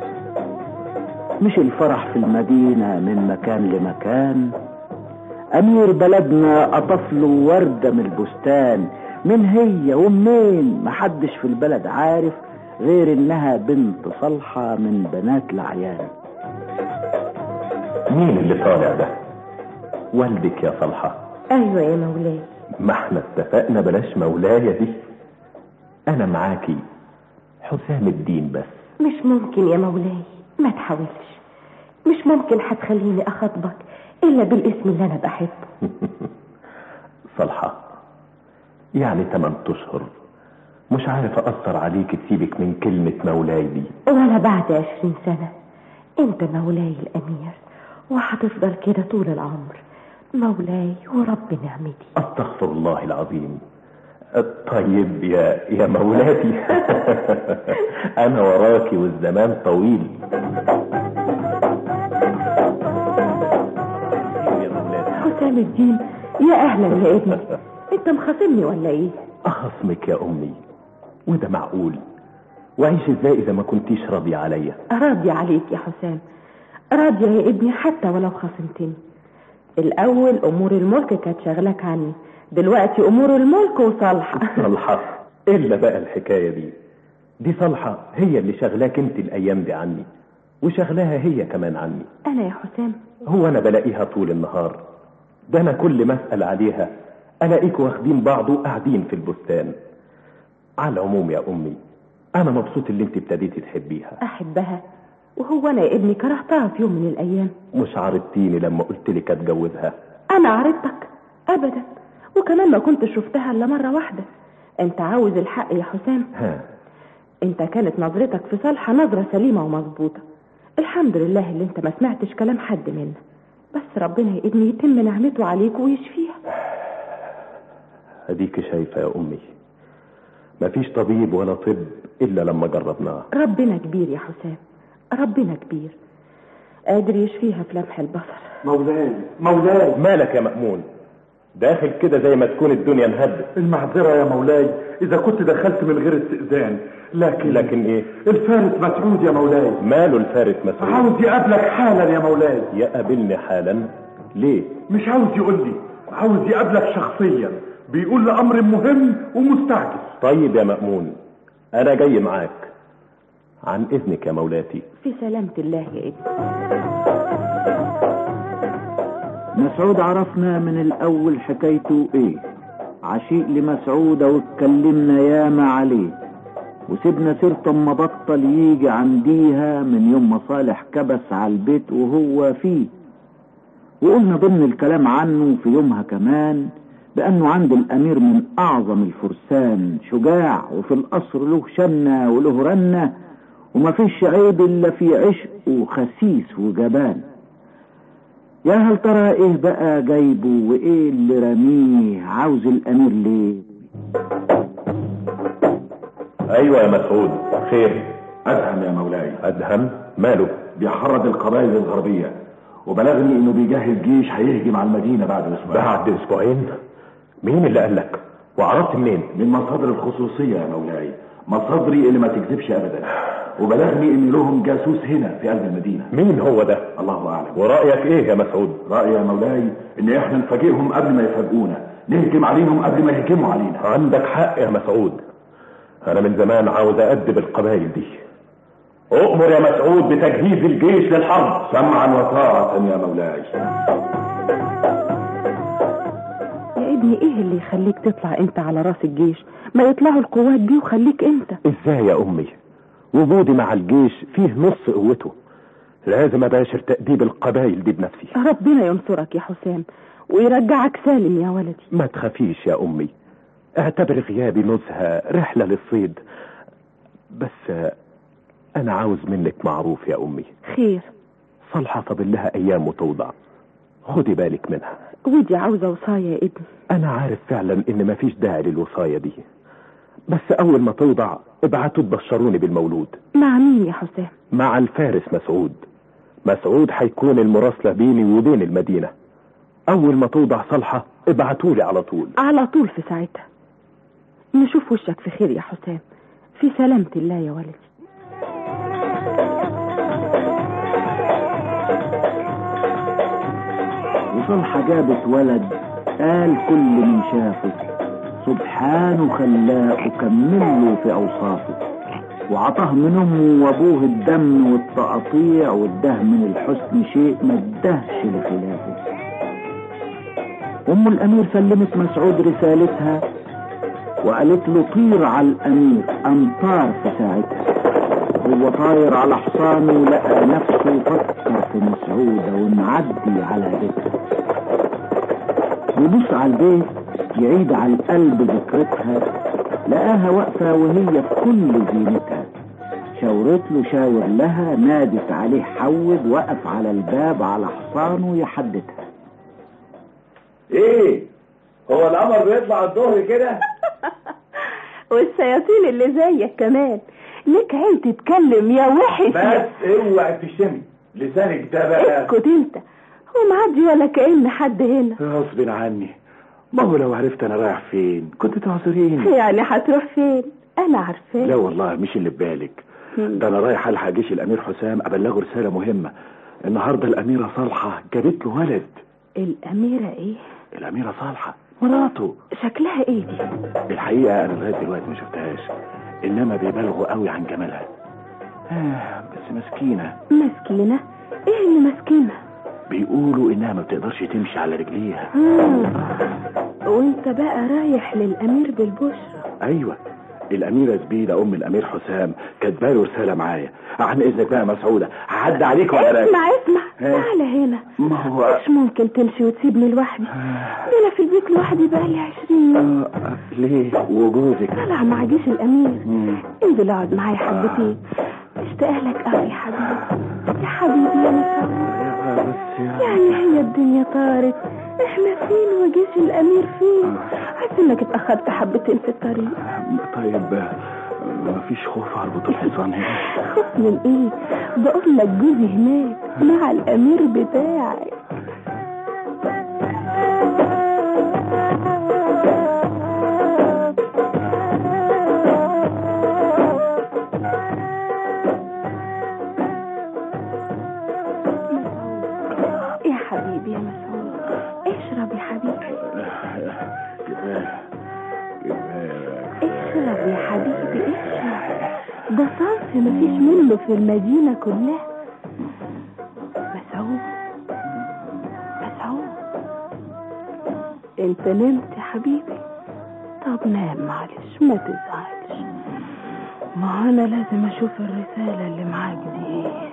مش الفرح في المدينة من مكان لمكان امير بلدنا قطف له وردة من البستان من هي ومنين محدش في البلد عارف غير انها بنت صالحة من بنات العيان مين اللي طالع ده والدك يا صلحة ايوه يا مولاي ما احنا اتفقنا بلاش مولايا دي انا معاكي حسام الدين بس مش ممكن يا مولاي ما تحاولش مش ممكن هتخليني اخاطبك الا بالاسم اللي انا بحبه صالحة يعني تمن اشهر مش عارف اثر عليك تسيبك من كلمة مولاي دي ولا بعد عشرين سنة انت مولاي الامير وهتفضل كده طول العمر مولاي ورب نعمتي استغفر الله العظيم طيب يا يا مولاتي انا وراكي والزمان طويل حسام الدين يا اهلا يا ابني انت مخاصمني ولا ايه اخصمك يا امي وده معقول وعيش ازاي اذا ما كنتيش راضية عليا راضي عليك يا حسام راضية يا ابني حتى ولو خاصمتني الاول امور الملك كانت شغلك عني دلوقتي امور الملك وصالحة صالحة الا بقى الحكاية دي دي صالحة هي اللي شغلاك انت الايام دي عني وشغلاها هي كمان عني انا يا حسام هو انا بلاقيها طول النهار ده انا كل ما اسال عليها الاقيكوا واخدين بعض وقاعدين في البستان على العموم يا امي انا مبسوط اللي انت ابتديتي تحبيها احبها وهو انا يا ابني كرهتها في يوم من الايام مش عارضتيني لما قلت لك اتجوزها انا عرضتك ابدا وكمان ما كنت شفتها الا مره واحده انت عاوز الحق يا حسام ها انت كانت نظرتك في صالحه نظره سليمه ومظبوطه الحمد لله اللي انت ما سمعتش كلام حد منا بس ربنا يا ابني يتم نعمته عليك ويشفيها اديك شايفه يا امي مفيش طبيب ولا طب الا لما جربناه ربنا كبير يا حسام ربنا كبير قادر يشفيها في لمح البصر مولاي مولاي مالك يا مأمون داخل كده زي ما تكون الدنيا انهدت المعذرة يا مولاي إذا كنت دخلت من غير استئذان لكن لكن ايه الفارس مسعود يا مولاي ماله الفارس مسعود عاوز يقابلك حالا يا مولاي يقابلني حالا ليه مش عاوز يقول لي عاوز يقابلك شخصيا بيقول لأمر مهم ومستعجل طيب يا مأمون انا جاي معاك عن اذنك يا مولاتي في سلامة الله يا ابني مسعود عرفنا من الأول حكايته إيه عشيق لمسعود واتكلمنا ياما عليه وسيبنا سيرته اما بطل يجي عنديها من يوم ما صالح كبس على البيت وهو فيه وقلنا ضمن الكلام عنه في يومها كمان بأنه عند الأمير من أعظم الفرسان شجاع وفي القصر له شنة وله رنة وما فيش عيب إلا في عشق وخسيس وجبان يا هل ترى ايه بقى جايبه وايه اللي رميه عاوز الامير ليه ايوه يا مسعود خير ادهم يا مولاي ادهم ماله بيحرض القبائل الغربية وبلغني انه بيجهز جيش هيهجم على المدينة بعد اسبوعين بعد اسبوعين مين اللي قال لك وعرفت منين من مصادر الخصوصية يا مولاي مصادري اللي ما تكذبش ابدا وبلغني ان لهم جاسوس هنا في قلب المدينة مين هو ده الله اعلم ورأيك ايه يا مسعود رأيي يا مولاي ان احنا نفاجئهم قبل ما يفاجئونا نهجم عليهم قبل ما يهجموا علينا عندك حق يا مسعود انا من زمان عاوز ادب القبائل دي اؤمر يا مسعود بتجهيز الجيش للحرب سمعا وطاعة يا مولاي يا ابني ايه اللي يخليك تطلع انت على راس الجيش ما يطلعوا القوات دي وخليك انت ازاي يا امي وجودي مع الجيش فيه نص قوته لازم اباشر تأديب القبائل دي بنفسي ربنا ينصرك يا حسام ويرجعك سالم يا ولدي ما تخافيش يا امي اعتبر غيابي نزهة رحلة للصيد بس آه، انا عاوز منك معروف يا امي خير صالحة فاضل لها ايام وتوضع خدي بالك منها ودي عاوزة وصاية يا ابني انا عارف فعلا ان مفيش داعي للوصاية دي بس اول ما توضع ابعتوا تبشروني بالمولود مع مين يا حسام مع الفارس مسعود مسعود هيكون المراسلة بيني وبين المدينة اول ما توضع صالحة ابعتولي على طول على طول في ساعتها نشوف وشك في خير يا حسام في سلامة الله يا ولدي وصالحة جابت ولد قال كل من شافه سبحانه خلاق وكمله في اوصافه وعطاه من امه وابوه الدم والتقطيع واداه من الحسن شيء ما ادهش لخلافه ام الامير سلمت مسعود رسالتها وقالت له طير على الامير امطار في ساعتها هو طاير على حصانه لقى نفسه فكر في مسعودة ونعدي على بيتها يبص على البيت يعيد على القلب ذكرتها لقاها واقفة وهي في كل زينتها شاورت له شاور لها نادت عليه حود وقف على الباب على حصانه يحددها ايه هو القمر بيطلع الظهر كده والشياطين اللي زيك كمان لك عين تتكلم يا وحش بس اوعي تشتمي لسانك ده بقى اسكت انت هو معدي ولا كأن حد هنا غصب عني ما هو لو عرفت انا رايح فين كنت تعذريني يعني هتروح فين انا عارفاه لا والله مش اللي في بالك ده انا رايح الحق جيش الامير حسام ابلغه رساله مهمه النهارده الاميره صالحه جابت له ولد الأميرة ايه الاميره صالحه مراته شكلها ايه دي الحقيقه انا لغايه دلوقتي ما شفتهاش انما بيبالغوا قوي عن جمالها آه بس مسكينه مسكينة ايه اللي مسكينة بيقولوا انها ما بتقدرش تمشي على رجليها مم. وانت بقى رايح للأمير بالبشرى ايوه الاميره زبيده ام الامير حسام كاتبه له رساله معايا عن اذنك بقى يا مسعوده هعدي عليك وانا راجع اسمع اسمع إيه؟ تعالى هنا ما هو مش ممكن تمشي وتسيبني لوحدي ده انا في البيت لوحدي بقالي عشرين يوم آه آه، ليه وجوزك طلع مع جيش الأمير مم. انزل اقعد معايا حبتين اشتاق لك قوي يا حبيبي يا حبيبي يا مسعود آه، بس يا يعني هي الدنيا طارت احنا فين وجيش الامير فين حاسس انك اتاخرت حبتين في الطريق طيب آه، مفيش خوف اربط الحصان هنا خوف من ايه بقول لك جوزي هناك مع الامير بتاعي يا حبيبي يا مسعود اشرب يا حبيبي كفايه كفايه اشرب يا حبيبي اشرب ده صنف مفيش منه في المدينة كلها مسعود مسعود انت نمت يا حبيبي طب نام معلش ما تزعلش ما انا لازم اشوف الرسالة اللي معاك دي ايه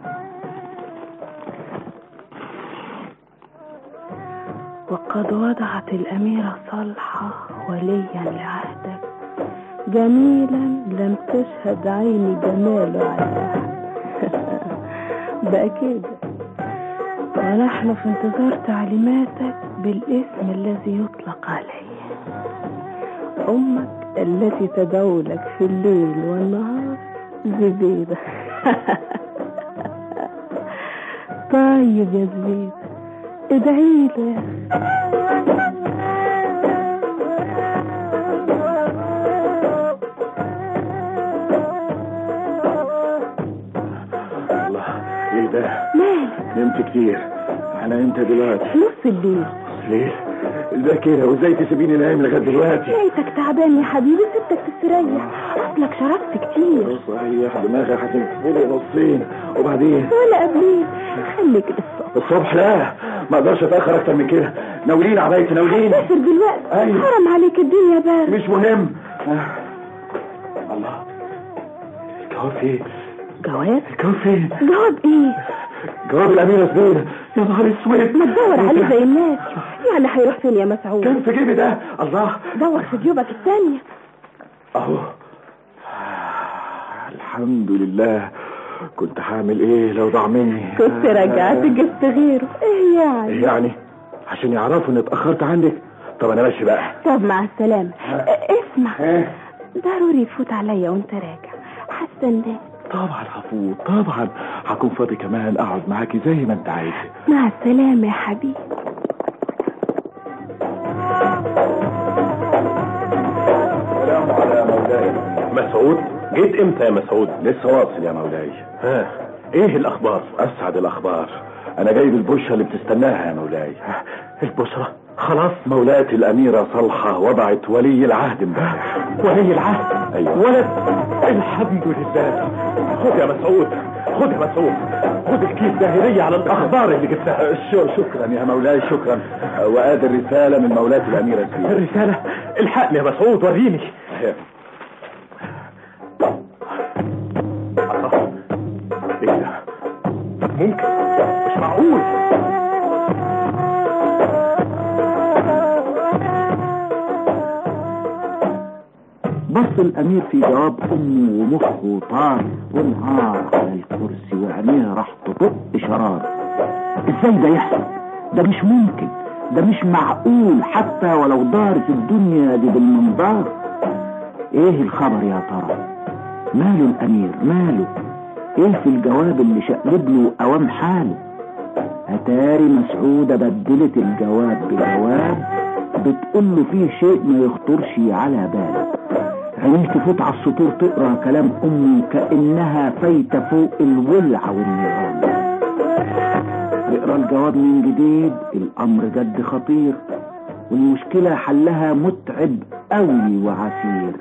وقد وضعت الأميرة صالحة وليا لعهدك جميلا لم تشهد عيني جماله على أحد بقى كده ونحن في انتظار تعليماتك بالاسم الذي يطلق عليه أمك التي تدعو لك في الليل والنهار زبيدة طيب يا زبيدة ادعي له يا أخي. الله ايه ده مالك نمت كتير انا امتى دلوقتي نص الليل ليه ازاي كده وازاي تسيبيني نايم لغايه دلوقتي لقيتك تعبان يا حبيبي سبتك تستريح اصلك شربت كتير صحيح دماغي هتنفلي نصين وبعدين ولا قبلين خليك للصبح الصبح لا ما اقدرش اتاخر اكتر من كده ناولين عبايتي ناولين سافر دلوقتي أيوة. حرم عليك الدنيا بارد مش مهم آه. الله الجواب فين جواب الجواب فين جواب ايه جواب الاميره زبيده يا نهار اسود ما تدور عليه زي الناس يعني هيروح فين يا مسعود كان في جيبي ده الله دور في جيوبك الثانية اهو آه، الحمد لله كنت هعمل ايه لو ضاع مني كنت رجعت جبت غيره ايه يعني ايه يعني عشان يعرفوا اني اتاخرت عندك طب انا ماشي بقى طب مع السلامة اه، اسمع ايه ضروري تفوت عليا وانت راجع هستناك طبعا هفوت طبعا هكون فاضي كمان اقعد معاكي زي ما انت عايزه مع السلامة يا حبيبي السلام على مولاي مسعود جيت امتى يا مسعود لسه واصل يا مولاي ها ايه الاخبار اسعد الاخبار انا جايب البشرة اللي بتستناها يا مولاي البشرة خلاص مولاتي الاميرة صالحة وضعت ولي العهد امبارح ولي العهد أيوة. ولد الحمد لله خد يا مسعود خد يا مسعود خد الكيس ده هدية على الاخبار اللي جبتها ش- شكرا يا مولاي شكرا وادي الرسالة من مولاتي الاميرة زبيدة الرسالة الحقني يا مسعود وريني الله. ايه ده ممكن مش معقول بص الامير في جواب امه ومخه طار وانهار على الكرسي وعينيه راح تطق شرار ازاي ده يحصل ده مش ممكن ده مش معقول حتى ولو دارت الدنيا دي بالمنظار ايه الخبر يا ترى ماله الامير ماله ايه في الجواب اللي شقلب له اوام حاله اتاري مسعودة بدلت الجواب بجواب بتقول له فيه شيء ما يخطرش على باله عينيه تفوت على السطور تقرا كلام امه كانها فايته فوق الولع والنيران يقرا الجواب من جديد الامر جد خطير والمشكله حلها متعب قوي وعسير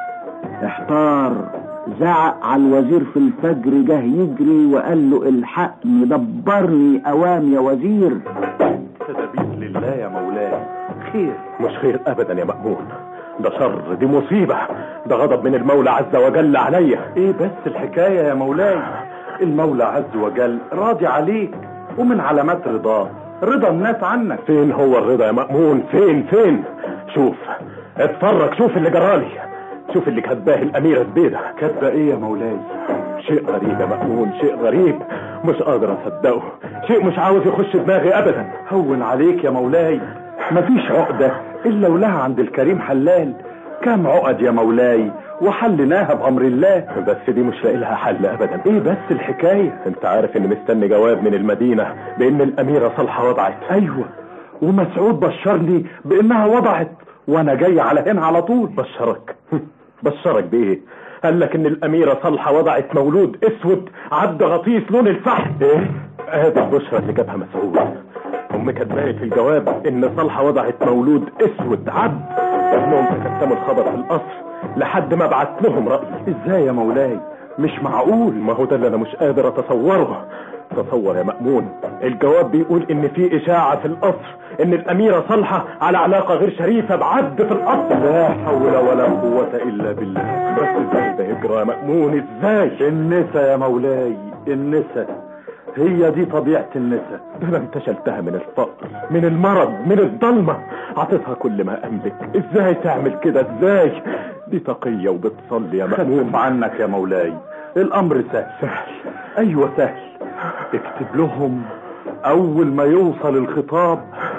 احتار زعق على الوزير في الفجر جه يجري وقال له الحقني دبرني اوام يا وزير تدابير لله يا مولاي خير مش خير ابدا يا مأمون ده شر دي مصيبة ده غضب من المولى عز وجل عليا ايه بس الحكاية يا مولاي المولى عز وجل راضي عليك ومن علامات رضاه رضا الناس عنك فين هو الرضا يا مأمون فين فين شوف اتفرج شوف اللي جرالي شوف اللي كاتباه الأميرة زبيدة كاتبة ايه يا مولاي شيء غريب يا مأمون شيء غريب مش قادر اصدقه شيء مش عاوز يخش دماغي ابدا هون عليك يا مولاي مفيش عقدة الا ولها عند الكريم حلال كم عقد يا مولاي وحلناها بامر الله بس دي مش لاقي لها حل ابدا ايه بس الحكاية انت عارف اني مستني جواب من المدينة بان الاميرة صالحة وضعت ايوه ومسعود بشرني بانها وضعت وانا جاي على هنا على طول بشرك بشرك بايه قال لك ان الاميرة صالحة وضعت مولود اسود عبد غطيس لون الفحم ايه ادي البشرة اللي جابها مسعود ام كاتبالي في الجواب ان صالحة وضعت مولود اسود عبد انهم تكتموا الخبر في القصر لحد ما بعت لهم رأي ازاي يا مولاي مش معقول ما هو ده اللي انا مش قادر اتصوره تصور يا مأمون الجواب بيقول ان في اشاعة في القصر ان الاميرة صالحة على علاقة غير شريفة بعبد في القصر لا حول ولا قوة الا بالله بس ازاي ده يجرى يا مأمون ازاي النسا يا مولاي النسا هي دي طبيعة النسا ده انا انتشلتها من الفقر من المرض من الضلمة عطيتها كل ما املك ازاي تعمل كده ازاي دي تقية وبتصلي يا مأمون خفف عنك يا مولاي الامر سهل سهل ايوه سهل اكتب لهم اول ما يوصل الخطاب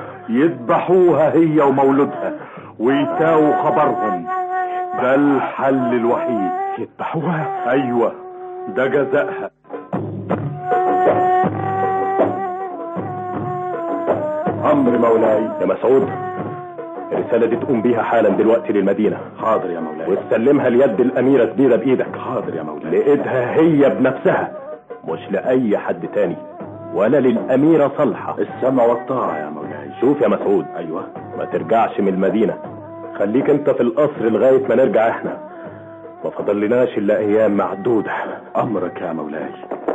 يذبحوها هي ومولودها ويتاوا خبرهم ده الحل الوحيد يذبحوها ايوه ده جزائها امر مولاي يا مسعود الرسالة دي تقوم بيها حالا دلوقتي للمدينة حاضر يا مولاي وتسلمها ليد الأميرة زبيدة بإيدك حاضر يا مولاي لإيدها هي بنفسها مش لأي حد تاني ولا للأميرة صالحة السمع والطاعة يا مولاي شوف يا مسعود ايوه ما ترجعش من المدينة خليك انت في القصر لغاية ما نرجع احنا ما فضلناش الا ايام معدودة امرك يا مولاي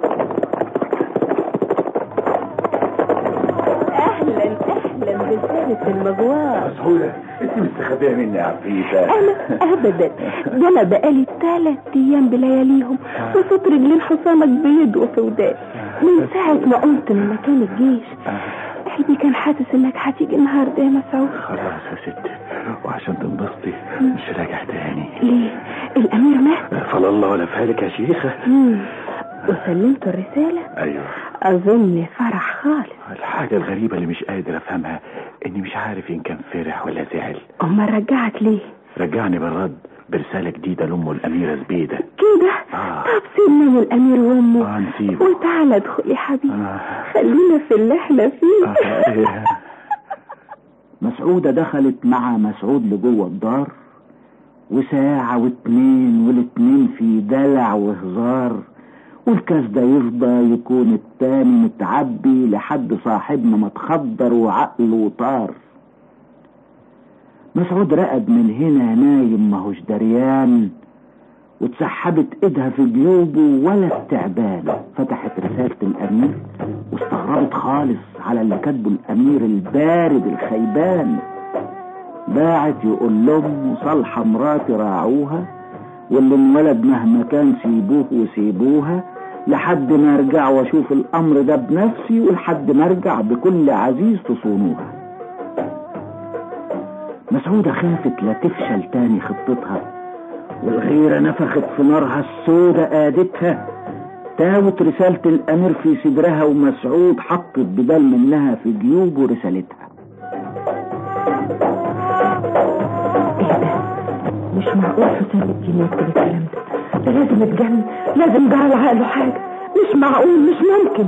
اهلا اهلا بسالة المغوار مسعودة انت مستخبية مني يا عفيفة انا ابدا ده انا بقالي ثلاث ايام بلياليهم وصوت رجلين حصانك بيض وسوداء من ساعة ما قمت من مكان الجيش قلبي كان حاسس انك هتيجي النهارده يا مسعود خلاص يا ستي وعشان تنبسطي مش راجع تاني ليه الامير مات فلا الله ولا فالك يا شيخة مم. وسلمت الرسالة ايوه اظن فرح خالص الحاجة الغريبة اللي مش قادر افهمها اني مش عارف ان كان فرح ولا زعل امال رجعك ليه رجعني بالرد برسالة جديدة لأمه الأميرة زبيدة كده آه. طب سيبنا من الامير وامه آه نسيبه وتعالى ادخل يا حبيبي آه. خلينا في اللي احنا فيه آه. إيه. مسعودة دخلت مع مسعود لجوه الدار وساعة واتنين والاتنين في دلع وهزار والكاس ده يفضى يكون التاني متعبي لحد صاحبنا ما اتخدر وعقله طار مسعود رقد من هنا نايم ماهوش دريان واتسحبت ايدها في جيوبه ولا التعبان فتحت رسالة الامير واستغربت خالص على اللي كاتبه الامير البارد الخيبان باعت يقول لهم صالحة مراتي راعوها واللي انولد مهما كان سيبوه وسيبوها لحد ما ارجع واشوف الامر ده بنفسي ولحد ما ارجع بكل عزيز تصونوها مسعودة خافت لا تفشل تاني خطتها والغيرة نفخت في نارها السودة قادتها تاوت رسالة الأمير في صدرها ومسعود حطت بدل منها في جيوبه رسالتها مش معقول حسام الدين يكتب الكلام ده ده لازم يتجنن لازم جرى لعقله حاجة مش معقول مش ممكن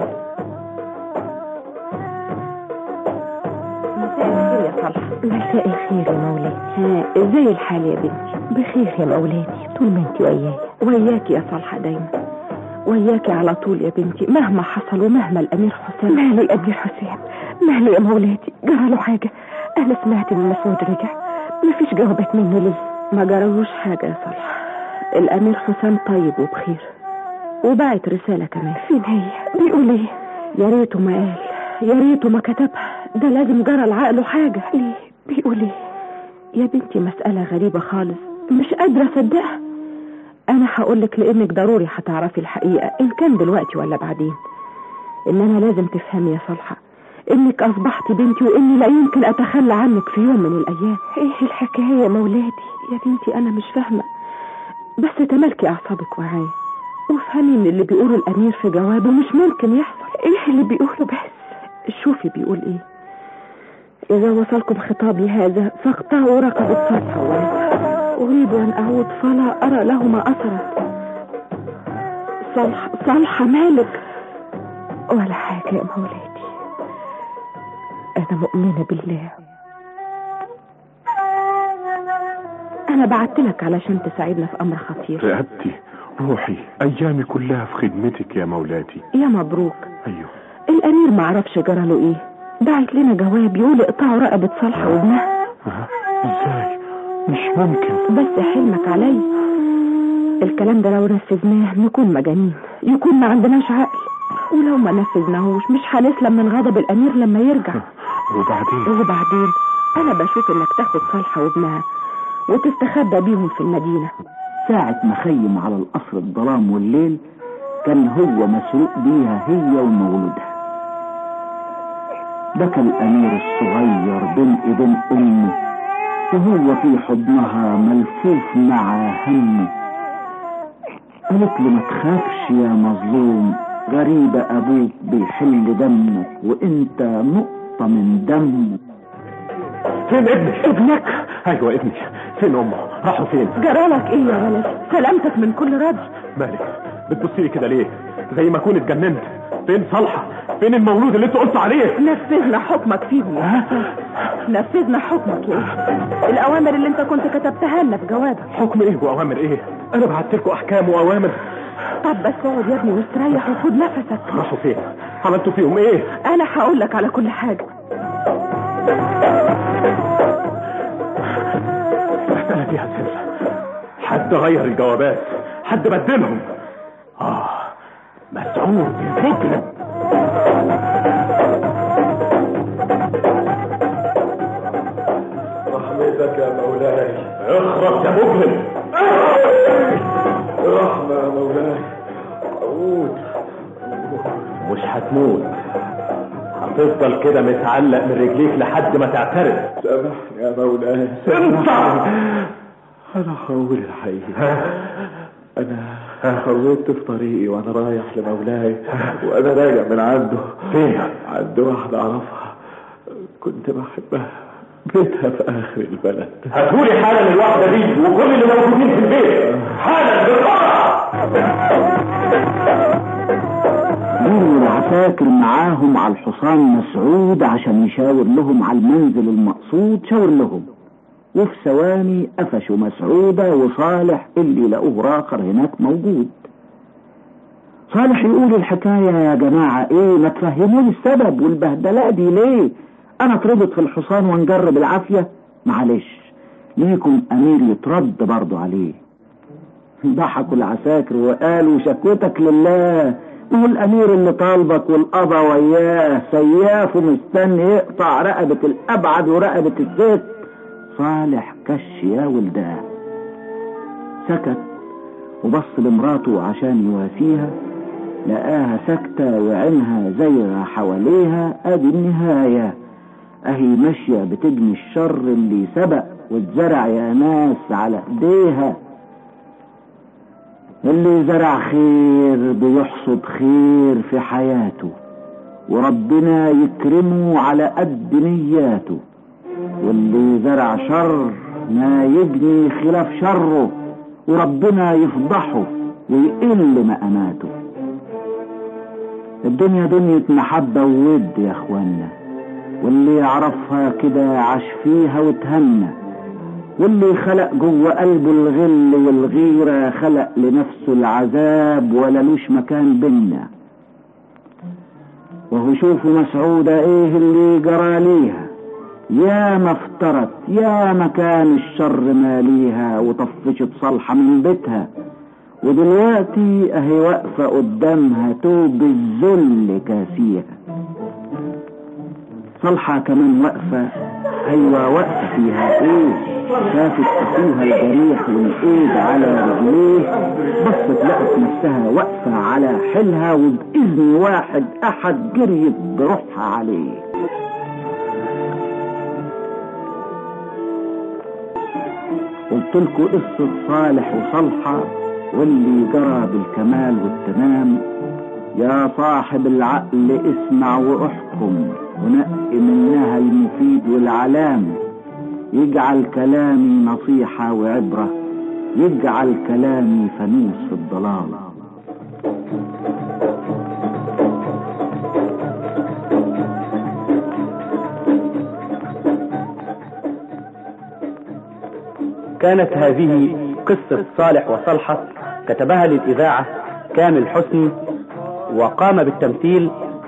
مساء الخير يا صالحة مساء الخير يا مولاتي ازاي الحال يا بنتي بخير يا مولاتي طول ما انت وياي وياكي يا صالحة دايما وياكي على طول يا بنتي مهما حصل ومهما الامير حسام ماله الامير حسام ماله يا مولاتي جرى له حاجة انا سمعت ان مسعود رجع مفيش جوابات منه ليه ما جرالوش حاجة يا صالحة الأمير حسام طيب وبخير وبعت رسالة كمان فين هي بيقول ايه يا ريته ما قال يا ريته ما كتبها ده لازم جرى لعقله حاجة ليه بيقول ايه يا بنتي مسألة غريبة خالص مش قادرة أصدقها أنا هقولك لأنك ضروري هتعرفي الحقيقة إن كان دلوقتي ولا بعدين إنما لازم تفهمي يا صالحة إنك أصبحت بنتي وإني لا يمكن أتخلى عنك في يوم من الأيام إيه الحكاية يا مولاتي يا بنتي أنا مش فاهمة بس تملكي أعصابك وعاية وافهمي إن اللي بيقوله الأمير في جوابه مش ممكن يحصل إيه اللي بيقوله بس شوفي بيقول إيه إذا وصلكم خطابي هذا فاقطعوا رقبة صالحة وولدها أريد أن أعود فلا أرى لهما أثرا صالحة صالحة مالك ولا حاجة يا مولاتي أنا مؤمنة بالله أنا بعت لك علشان تساعدنا في أمر خطير رقبتي روحي ايامي كلها في خدمتك يا مولاتي يا مبروك ايوه الأمير معرفش جراله إيه بعت لنا جواب يقول اقطعوا رقبة صالحة وابنها أه. ازاي مش ممكن بس حلمك علي الكلام ده لو نفذناه نكون مجانين يكون ما عندناش عقل ولو ما نفذناهوش مش هنسلم من غضب الأمير لما يرجع وبعدين وبعدين أنا بشوف إنك تاخد صالحة وابنها وتستخبى بيهم في المدينة ساعة ما خيم على القصر الظلام والليل كان هو مسروق بيها هي ومولودها بكى الأمير الصغير بين إيدين أمه وهو في حضنها ملفوف مع همه قالت له ما تخافش يا مظلوم غريب أبوك بيحل دمك وإنت نقطة من دمه فين ابني ابنك ايوه ابني فين امه راحوا فين جرالك ايه يا ولد سلامتك من كل رد مالك بتبصي لي كده ليه زي ما اكون اتجننت فين صالحه فين المولود اللي انت قلت عليه نفذنا حكمك فيهم يا نفذنا حكمك يا الاوامر اللي انت كنت كتبتها لنا في جوابك حكم ايه واوامر ايه انا بعت لكم احكام واوامر طب بس اقعد يا ابني واستريح وخد نفسك راحوا فين عملتوا فيهم ايه انا هقول لك على كل حاجه المسألة دي هتنسى حد غير الجوابات حد بدلهم اه مسعود المجرم رحمتك يا مولاي اخرج يا مجرم رحمة يا مولاي أموت مش هتموت هتفضل كده متعلق من رجليك لحد ما تعترف سامحني يا مولاي انت أنا خول الحقيقة أنا خلصت في طريقي وأنا رايح لمولاي وأنا راجع من عنده فين؟ عند واحدة أعرفها كنت بحبها بيتها في آخر البلد هاتولي حالا الواحدة دي وكل اللي موجودين في البيت حالا بالقرعة جروا العساكر معاهم على الحصان مسعود عشان يشاور لهم على المنزل المقصود شاور لهم وفي ثواني قفشوا مسعودة وصالح اللي لقوه راخر هناك موجود صالح يقول الحكاية يا جماعة ايه ما تفهموني السبب والبهدلة دي ليه انا اتربط في الحصان ونجرب العافية معلش ليكم امير يترد برضو عليه ضحكوا العساكر وقالوا شكوتك لله ما هو الامير اللي طالبك والقضا وياه سياف ومستني يقطع رقبة الابعد ورقبة الست صالح كش يا ولداه سكت وبص لمراته عشان يواسيها لقاها ساكتة وعينها زيغة حواليها ادي النهاية اهي ماشية بتجني الشر اللي سبق واتزرع يا ناس على ايديها اللي زرع خير بيحصد خير في حياته وربنا يكرمه على قد نياته واللي زرع شر ما يجني خلاف شره وربنا يفضحه ويقل مقاماته الدنيا دنيا محبة وود يا اخوانا واللي يعرفها كده عاش فيها وتهنى واللي خلق جوه قلبه الغل والغيرة خلق لنفسه العذاب ولا لوش مكان بينا وهو شوفوا مسعودة ايه اللي جرى ليها يا ما افترت يا ما كان الشر ماليها وطفشت صالحة من بيتها ودلوقتي اهي واقفة قدامها توب الذل كاسيها صالحة كمان واقفة ايوه واقفة فيها ايه شافت اخوها الجريح والايد على رجليه بصت لقت نفسها واقفة على حيلها وبإذن واحد احد جريت بروحها عليه قلت لكم قصة صالح وصالحة واللي جرى بالكمال والتمام يا صاحب العقل اسمع واحكم ونقي منها المفيد والعلام يجعل كلامي نصيحة وعبرة يجعل كلامي فانوس في الضلال كانت هذه قصة صالح وصالحة كتبها للإذاعة كامل حسني وقام بالتمثيل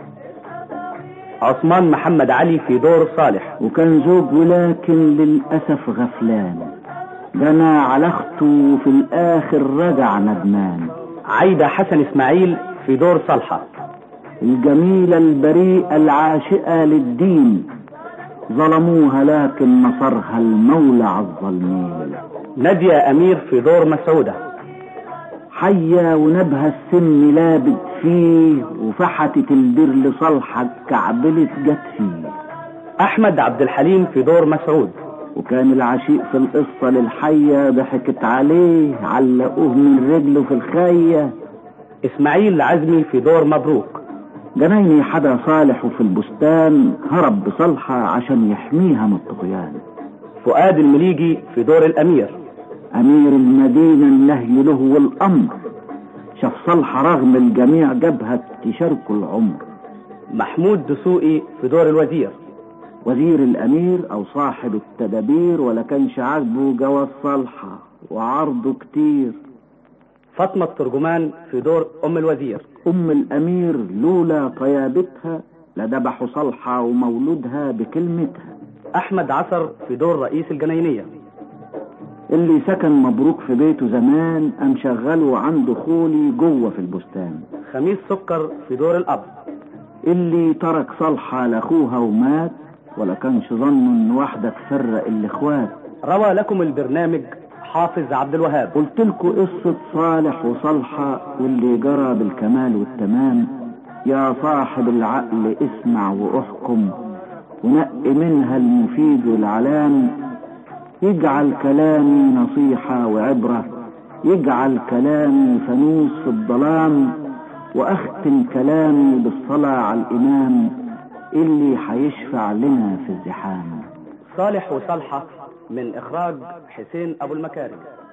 عثمان محمد علي في دور صالح وكان زوج ولكن للأسف غفلان جنى على اخته وفي الآخر رجع ندمان عايدة حسن إسماعيل في دور صالحة الجميلة البريئة العاشقة للدين ظلموها لكن نصرها المولى على الظالمين نادية أمير في دور مسعودة حية ونبها السم لابد فيه وفحتت البير لصالحة كعبلت جت فيه أحمد عبد الحليم في دور مسعود وكان العشيق في القصة للحية ضحكت عليه علقوه من رجله في الخية إسماعيل عزمي في دور مبروك جنايني حدا صالح وفي البستان هرب بصالحة عشان يحميها من الطغيان فؤاد المليجي في دور الأمير أمير المدينة النهي له والأمر شاف صالحة رغم الجميع جابها تشاركوا العمر محمود دسوقي في دور الوزير وزير الأمير أو صاحب التدابير ولا كانش عاجبه جواز صالحة وعرضه كتير فاطمة الترجمان في دور أم الوزير أم الأمير لولا طيابتها لذبحوا صالحة ومولودها بكلمتها أحمد عصر في دور رئيس الجناينية اللي سكن مبروك في بيته زمان قام شغله عنده خولي جوه في البستان خميس سكر في دور الأب اللي ترك صالحة لأخوها ومات ولا كانش ظنه إن واحدة تفرق الإخوات روى لكم البرنامج حافظ عبد الوهاب قلت لكم قصة صالح وصالحة واللي جرى بالكمال والتمام يا صاحب العقل اسمع واحكم ونقي منها المفيد والعلام يجعل كلامي نصيحة وعبرة يجعل كلامي فانوس في الظلام واختم كلامي بالصلاة على الامام اللي هيشفع لنا في الزحام صالح وصالحة من إخراج حسين أبو المكارم